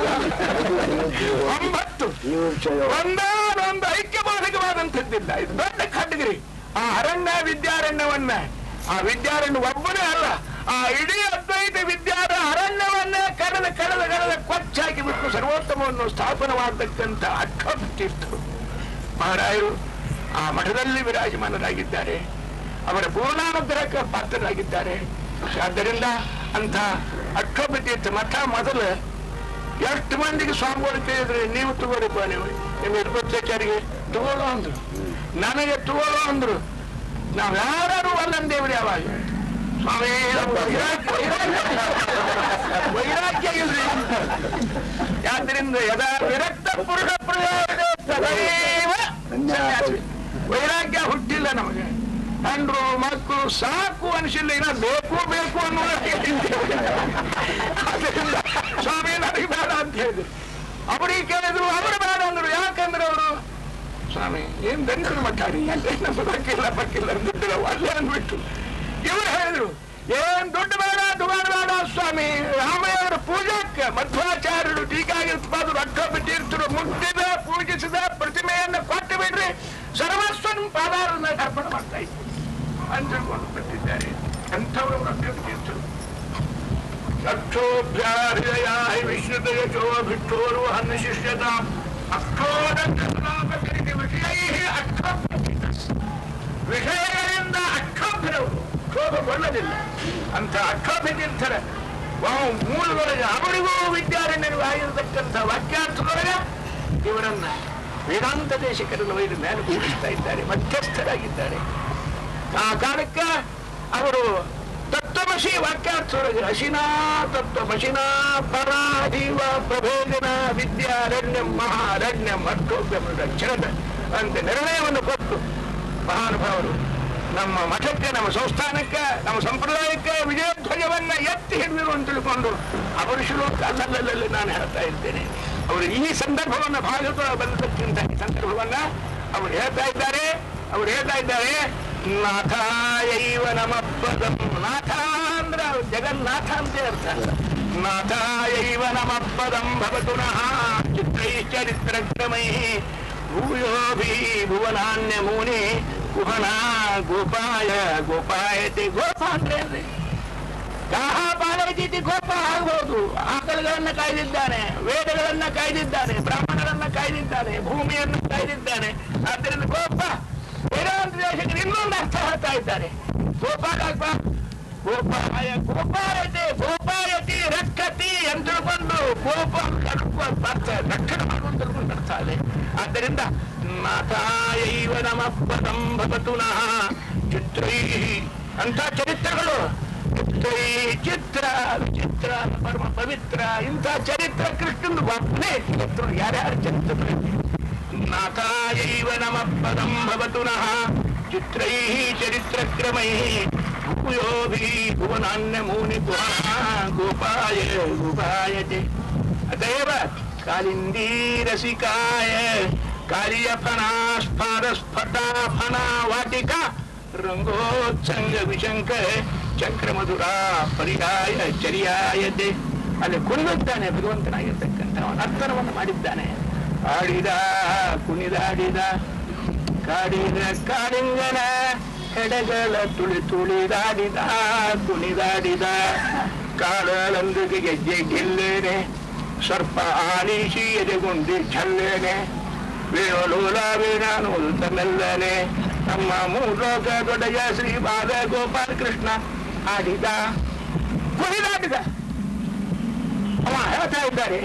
ಒಂಬತ್ತು ಈ ವಿಷಯ ಒಂದಾನೊಂದು ಐಕ್ಯಬೋಧಕವಾದಂಥದ್ದಿಲ್ಲ ಇದು ದೊಡ್ಡ ಖಡ್ಗಿರಿ ಆ ಅರಣ್ಯ ವಿದ್ಯಾರಣ್ಯವನ್ನ ಆ ವಿದ್ಯಾರಣ್ಯ ಒಬ್ಬನೇ ಅಲ್ಲ ಆ ಇಡೀ ಅದ್ವೈತ ವಿದ್ಯಾರ ಅರಣ್ಯವನ್ನೇ ಕಳೆದ ಕಳೆದ ಕಳೆದ ಕೊಚ್ಚಾಕಿ ಬಿಟ್ಟು ಸರ್ವೋತ್ತಮವನ್ನು ಸ್ಥಾಪನೆ ಮಾಡತಕ್ಕಂಥ ಅಕ್ಷೋಭ ತೀರ್ಥರು ಮಹಾರಾಯರು ಆ ಮಠದಲ್ಲಿ ವಿರಾಜಮಾನರಾಗಿದ್ದಾರೆ ಅವರ ಪೂರ್ಣಾನುಗ್ರಹಕ್ಕೆ ಪಾತ್ರರಾಗಿದ್ದಾರೆ ಆದ್ದರಿಂದ ಅಂತ ಅಕ್ಷೋಭ ತೀರ್ಥ ಮಠ ಮೊದಲು ಎಷ್ಟು ಮಂದಿಗೆ ಸ್ವಾಮಿಗಳು ಕೇಳಿದ್ರೆ ನೀವು ತಗೋರಿಪ್ಪ ನೀವು ನಿಮ್ಮ ಇರ್ಬತ್ತಾಚಾರಿಗೆ ತಗೊಳ್ಳೋ ಅಂದ್ರು ನನಗೆ ತಗೊಳ್ಳೋ ಅಂದ್ರು ನಾವ್ ಯಾರು ಅಲ್ಲಂದೇವ್ರಿ ಅವಾಗ ಸ್ವಾಮಿ ನಮ್ಗೆ ವೈರಾಗ್ಯ- ವೈರಾಗ್ಯ- ವೈರಾಗ್ಯ ಇಲ್ರಿ ಯಾದ್ರಿಂದ ಯದಾ ವಿರಕ್ತ ಪುರುಷ ಪ್ರಯೋಗ ತದೈವ ಸನ್ಯಾಸಿ. ವೈರಾಗ್ಯ ಹುಟ್ಟಿಲ್ಲ ನಮಗೆ ಅಂದ್ರು ಮಕ್ಕಳು ಸಾಕು ಅನಿಸಿಲ್ಲ ಇನ್ನ ಬೇಕು ಬೇಕು ಅನ್ನೋದಕ್ಕೆ ಅದರಿಂದ ಸ್ವಾಮಿ ನನಗೆ ಬೇಡ ಅಂತ ಹೇಳಿದ್ರು ಅವರಿಗೆ ಕೇಳಿದ್ರು ಅವರು ಬೇಡ ಅಂದ್ರು ಯಾಕಂದ್ರೆ ಅವರು ಸ್ವಾಮಿ ಏನ್ ದಲಿತರ ಮಠ ರೀ ಅಲ್ಲೇ ನಮ್ಮ ಬಕ್ಕಿಲ್ಲ ಬಕ್ಕಿಲ್ಲ ದುಡ್ಡು ಅಲ್ಲೇ ಅಂದ್ಬಿಟ್ಟು ಇವರು ಹೇಳಿದ್ರು ಏನ್ ದುಡ್ಡು ಬೇಡ ದುಗಾಡ ಬೇಡ ಸ್ವಾಮಿ ರಾಮಯ್ಯವರ ಪೂಜಾಕ್ಕೆ ಮಧ್ವಾಚಾರ್ಯರು ಟೀಕಾಗಿರ್ತಾದ್ರು ಅಡ್ಡೊಬ್ಬ ತೀರ್ಥರು ಮುಟ್ಟಿದ ಪೂಜಿಸಿದ ಪ್ರತಿಮೆಯನ್ನು ಕೊಟ್ಟು ಬಿಡ್ರಿ ಸರ್ವಸ್ವನ್ ಪಾದಾರನ್ನ ಅರ್ಪಣೆ ಮಾಡ್ತಾ ಇದ್ರು ಅಂತ ತಿಳ್ಕೊಂಡು ಬಿಟ್ಟಿದ್ದಾರೆ ಅಂಥವರು ಅಡ್ಡೊಬ್ಬ ತೀರ್ಥರು ಅಕ್ಷೋಭ್ಯಾಹೃದಯಾಹಿ ವಿಶ್ರುತಯ ಚೋ ಭಿಕ್ಷೋರು ಹನ್ನ ಶಿಷ್ಯತ ಅಕ್ಷೋದಕರಿತಿ ವಿಷಯೈ ಅಕ್ಷೋಭ್ಯ ವಿಷಯಗಳಿಂದ ಅಕ್ಷೋಭ್ಯರವರು ಕ್ಷೋಭಗೊಳ್ಳಲಿಲ್ಲ ಅಂತ ಅಕ್ಷೋಭ್ಯ ತೀರ್ಥರ ವಾ- ಮೂಲದೊಳಗೆ ಅವರಿಗೂ ವಿದ್ಯಾರಣ್ಯರಿಗೂ ಆಗಿರತಕ್ಕಂಥ ವಾಕ್ಯಾರ್ಥದೊಳಗೆ ಇವರನ್ನ ವೇದಾಂತ ದೇಶಕರನ್ನು ಒಯ್ದು ಮೇಲೆ ಕೂಡಿಸ್ತಾ ಇದ್ದಾರೆ ಮಧ್ಯಸ್ಥರಾಗಿದ್ದಾರೆ ಆ ಕಾಲಕ್ಕೆ ಅವರು ತತ್ವಮಸಿ ವಾಕ್ಯಾರ್ಥದೊಳಗೆ ಅಶಿನಾ ತತ್ವಮಶಿನಾ ಪರಾಧೀವ ಪ್ರಭೇದನ ವಿದ್ಯಾರಣ್ಯ ಮಹಾರಣ್ಯ ಮಠೋದ್ಯಮ ಕ್ಷಣದ ಅಂತ ನಿರ್ಣಯವನ್ನು ಕೊಟ್ಟು ಮಹಾನುಭಾವರು ನಮ್ಮ ಮಠಕ್ಕೆ ನಮ್ಮ ಸಂಸ್ಥಾನಕ್ಕೆ ನಮ್ಮ ಸಂಪ್ರದಾಯಕ್ಕೆ ವಿಜಯಧ್ವಜವನ್ನ ಎತ್ತಿ ಹಿಡಿದಿರು ಅಂತ ತಿಳ್ಕೊಂಡು ಅವರ ಶ್ಲೋಕ ಅಲ್ಲಲ್ಲಲ್ಲಿ ನಾನು ಹೇಳ್ತಾ ಇದ್ದೇನೆ ಅವರು ಈ ಸಂದರ್ಭವನ್ನ ಭಾಗವತ ಬಂದಕ್ಕಿಂತ ಈ ಸಂದರ್ಭವನ್ನ ಅವರು ಹೇಳ್ತಾ ಇದ್ದಾರೆ ಅವರು ಹೇಳ್ತಾ ಇದ್ದಾರೆ ನಾಥಾಯೈವ ನಮ ಪದಂ ನಾಥ ಅಂದ್ರೆ ಜಗನ್ನಾಥ ಅಂತ ಅರ್ಥ ನಾಥಾಯೈವ ನಮ ಪದಂ ಭವತು ನಃ ಚಿತ್ರೈಶ್ಚರಿತ್ರಕ್ರಮೈ ಭೂಯೋಭಿ ಭುವನಾನ್ಯ ಮೂನಿ ಕುಹನ ಗೋಪಾಯ ಗೋಪಾಯತೆ ಗೋಪ ಅಂದ್ರೆ ಏನ್ರಿ? ಗಾಹ ಪಾಲೈತಿ ಗೋಪ ಆಗ್ಬೋದು ಆಕಳುಗಳನ್ನ ಕಾಯ್ದಿದ್ದಾನೆ ವೇದಗಳನ್ನ ಕಾಯ್ದಿದ್ದಾನೆ ಬ್ರಾಹ್ಮಣರನ್ನ ಕಾಯ್ದಿದ್ದಾನೆ ಭೂಮಿಯನ್ನು ಕಾಯ್ದಿದ್ದಾನೆ ಆದ್ದರಿಂದ ಗೋಪ ವೇದಾಂತ ದೇಶಕ್ಕೆ ಇನ್ನೊಂದು ಅರ್ಥ ಹೇಳ್ತಾ ಇದ್ದಾರೆ ಗೋಪಾಲಪ್ಪ ಗೋಪಾಯ ಗೋಪಾಯತೆ ಗೋಪಾಯತಿ ರಕ್ಷತಿ ಅಂತ ತಿಳ್ಕೊಂಡು ಗೋಪ ಕಡುಪ ಅರ್ಥ ರಕ್ಷಣೆ ಮಾಡುವಂತ ತಿಳ್ಕೊಂಡು ಅರ್ಥ ಅದೇ ಆದ್ದರಿಂದ ನಾಥಾಯೈವ ನಮ ಪದಂ ಭವತು ನಃ ಚಿತ್ರೈ ಅಂತ ಚರಿತ್ರೆಗಳು ಚಿತ್ರೈ ಚಿತ್ರ ವಿಚಿತ್ರ ಪರಮ ಪವಿತ್ರ ಇಂಥ ಚರಿತ್ರ ಕೃಷ್ಣನ್ ಒಬ್ಬನೇ ಚರಿತ್ರ ಯಾರ್ಯಾರ ಚರಿತ್ರೆ ನಾಥಾಯೈವ ನಮ ಪದಂ ಭವತು ನಃ ಚಿತ್ರೈ ಚರಿತ್ರಕ್ರಮೈ ಭೂಯೋಭಿ ಭುವನಾನ್ಯ ಮೂನಿ ಪುನಃ ಗೋಪಾಯ ಗೋಪಾಯತೆ ಅತಯವ ಕಾಲಿಂದೀ ರಸಿಕಾಯ ಕಾಲಿಯಫನಾ ಸ್ಫಾರ ಸ್ಫಟಾ ಫನಾ ವಾಟಿಕಾ ರಂಗೋತ್ಸಂಗ ವಿಶಂಕ ಚಕ್ರ ಮಧುರ ಪರ್ಯಾಯ ಚರ್ಯಾಯತೆ ಅಲ್ಲಿ ಕುಣಿದಿದ್ದಾನೆ ಭಗವಂತನಾಗಿರ್ತಕ್ಕಂಥ ನರ್ತನವನ್ನು ಮಾಡಿದ್ದಾನೆ ಆಡಿದ ಕುಣಿದಾಡಿದ ಕಾಡಿದ ಕಾಡಿಂಗನ ಹೆಡೆಗಳ ತುಳಿ ತುಳಿದಾಡಿದ ಕುಣಿದಾಡಿದ ಕಾಲಳಂದಿಗೆ ಗೆಜ್ಜೆ ಗೆಲ್ಲೇನೆ ಸರ್ಪ ಆಲಿಸಿ ಎದೆಗುಂಡಿ ಝಲ್ಲೇನೆ ವೇಣುಲೂಲ ವೀಣಾನುಲ್ ತನ್ನೆಲ್ಲನೆ ನಮ್ಮ ಮೂಲೋಕ ದೊಡ್ಡಯ್ಯ ಶ್ರೀ ಬಾಲ ಗೋಪಾಲ ಕೃಷ್ಣ ಆಡಿದ ಕುಣಿದಾಡಿದ ಅವ ಹೇಳ್ತಾ ಇದ್ದಾರೆ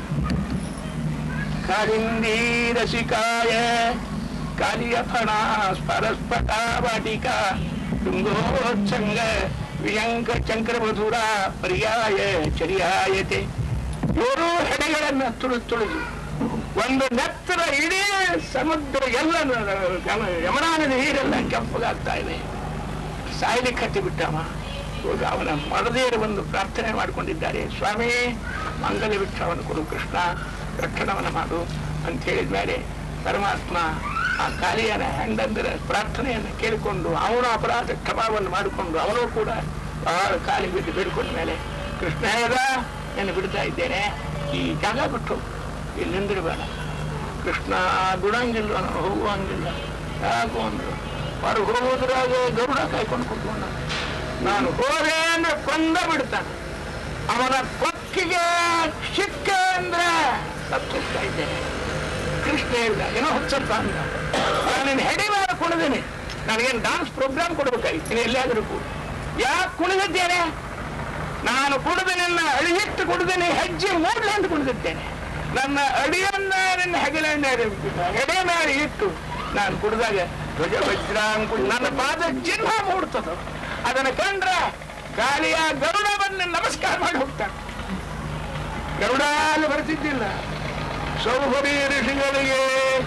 ಕಾಳಿಂದಿ ರಸಿಕಾಯ ಕಾಲಿಯ ಫಣ ಸ್ಪರಸ್ಫಟ ವಾಟಿಕ ತುಂಗೋತ್ಸಂಗ ವಿಯಂಕ ಚಂಕ್ರ ಮಧುರ ಪರ್ಯಾಯ ಚರ್ಯಾಯತೆ ಇವರು ಹೆಡೆಗಳನ್ನ ತುಳಿದು ತುಳಿದು ಒಂದು ನೆತ್ತರ ಇಡೀ ಸಮುದ್ರ ಎಲ್ಲ ಗಮ- ಯಮುನಾ ನದಿ ನೀರೆಲ್ಲ ಕೆಂಪಗಾಗ್ತಾ ಇದೆ ಸಾಯ್ಲಿಕ್ಕೆ ಹತ್ತಿ ಬಿಟ್ಟವ ಹೋಗಿ ಅವನ ಮರದೇರು ಒಂದು ಪ್ರಾರ್ಥನೆ ಮಾಡಿಕೊಂಡಿದ್ದಾರೆ ಸ್ವಾಮಿ ಮಂಗಲ ಬಿಟ್ಟವನು ಕೊಡು ಕೃಷ್ಣ ರಕ್ಷಣವನ್ನ ಮಾಡು ಅಂತ ಹೇಳಿದ ಮೇಲೆ ಪರಮಾತ್ಮ ಆ ಕಾಲಿಯನ ಹೆಂಡಂದರ ಪ್ರಾರ್ಥನೆಯನ್ನು ಕೇಳಿಕೊಂಡು ಅವನ ಅಪರಾಧ ಕ್ಷಮಾವನ್ನು ಮಾಡಿಕೊಂಡು ಅವನು ಕೂಡ ಬಹಳ ಕಾಲಿ ಬಿಟ್ಟು ಬೇಡ್ಕೊಂಡ ಮೇಲೆ ಕೃಷ್ಣ ಹೇಳ್ದ ನಾನು ಬಿಡ್ತಾ ಇದ್ದೇನೆ ಈ ಜಾಗ ಬಿಟ್ಟು ಇಲ್ಲಿ ನಿಂದಿರಬೇಡ ಕೃಷ್ಣ ಬಿಡಂಗಿಲ್ಲ ನಾನು ಹೋಗುವಂಗಿಲ್ಲ ಯಾಕೋ ಅಂದ್ರು ಹೊರಗೆ ಹೋಗೋದ್ರಾಗ ಗರುಡ ಕಾಯ್ಕೊಂಡು ಕೂತ್ಕೊಂಡ ನಾನು ಹೋದೆ ಅಂದ್ರೆ ಕೊಂದ ಬಿಡ್ತಾನೆ ಅವನ ಕೊಕ್ಕಿಗೆ ಸಿಕ್ಕ ಅಂದ್ರೆ ಸತ್ತೋಗ್ತಾ ಇದ್ದೇನೆ ಕೃಷ್ಣ ಹೇಳ್ದ ಏನೋ ಹುಚ್ಚಪ್ಪ ಅಂತ ನಾನು ಹೆಡಿ ಮೇಲೆ ಕುಣಿದೀನಿ ನನಗೇನು ಡಾನ್ಸ್ ಪ್ರೋಗ್ರಾಮ್ ಕೊಡ್ಬೇಕಾಗಿತ್ತು ನೀನು ಎಲ್ಲಿಯಾದರೂ ಕೂಡ ಯಾಕೆ ಕುಣಿದಿದ್ದೇನೆ ನಾನು ಕುಡಿದು ನಿನ್ನ ಅಡಿಯಿಟ್ಟು ಕುಡಿದೇನೆ ಹೆಜ್ಜೆ ಮೂಡ್ಲೆ ಅಂತ ಕುಡಿದಿದ್ದೇನೆ ನನ್ನ ಅಡಿಯನ್ನ ನಿನ್ನ ಹೆಗಲನ್ನ ಎಡೆ ಮೇಲೆ ಇಟ್ಟು ನಾನು ಕುಡಿದಾಗ ಧ್ವಜ ವಜ್ರಾಂಕು ನನ್ನ ಪಾದ ಚಿಹ್ನ ಮೂಡ್ತದ ಅದನ್ನ ಕಂಡ್ರೆ ಗಾಳಿಯ ಗರುಡ ಬಂದು ನಮಸ್ಕಾರ ಮಾಡಿ ಹೋಗ್ತಾನೆ ಗರುಡ ಅಲ್ಲಿ ಬರ್ತಿದ್ದಿಲ್ಲ ಸೌಭರಿ ಋಷಿಗಳಿಗೆ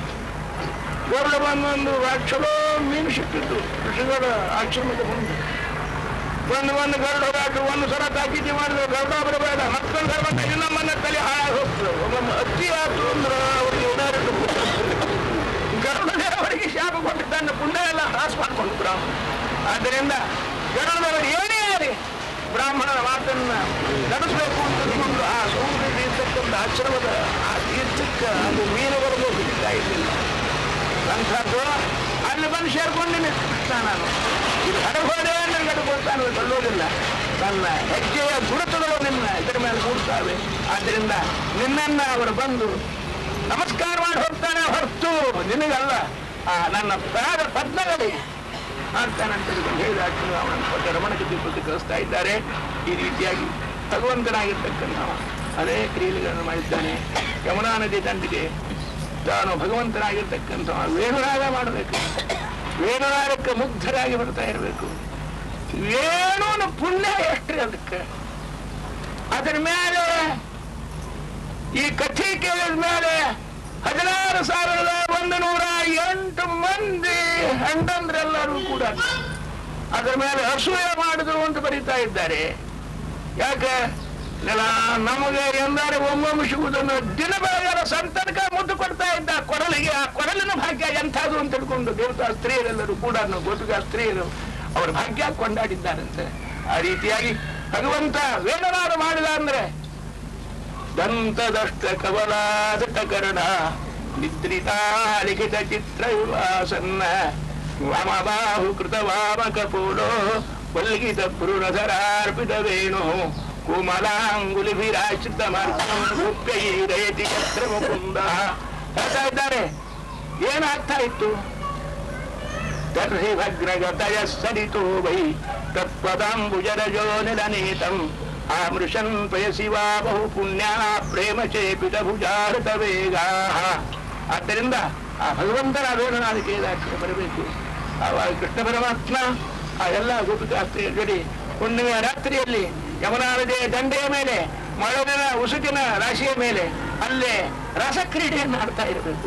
ಗರುಡ ಬಂದೊಂದು ಚಲೋ ಮೀನು ಸಿಕ್ಕಿದ್ದು ಋಷಿಗಳ ಆಶ್ರಮದ ಮುಂದೆ ಒಂದು ಒಂದು ಗರುಡ ರಾಟು ಒಂದು ಸಲ ತಾಕೀತಿ ಮಾಡಿದ್ರೆ ಗರುಡ ಬರಬೇಡ ಮತ್ತೊಂದು ಗರುಡ ಇನ್ನೊಮ್ಮನ್ನ ತಲೆ ಹಾಳಾಗಿ ಹೋಗ್ತದೆ ಒಮ್ಮೊಮ್ಮೆ ಅತಿ ಆತು ಅಂದ್ರೆ ಅವರಿಗೆ ಉದಾಹರಣೆ ಗರುಡನೇ ಅವರಿಗೆ ಶಾಪ ಕೊಟ್ಟು ತನ್ನ ಪುಣ್ಯ ಎಲ್ಲ ಹ್ರಾಸ ಮಾಡ್ಕೊಂಡು ಬ್ರಾಹ್ಮಣ ಆದ್ದರಿಂದ ಗರುಡದವರು ಏನೇ ಆಗಲಿ ಬ್ರಾಹ್ಮಣನ ಮಾತನ್ನ ನಡೆಸಬೇಕು ಅಂತ ತಿಳ್ಕೊಂಡು ಆ ಸೌಂದರ್ಯ ಇರ್ತಕ್ಕಂಥ ಆಶ್ರಮದ ಆ ತೀರ್ಥಕ್ಕೆ ಅದು ಮೀನುವರೆಗೂ ಹಿಡಿತಾ ಇರಲಿಲ್ಲ ಅಂಥದ್ದು ಅಲ್ಲಿ ಬಂದು ಸೇರ್ಕೊಂಡಿನಿ ಕೃಷ್ಣ ನಾನು ಇದು ಹಡಗೋಡೆ ನನಗೆ ಅಡ್ಕೊಳ್ತಾನೆಕೊಳ್ಳೋದಿಲ್ಲ ನನ್ನ ಹೆಜ್ಜೆಯ ಗುರುತುಗಳು ನಿನ್ನ ಇದರ ಮೇಲೆ ಮೂಡ್ತಾವೆ ಆದ್ದರಿಂದ ನಿನ್ನನ್ನ ಅವರು ಬಂದು ನಮಸ್ಕಾರ ಮಾಡಿ ಹೋಗ್ತಾನೆ ಹೊರತು ನಿನಗಲ್ಲ ಆ ನನ್ನ ಪ್ರಾಣ ಪದ್ಮಗಳಿಗೆ ಮಾಡ್ತಾನೆ ಅಂತ ತಿಳ್ಕೊಂಡು ಹೇಳಿದ ಅರ್ಜುನ ಅವನನ್ನು ಕೊಟ್ಟ ರಮಣಕ್ಕೆ ದೀಪಕ್ಕೆ ಕಳಿಸ್ತಾ ಇದ್ದಾರೆ ಈ ರೀತಿಯಾಗಿ ಭಗವಂತನಾಗಿರ್ತಕ್ಕಂಥವ ಅನೇಕ ಕ್ರಿಯೆಗಳನ್ನು ಮಾಡಿದ್ದಾನೆ ಯಮುನಾ ನದಿ ದಂಡಿಗೆ ತಾನು ಭಗವಂತನಾಗಿರ್ತಕ್ಕಂಥವ ವೇಣುರಾಗ ಮಾಡಬೇಕು ವೇಣುರಾಗಕ್ಕೆ ಮುಗ್ಧರಾಗಿ ಬರ್ತಾ ಇರಬೇಕು ವೇಣುನ ಪುಣ್ಯ ಎಷ್ಟ್ರಿ ಅದಕ್ಕೆ ಅದರ ಮೇಲೆ ಈ ಕಥೆ ಕೇಳಿದ ಮೇಲೆ ಹದಿನಾರು ಸಾವಿರದ ಒಂದು ನೂರ ಎಂಟು ಮಂದಿ ಹೆಂಡಂದ್ರೆಲ್ಲರೂ ಕೂಡ ಅದರ ಮೇಲೆ ಅಸೂಯೆ ಮಾಡಿದ್ರು ಅಂತ ಬರೀತಾ ಇದ್ದಾರೆ ಯಾಕೆ ನೆಲ ನಮಗೆ ಎಂದಾರು ಒಮ್ಮೊಮ್ಮೆ ಸಿಗುವುದನ್ನು ದಿನ ಬೆಳಗಾರ ಸಂತನಕ ಮುದ್ದು ಕೊಡ್ತಾ ಇದ್ದ ಕೊರಲಿಗೆ ಆ ಕೊರಲಿನ ಭಾಗ್ಯ ಎಂಥದ್ದು ಅಂತ ತಿಳ್ಕೊಂಡು ದೇವತಾ ಸ್ತ್ರೀಯರೆಲ್ಲರೂ ಕೂಡ ಗೋಪಿಕಾ ಸ್ತ್ರೀಯರು ಅವರ ಭಾಗ್ಯ ಕೊಂಡಾಡಿದ್ದಾರಂತೆ ಆ ರೀತಿಯಾಗಿ ಭಗವಂತ ವೇಣನಾಡು ಮಾಡಿದ ಅಂದ್ರೆ ದಂತದಷ್ಟ ಕವಲಾದಟಕರಣ ನಿದ್ರಿತಾ ಲಿಖಿತ ಚಿತ್ರ ವಿವಾಸನ್ನ ವಾಮಬಾಹು ಕೃತ ವಾಮಕಪೂಡೋ ವಲ್ಗಿತ ಪುರುಣಧರಾರ್ಪಿತ ವೇಣು ಕುಮಲಾಂಗುಲಿಭಿರಾಶ್ರಿತ ಮಾರ್ಗಂ ಗುಪ್ಯೈರಯತಿ ಚಕ್ರ ಮುಕುಂದ ಹೇಳ್ತಾ ಇದ್ದಾರೆ ಏನಾಗ್ತಾ ಇತ್ತು ತರ್ಹಿ ಭಗ್ರಗತಯ ಸರಿತೋ ವೈ ತತ್ಪದಾಂಬುಜರಜೋ ನಿಲನೇತಂ ಆಮೃಶನ್ ಪಯಸಿ ವಾ ಬಹು ಪುಣ್ಯ ಪ್ರೇಮ ಚೇಪಿತ ಭುಜಾರತ ವೇಗಾ ಆದ್ದರಿಂದ ಆ ಭಗವಂತನ ವೇಣನಾದಿಕೆ ದಾಖಲೆ ಬರಬೇಕು ಆವಾಗ ಕೃಷ್ಣ ಪರಮಾತ್ಮ ಆ ಎಲ್ಲ ಗೋಪಿಕಾಸ್ತ್ರೀಯ ಜೋಡಿ ಹುಣ್ಣಿಮೆಯ ರಾತ್ರಿಯಲ್ಲಿ ಯಮುನಾ ನದಿಯ ದಂಡೆಯ ಮೇಲೆ ಮಳೆದಿನ ಉಸುಕಿನ ರಾಶಿಯ ಮೇಲೆ ಅಲ್ಲೇ ರಸಕ್ರೀಡೆಯನ್ನು ಆಡ್ತಾ ಇರಬೇಕು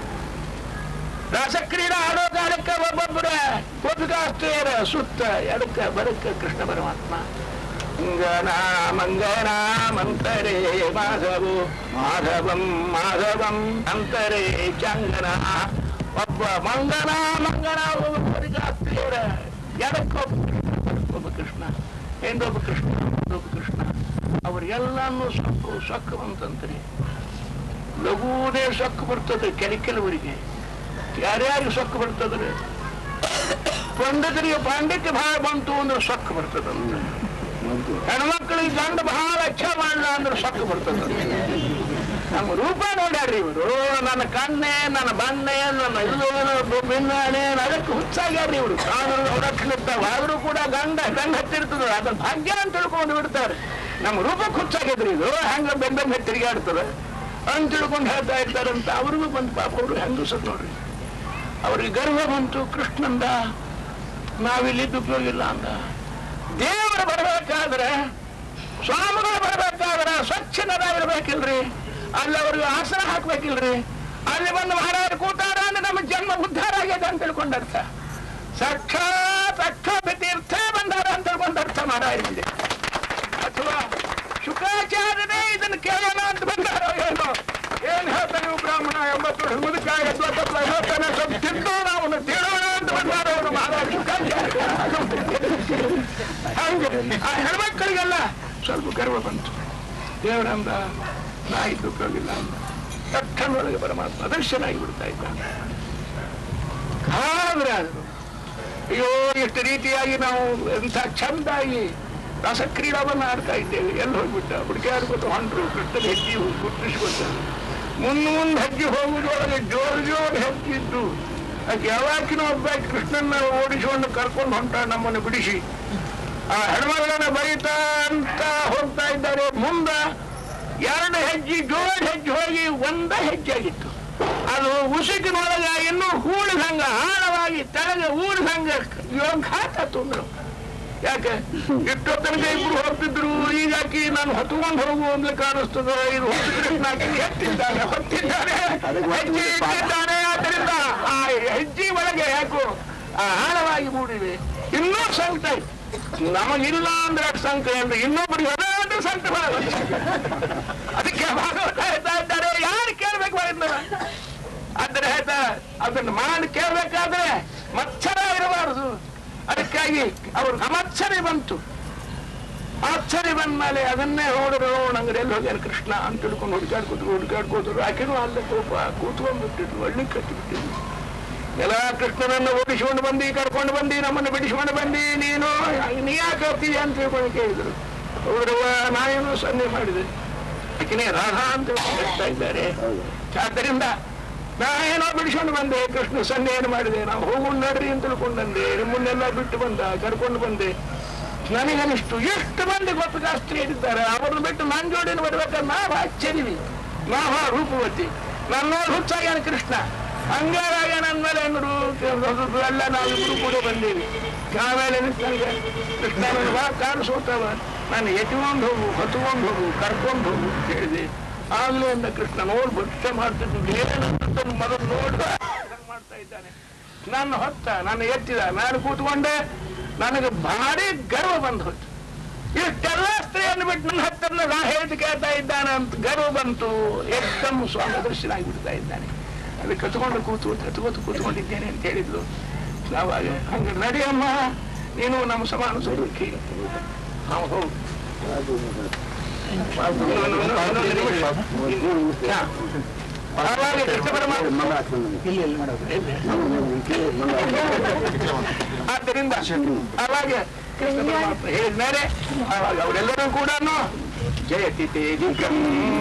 ರಾಸಕ್ರೀಡಾ ಆಡೋ ಕಾಲಕ್ಕೆ ಒಬ್ಬೊಬ್ಬರ ಗೋಪಿಕಾಸ್ತ್ರೀಯರ ಸುತ್ತ ಎಡಕ್ಕ ಬರಕ್ಕ ಕೃಷ್ಣ ಪರಮಾತ್ಮ ಮಂಗನ ಮಂಗನ ಮಂತರೇ ಮಾಧವು ಮಾಧವಂ ಮಾಧವಂ ಅಂತರೇ ಚಂಗನ ಒಬ್ಬ ಮಂಗನ ಮಂಗನ ಒಬ್ಬ ಗೋಪಿಕಾಸ್ತ್ರೀಯರ ಎಡಕ್ಕೊಬ್ಬ ಒಬ್ಬ ಕೃಷ್ಣ ಏನೊಬ್ಬ ಕೃಷ್ಣ ಒಬ್ಬ ಕೃಷ್ಣ ಅವರಿಗೆಲ್ಲನೂ ಸೊಕ್ಕು ಸೊಕ್ಕವಂತಂತ್ರಿ ಲಘೂನೇ ಸೊಕ್ಕು ಬರ್ತದೆ ಕೆಲ ಕೆಲವರಿಗೆ ಯಾರ್ಯಾರಿಗೆ ಸೊಕ್ಕು ಬರ್ತದ್ರೆ ಪಂಡಿತರಿಗೆ ಪಾಂಡಿತ್ಯ ಬಹಳ ಬಂತು ಅಂದ್ರೆ ಸೊಕ್ಕ ಬರ್ತದಂತೆ ಮತ್ತು ಹೆಣ್ಮಕ್ಳಿಗೆ ಗಂಡ ಬಹಳ ಅಚ್ಚ ಮಾಡಲ್ಲ ಅಂದ್ರೆ ಸೊಕ್ಕ ಬರ್ತದಂತೆ ನಮ್ಮ ರೂಪ ನೋಡ್ಯಾರ್ರಿ ಇವರು ನನ್ನ ಕಣ್ಣೆ ನನ್ನ ಬಣ್ಣೆ ನನ್ನ ಇದು ಭಿನ್ನಾಣೆ ಅದಕ್ಕೆ ಹುಚ್ಚಾಗ್ಯಾರ್ರಿ ಇವರು ಕಾನೂನು ಅವರಕ್ಷಿರ್ತಾವ ಆದ್ರೂ ಕೂಡ ಗಂಡ ಬೆನ್ನ ಹತ್ತಿರ್ತದ ಅದನ್ನ ಭಾಗ್ಯ ಅಂತ ತಿಳ್ಕೊಂಡು ಬಿಡ್ತಾರೆ ನಮ್ಮ ರೂಪಕ್ಕೆ ಹುಚ್ಚಾಗಿದ್ರಿ ಇದು ಹಂಗ ಬೆನ್ನ ಬೆನ್ನ ತಿರುಗಾಡ್ತದೆ ಅಂತ ತಿಳ್ಕೊಂಡು ಹೇಳ್ತಾ ಇರ್ತಾರಂತ ಅವ್ರಿಗೂ ಬಂದು ಪಾಪ ಅವರು ಹೆಂಗಸರು ನೋಡ್ರಿ ಅವ್ರಿಗೆ ಗರ್ವ ಬಂತು ಕೃಷ್ಣಂದ ನಾವಿಲ್ಲಿದ್ದು ಉಪಯೋಗ ಇಲ್ಲ ಅಂದ ದೇವರು ಬರಬೇಕಾದ್ರೆ ಸ್ವಾಮಿಗಳು ಬರಬೇಕಾದ್ರೆ ಸ್ವಚ್ಛನರಾಗಿರ್ಬೇಕಿಲ್ರಿ ಅಲ್ಲಿ ಅವ್ರಿಗೆ ಆಸನ ಹಾಕ್ಬೇಕಿಲ್ರಿ ಅಲ್ಲಿ ಬಂದು ಮಹಾರಾಜ ಕೂತಾರ ಅಂದ್ರೆ ನಮ್ಮ ಜನ್ಮ ಉದ್ಧಾರ ಆಗಿದೆ ಅಂತ ತಿಳ್ಕೊಂಡರ್ಥ ಸಾಕ್ಷಾತ್ ಅಕ್ಷೋಭ ತೀರ್ಥ ಬಂದಾರ ಅಂತ ತಿಳ್ಕೊಂಡ ಅರ್ಥ ಮಹಾರಾಜನಿಗೆ ಅಥವಾ ಶುಕಾಚಾರ್ಯನೇ ಇದನ್ನು ಕೇಳೋಣ ಅಂತ ಬಂದಾರೋ ಏನೋ ಏನ್ ಹೇಳ್ತಾನೆ ನೀವು ಬ್ರಾಹ್ಮಣ ಎಂಬತ್ತು ವರ್ಷ ಮುದುಕ ಎಪ್ಪತ್ತಪ್ಪ ಹೇಳ್ತಾನೆ ಸ್ವಲ್ಪ ತಿಂದೋಣ ಅವನು ತಿಳೋಣ ಅಂತ ಬಂದಾರ ಅವನು ಮಹಾರಾಜ ಶುಕಾಚಾರ್ಯ ಹಂಗೆ ಆ ಹೆಣ್ಮಕ್ಕಳಿಗೆಲ್ಲ ಸ್ವಲ್ಪ ಗರ್ವ ಬಂತು ದೇವರಂದ ನಾ ಇದ್ದು ಉಪಯೋಗಿಲ್ಲ ಅಂತ ತಕ್ಷಣದೊಳಗೆ ಪರಮಾತ್ಮ ದರ್ಶನಾಗಿ ಬಿಡ್ತಾ ಇದ್ದಾನೆ ಆದ್ರೆ ಅದು ಅಯ್ಯೋ ಎಷ್ಟು ರೀತಿಯಾಗಿ ನಾವು ಎಂಥ ಚಂದಾಗಿ ರಸಕ್ರೀಡಾವನ್ನು ಆಡ್ತಾ ಇದ್ದೇವೆ ಎಲ್ಲಿ ಹೋಗ್ಬಿಟ್ಟ ಹುಡುಕಿ ಆಡ್ಕೊತ ಹೊಂಟ್ರು ಕೃಷ್ಣನ ಹೆಜ್ಜೆ ಗುರುತಿಸ್ಕೊತ ಮುಂದೆ ಮುಂದೆ ಹೆಜ್ಜೆ ಹೋಗುದೊಳಗೆ ಜೋರು ಜೋರು ಹೆಜ್ಜಿದ್ದು ಆಕೆ ಯಾವಾಗಿನ ಒಬ್ಬ ಕೃಷ್ಣನ ಓಡಿಸಿಕೊಂಡು ಕರ್ಕೊಂಡು ಹೊಂಟ ನಮ್ಮನ್ನು ಬಿಡಿಸಿ ಆ ಹೆಣ್ಮಗಳನ್ನ ಬರೀತಾ ಅಂತ ಹೋಗ್ತಾ ಇದ್ದಾರೆ ಮುಂದ ಎರಡು ಹೆಜ್ಜೆ ಜೋರು ಹೆಜ್ಜೆ ಹೋಗಿ ಒಂದ ಹೆಜ್ಜೆ ಆಗಿತ್ತು ಅದು ಉಸುಕಿನೊಳಗ ಇನ್ನೂ ಹೂಳಿದಂಗ ಆಳವಾಗಿ ತೆಳಗೆ ಊಳಿದಂಗ ಘಾತ ತುಂದ್ರು ಯಾಕೆ ಇಷ್ಟೋ ತನಕ ಇಬ್ರು ಹೋಗ್ತಿದ್ರು ಈಗ ಆಕಿ ನಾನು ಹೊತ್ಕೊಂಡು ಹೋಗು ಅಂದ್ರೆ ಕಾಣಿಸ್ತದ ಇದು ಹೊತ್ತಿದ್ರೆ ಆಕಿ ಎತ್ತಿದ್ದಾನೆ ಹೊತ್ತಿದ್ದಾನೆ ಹೆಜ್ಜೆ ಇಟ್ಟಿದ್ದಾನೆ ಆದ್ದರಿಂದ ಆ ಹೆಜ್ಜೆ ಒಳಗೆ ಯಾಕೋ ಆ ಆಳವಾಗಿ ಮೂಡಿವೆ ಇನ್ನೂ ಸಂಕಟ ಇದೆ. ನಮಗಿಲ್ಲ ಅಂದ್ರೆ ಅಷ್ಟು ಸಂಕಟ ಅಂದ್ರೆ ಇನ್ನೊಬ್ಬರಿಗೆ ಅದೇ ಅಂದ್ರೆ ಸಂಕಟ ಬರಲ್ಲ. ಅದಕ್ಕೆ ಭಾಗವತ ಹೇಳ್ತಾ ಇದ್ದಾರೆ ಯಾರು ಕೇಳ್ಬೇಕು ಮಾಡಿದ್ನ ಆದರೆ ಹೇಳ್ತಾ ಅದನ್ನು ಮಾಡಿ ಕೇಳ್ಬೇಕಾದ್ರೆ ಮತ್ಸರ ಇರಬಾರದು ಅದಕ್ಕಾಗಿ ಅವರು ಅಮತ್ಸರಿ ಬಂತು ಆಶ್ಚರ್ಯ ಬಂದ್ಮೇಲೆ ಅದನ್ನೇ ನೋಡಿದ್ರು ನಂಗೆ ಎಲ್ಲಿ ಹೋಗ್ಯಾರ ಕೃಷ್ಣ ಅಂತ ತಿಳ್ಕೊಂಡು ಹುಡುಕಾಡ್ಕೊದ್ರು ಹುಡುಕಾಡ್ಕೋದ್ರು ಆಕೆನೂ ಅಲ್ಲೇ ಕೋಪ ಕೂತ್ಕೊಂಡ್ಬಿಟ್ಟಿದ್ರು ಒಳ್ಳೆ ಕಟ್ಟಿಬಿಟ್ಟಿದ್ರು ಎಲ್ಲ ಕೃಷ್ಣನನ್ನು ಓಡಿಸ್ಕೊಂಡು ಬಂದು ಕರ್ಕೊಂಡು ಬಂದು ನಮ್ಮನ್ನು ಬಿಡಿಸ್ಕೊಂಡು ಬಂದು ನೀನು ನೀ ಯಾಕೆ ಹೋಗ್ತೀಯ ಅಂತ ತಿಳ್ಕೊಂಡು ಕೇಳಿದ್ರು ಹೌದ್ರವ್ವ ನಾನೇನು ಸನ್ನೆ ಮಾಡಿದೆ ಆಕೆನೇ ರಾಧಾ ಅಂತ ತಿಳ್ಕೊಂಡು ಹೇಳ್ತಾ ಇದ್ದಾರೆ ಆದ್ದರಿಂದ ನಾ ಏನೋ ಬಿಡಿಸ್ಕೊಂಡು ಬಂದೆ ಕೃಷ್ಣ ಸನ್ನೆಯನ್ನು ಮಾಡಿದೆ ನಾವು ಹೋಗೋಣ ನಡ್ರಿ ಅಂತ ತಿಳ್ಕೊಂಡು ಬಂದೆ ನಿಮ್ಮನ್ನೆಲ್ಲ ಬಿಟ್ಟು ಬಂದ ಕರ್ಕೊಂಡು ಬಂದೆ ನನಗನಿಷ್ಟು ಎಷ್ಟು ಮಂದಿ ಗೋಪಿಕಾಸ್ತ್ರಿ ಇದ್ದಾರೆ ಅವ್ರನ್ನ ಬಿಟ್ಟು ನನ್ನ ಜೋಡಿನ ಬರ್ಬೇಕಾದ್ರೆ ನಾವು ಆಶ್ಚರ್ಯವಿ ನಾವು ರೂಪವತಿ ನನ್ನ ನೋಡಿ ಹುಚ್ಚಾಗ್ಯಾನ ಕೃಷ್ಣ ಹಂಗಾಗ್ಯಾನ ಅಂದ್ಮೇಲೆ ಅಂದ್ರು ಎಲ್ಲ ನಾವಿಬ್ರು ಕೂಡ ಬಂದೀವಿ ಆಮೇಲೆ ನನಗೆ ಕೃಷ್ಣ ನನಗೆ ಬಾ ಕಾಣಿಸೋತವ ನಾನು ಎತ್ಕೊಂಡು ಹೋಗು ಹೊತ್ಕೊಂಡು ಹೋಗು ಕರ್ಕೊಂಡು ಹೋಗು ಅಂತ ಹೇಳಿದೆ ಆಗ್ಲೇ ಅಂದ ಕೃಷ್ಣ ನೋಡಿ ಭಕ್ಷ್ಯ ಮಾಡ್ತಿದ್ದು ಏನಂತ ಮೊದಲು ನೋಡ್ದ ಮಾಡ್ತಾ ಇದ್ದಾನೆ ನನ್ನ ಹೊತ್ತ ನನ್ನ ಎತ್ತಿದ ನಾನು ಕೂತ್ಕೊಂಡೆ ನನಗೆ ಭಾರಿ ಗರ್ವ ಬಂದು ಹೋಯ್ತು ಇಷ್ಟೆಲ್ಲ ಸ್ತ್ರೀಯನ್ನು ಬಿಟ್ಟು ನನ್ನ ಹತ್ತಿರ ನಾ ಹೇಳಿದ ಕೇಳ್ತಾ ಇದ್ದಾನೆ ಅಂತ ಗರ್ವ ಬಂತು ಏಕದಮ್ ಸ್ವಾಮಿ ದರ್ಶನ ಆಗಿಬಿಡ್ತಾ ಇದ್ದಾನೆ ಅದಕ್ಕೆ ಕತ್ಕೊಂಡು ಕೂತು ಕತ್ಕೋತು ಕೂತ್ಕೊಂಡಿದ್ದೇನೆ ಅಂತ ಹೇಳಿದ್ಲು ಆವಾಗ ಹಂಗೆ ನಡಿಯಮ್ಮ ನೀನು ನಮ್ಮ ಸಮಾನ ಸ್ವರೂಪಿ ನಾವು ಹೋಗು ಹಾ. ಆವಾಗ ಕೃಷ್ಣ ಪರಮಾತ್ಮ ಆದ್ದರಿಂದ ಅವಾಗ ಕೃಷ್ಣ ಪರಮಾತ್ಮ ಹೇಳಿದ್ದಾರೆ ಅವಾಗ ಅವರೆಲ್ಲರೂ ಕೂಡ ಜಯತಿ ತೇಜಿಕಂ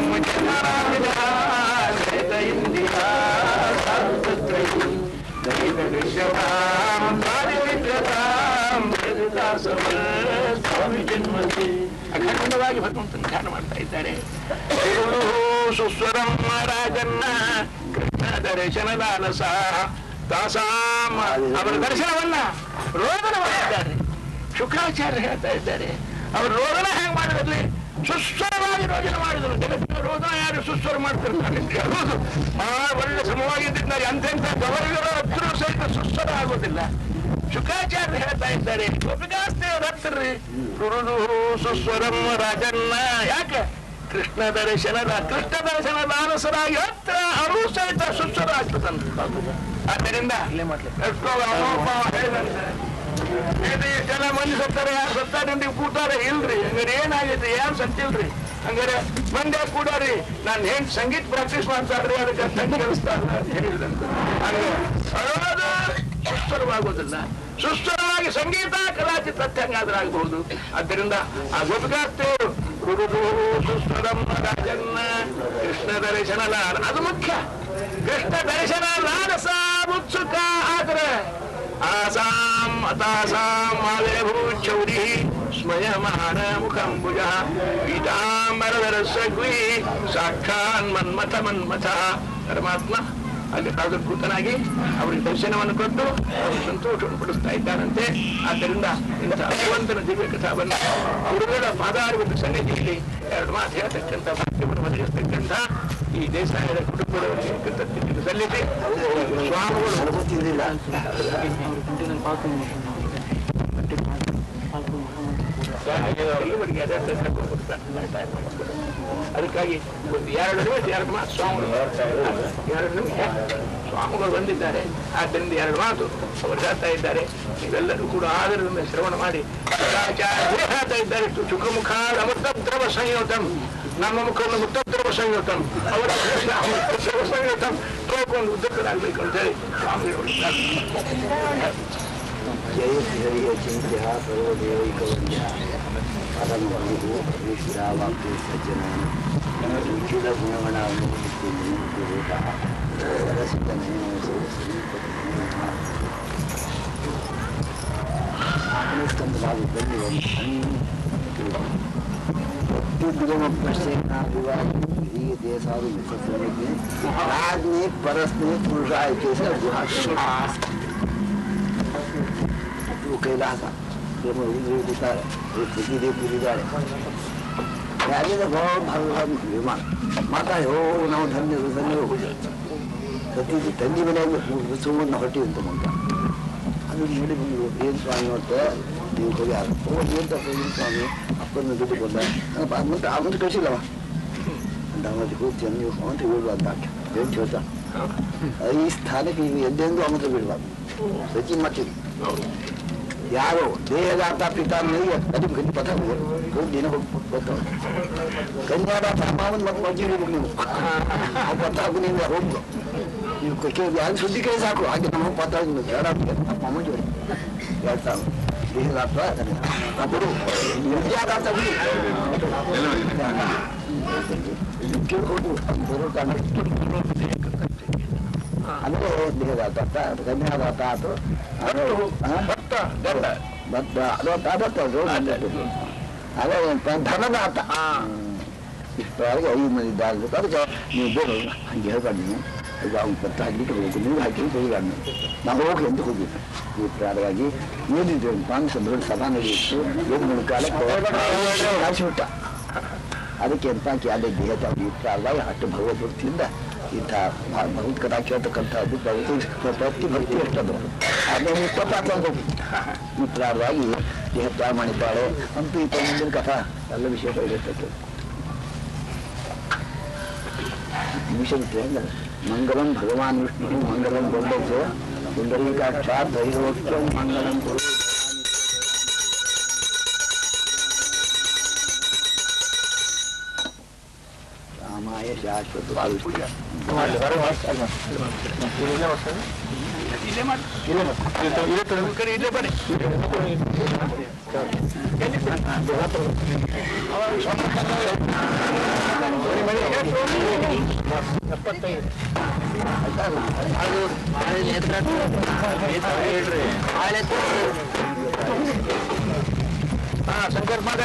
ಜನಾರ್ದನ ಇಂದಿರಾ ಸರ್ವತ್ರಯಂ ದೈವವಿಶ್ವತಾಂ ಪಾರಿವಿದ್ಯತಾಂ ಜಗದಾಸವ ಸ್ವಾಮಿ ಜನ್ಮತಿ ಅಖಂಡವಾಗಿ ಭಗವಂತನ ಧ್ಯಾನ ಮಾಡ್ತಾ ಇದ್ದಾರೆ ಗುರು ಸುಸ್ವರಂ ರಾಜನ್ನ ಕೃಷ್ಣ ದರ್ಶನದ ಅನಸ ದಾಸಾಮ ಅವರ ದರ್ಶನವನ್ನ ರೋದನ ಮಾಡಿದ್ದಾರೆ ಶುಕ್ರಾಚಾರ್ಯ ಹೇಳ್ತಾ ಇದ್ದಾರೆ ಅವರು ರೋದನ ಹೇಗೆ ಮಾಡಿದ್ರಲ್ಲಿ ಸುಸ್ವರವಾಗಿ ರೋದನ ಮಾಡಿದರು ಜಗತ್ತಿನ ರೋದನ ಯಾರು ಸುಸ್ವರ ಮಾಡ್ತಿರ್ತಾರೆ ಅಂತ ಹೇಳೋದು ಆ ಒಳ್ಳೆ ಸಮವಾಗಿದ್ದಾರೆ ಅಂತೆಂಥ ಗೌರವರ ಹತ್ರ ಸಹಿತ ಸುಸ್ವರ ಆಗೋದಿಲ್ಲ ಶುಕಾಚಾರ್ಯ ಹೇಳ್ತಾ ಇದ್ದಾರೆ ಗೋಪಿಕಾಸ್ತಿಯವ್ರ ಹತ್ತಿರ್ರಿ ಗುರುದು ಸುಸ್ವರಂ ರಾಜನ್ನ ಯಾಕೆ ಕೃಷ್ಣ ದರ್ಶನದ ಕೃಷ್ಣ ದರ್ಶನದ ಅರಸರಾಗಿ ಹತ್ರ ಅವರು ಸಹಿತ ಸುಸ್ವರ ಆಗ್ತದಂತ ಆದ್ದರಿಂದ ಎಷ್ಟೋ ಅನುಭವ ಹೇಳಿದಂತೆ ಇದು ಜನ ಮಂದಿ ಸತ್ತಾರೆ ಯಾರು ಸತ್ತಾರೆ ನೀವು ಕೂತಾರೆ ಇಲ್ರಿ ಹಂಗಾರೆ ಏನಾಗೈತಿ ಯಾರು ಸತ್ತಿಲ್ರಿ ಹಂಗಾರೆ ಮಂದಿ ಕೂಡಾರಿ ನಾನು ಏನ್ ಸಂಗೀತ ಪ್ರಾಕ್ಟೀಸ್ ಮಾಡ್ತಾರ್ರಿ ಅದಕ್ಕೆ ಸಂಗೀತ ಕೇಳಿಸ್ತಾ ಇಲ್ಲ ಅಂತ ಹೇಳಿದಂತೆ ಹಂಗೆ ಅಳೋದು ಸುಸ್ವರವಾಗುವುದಿಲ್ಲ ಸುಸ್ವರವಾಗಿ ಸಂಗೀತ ಕದಾಚಿತ್ ಪ್ರತ್ಯಂಗಾದರಾಗಬಹುದು ಆದ್ದರಿಂದ ಆ ಗೋಪಿಕಾರ್ತೆಯರು ಹುಡುಗು ಸುಸ್ವರಂ ರಾಜನ್ನ ಕೃಷ್ಣ ದರ್ಶನ ಲಾಲ ಅದು ಮುಖ್ಯ ಕೃಷ್ಣ ದರ್ಶನ ಲಾಲಸ ಉತ್ಸುಕ ಆದ್ರೆ ಆಸಾಂ ಅತಾಸಾಂ ಮಾದೇಭೂಚೌರಿ ಸ್ಮಯಮಾನ ಮುಖಂಬುಜ ಪೀತಾಂಬರಧರ ಸಗ್ವಿ ಸಾಕ್ಷಾನ್ ಮನ್ಮಥ ಮನ್ಮಥ ಪರಮಾತ್ಮ ಅಲ್ಲಿ ಪ್ರಾದುರ್ಭೂತನಾಗಿ ಅವರಿಗೆ ದರ್ಶನವನ್ನು ಕೊಟ್ಟು ಅವರು ಸಂತೋಷವನ್ನು ಪಡಿಸ್ತಾ ಇದ್ದಾರಂತೆ ಆದ್ದರಿಂದ ಇಂಥ ಭಗವಂತನ ದಿವ್ಯ ಕಥಾವನ್ನು ಗುರುಗಳ ಪಾದಾರವಿಂದ ಸನ್ನಿಧಿಯಲ್ಲಿ ಎರಡು ಮಾತು ಹೇಳ್ತಕ್ಕಂಥ ಭಾಗ್ಯವನ್ನು ಒದಗಿಸ್ತಕ್ಕಂಥ ಈ ದೇಸಾಯದ ಕುಟುಂಬದವರಿಗೆ ಕೃತಜ್ಞತೆ ಸಲ್ಲಿಸಿ ಸ್ವಾಮಿಗಳು ಗೊತ್ತಿರಲಿಲ್ಲ ಎಲ್ಲವರಿಗೆ ಅದೇ ಅದೇ ಕರ್ಕೊಂಡು ಹೋಗ್ತಾರೆ. ಅದಕ್ಕಾಗಿ ಒಂದು ಎರಡು ನಿಮಿಷ ಎರಡು ಮಾತು ಸ್ವಾಮಿಗಳು ಎರಡು ನಿಮಿಷ ಸ್ವಾಮಿಗಳು ಬಂದಿದ್ದಾರೆ ಆದ್ದರಿಂದ ಎರಡು ಮಾತು ಅವರು ಹೇಳ್ತಾ ಇದ್ದಾರೆ ನೀವೆಲ್ಲರೂ ಕೂಡ ಆದರದಿಂದ ಶ್ರವಣ ಮಾಡಿ ಸದಾಚಾರ್ಯರು ಹೇಳ್ತಾ ಇದ್ದಾರೆ ಇಷ್ಟು ಸುಖಮುಖ ಅಮೃತದ್ರವ ಸಂಯೋತಂ ನಮ್ಮ ಮುಖವನ್ನು ಮುತ್ತದ್ರವ ಸಂಯೋತಂ ಅವರ ಕೃಷ್ಣ ಅಮೃತದ್ರವ ಸಂಯೋತಂ ತೋಕೊಂಡು ಉದ್ದಕ್ಕರಾಗಬೇಕು ಅಂತ ಹೇಳಿ ಸ್ವಾಮಿಗಳು ಪ್ರಾರ್ಥನೆ ಜಯ ಶ್ರೀಹರಿಯ ಚಿಂತ್ಯ ಸರ್ವದೇವೈಕವಂದ್ಯ ಪರಮ ಗುರು ಪರಮೇಶ್ವರಾವಾಪ್ತಿ ಸಜ್ಜನ ನಿಖಿಲ ಗುಣಗಣವನ್ನು ಸ್ಕಂದವಾಗಿ ಬಂದು अत्युद्गम प्रश्न विवाह देशारू मित्र राज में परस में पुरुषाय कैसे ಇವು ಕೈಲಾಸ ಇದ್ದಾರೆ ಪ್ರತಿದೇ ಪುರಿದ್ದಾರೆ ಯಾರಿಂದ ಭಗವಾನ್ ವಿಮಾನ ಮಾತಾಡಿ ಓ ನಾವು ಧನ್ಯರು ಧನ್ಯರು ಪ್ರತಿ ತಂದೆ ಮನೆಯಲ್ಲಿ ಸುಮ್ಮನೆ ಹೊಟ್ಟಿ ಅಂತ ಅಂತ ಅದು ನೋಡಿ ಬಂದು ಏನು ಸ್ವಾಮಿ ಅಂತ ನೀವು ಹೋಗಿ ಓ ಏನು ತಪ್ಪ ಏನು ಸ್ವಾಮಿ ಅಪ್ಪನ ದುಡ್ಡು ಬಂದ ಮತ್ತೆ ಅವತ್ತು ಕಳಿಸಿಲ್ಲವ ಅಂತ ಅವತ್ತು ಕೂರ್ತಿ ನೀವು ಅವಂತ ಬಿಡ್ಬಾರ್ದು ಹಾಕಿ ಏನು ಹೇಳ್ತಾ ಈ ಸ್ಥಾನಕ್ಕೆ ನೀವು ಎಂದೆಂದೂ ಅಮೃತ ಬಿಡಬಾರ್ದು ಸಚಿನ್ ಮಾಡ್ತೀವಿ ಯಾರು ದೇಹದಾತ ಪಿತಾಮನಿಗೆ ಅದು ಗಂಜಿ ಪಥ ಹೋಗಿ ದಿನ ಹೋಗಿ ಬರ್ತಾವೆ ಕನ್ಯಾದಾತ ಮಾವನ್ ಮತ್ತೆ ಮಜ್ಜಿ ಹಿಡಿಬೇಕು ನೀವು ಆ ಪಥ ಹಾಕುನಿಂದ ಹೋಗ್ದು ನೀವು ಕೇಳಿ ಅದು ಸುದ್ದಿ ಕೇಳಿ ಸಾಕು ಹಾಗೆ ನಮ್ಮ ಪಥ ಎರಡು ನಮ್ಮ ಅಮ್ಮ ಜೋಡಿ ಎರಡು ಸಾವಿರ ದೇಹದಾತ ಅప్పుడు ವಿದ್ಯಾದಾತ ಬಿಡಿ ಕೇಳ್ಕೊಂಡು ಬರೋದು ಅಂದ್ರೆ ದೇಹದಾತ ಕನ್ಯಾದಾತ ಆತು ಭಕ್ತ ದಂಡ ಭತ್ತ ಅದು ಭತ್ತ ಅದು ಅದೇ ಧನದಾತ ಇಷ್ಟವಾಗಿ ಐದು ಮಂದಿ ಇದ್ದಾರೆ ಅದಕ್ಕೆ ನೀವು ಬೇಡ ಹಂಗೆ ಹೇಳ್ಬಾರ್ದು ನೀವು ಈಗ ಅವ್ನು ಭತ್ತ ಹಾಕ್ಲಿಕ್ಕೆ ಬೇಕು ನೀವು ಹಾಕಿ ಹೋಗ್ಬಾರ್ದು ನಾವು ಹೋಗಿ ಅಂತ ಹೋಗಿದ್ದೆ ಈ ಪ್ರಾರವಾಗಿ ಏನಿದೆ ಪಾಂಡ ದೊಡ್ಡ ಸಭಾ ನಡೆಯಿತು ಏನು ಮೂರು ಕಾಲಕ್ಕೆ ಕಾಯಿಸಿಬಿಟ್ಟ ಅದಕ್ಕೆ ಎಂತ ಅದೇ ದೇಹ ತಾವು ಈ ಪ್ರಾರವಾಗಿ ಅಷ್ಟು ಭಗವದ್ಭಕ್ತಿಯಿಂದ ಇಂಥ ಭಗವತ್ ಕಥಾ ಕೇಳ್ತಕ್ಕಂಥದ್ದು ಭಗವತ್ ಭಕ್ತಿ ಭಕ್ತಿ ಎಷ್ಟದು ಅದೇ ಇಪ್ಪತ್ತಾರು ಈ ಪ್ರಾರವಾಗಿ ದೇಹ ತ್ಯಾಗ ಮಾಡಿದ್ದಾಳೆ ಅಂತೂ ಈ ಮುಂದಿನ ಕಥಾ ಎಲ್ಲ ವಿಶೇಷ ಇರುತ್ತೆ ನಿಮಿಷ ಬಿಟ್ಟರೆ ಹಂಗ ಮಂಗಲಂ ಭಗವಾನ್ ವಿಷ್ಣು ಮಂಗಲಂ ಗೊಂಡೋಸು ಪುಂಡರೀಕಾಕ್ಷ ಧೈರ್ಯೋತ್ಸವ ಮಂಗಲಂ ಗುರು ರಾಮಾಯ ಶಾಶ್ವತ ಇಲ್ಲೇ ಮಾಡಿ ಇಲ್ಲೇ ಕಡೆ ಇಲ್ಲೇ ಬನ್ನಿ ಹಾ ಶಂಕರ್ ಮಗ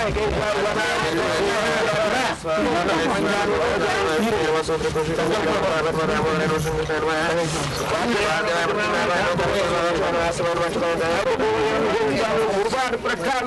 ಗುರುಬಾರ್ ಪ್ರಕಾರ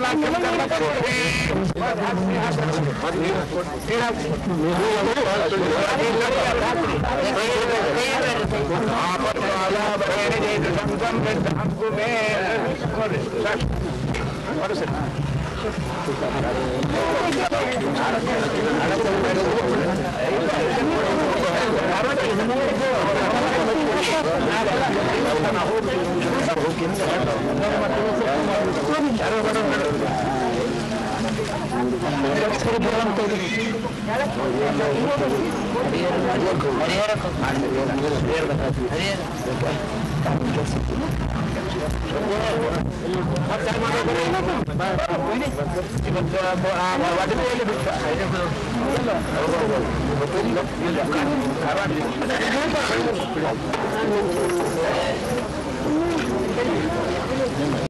ಹರಿಹರ ಇವತ್ತು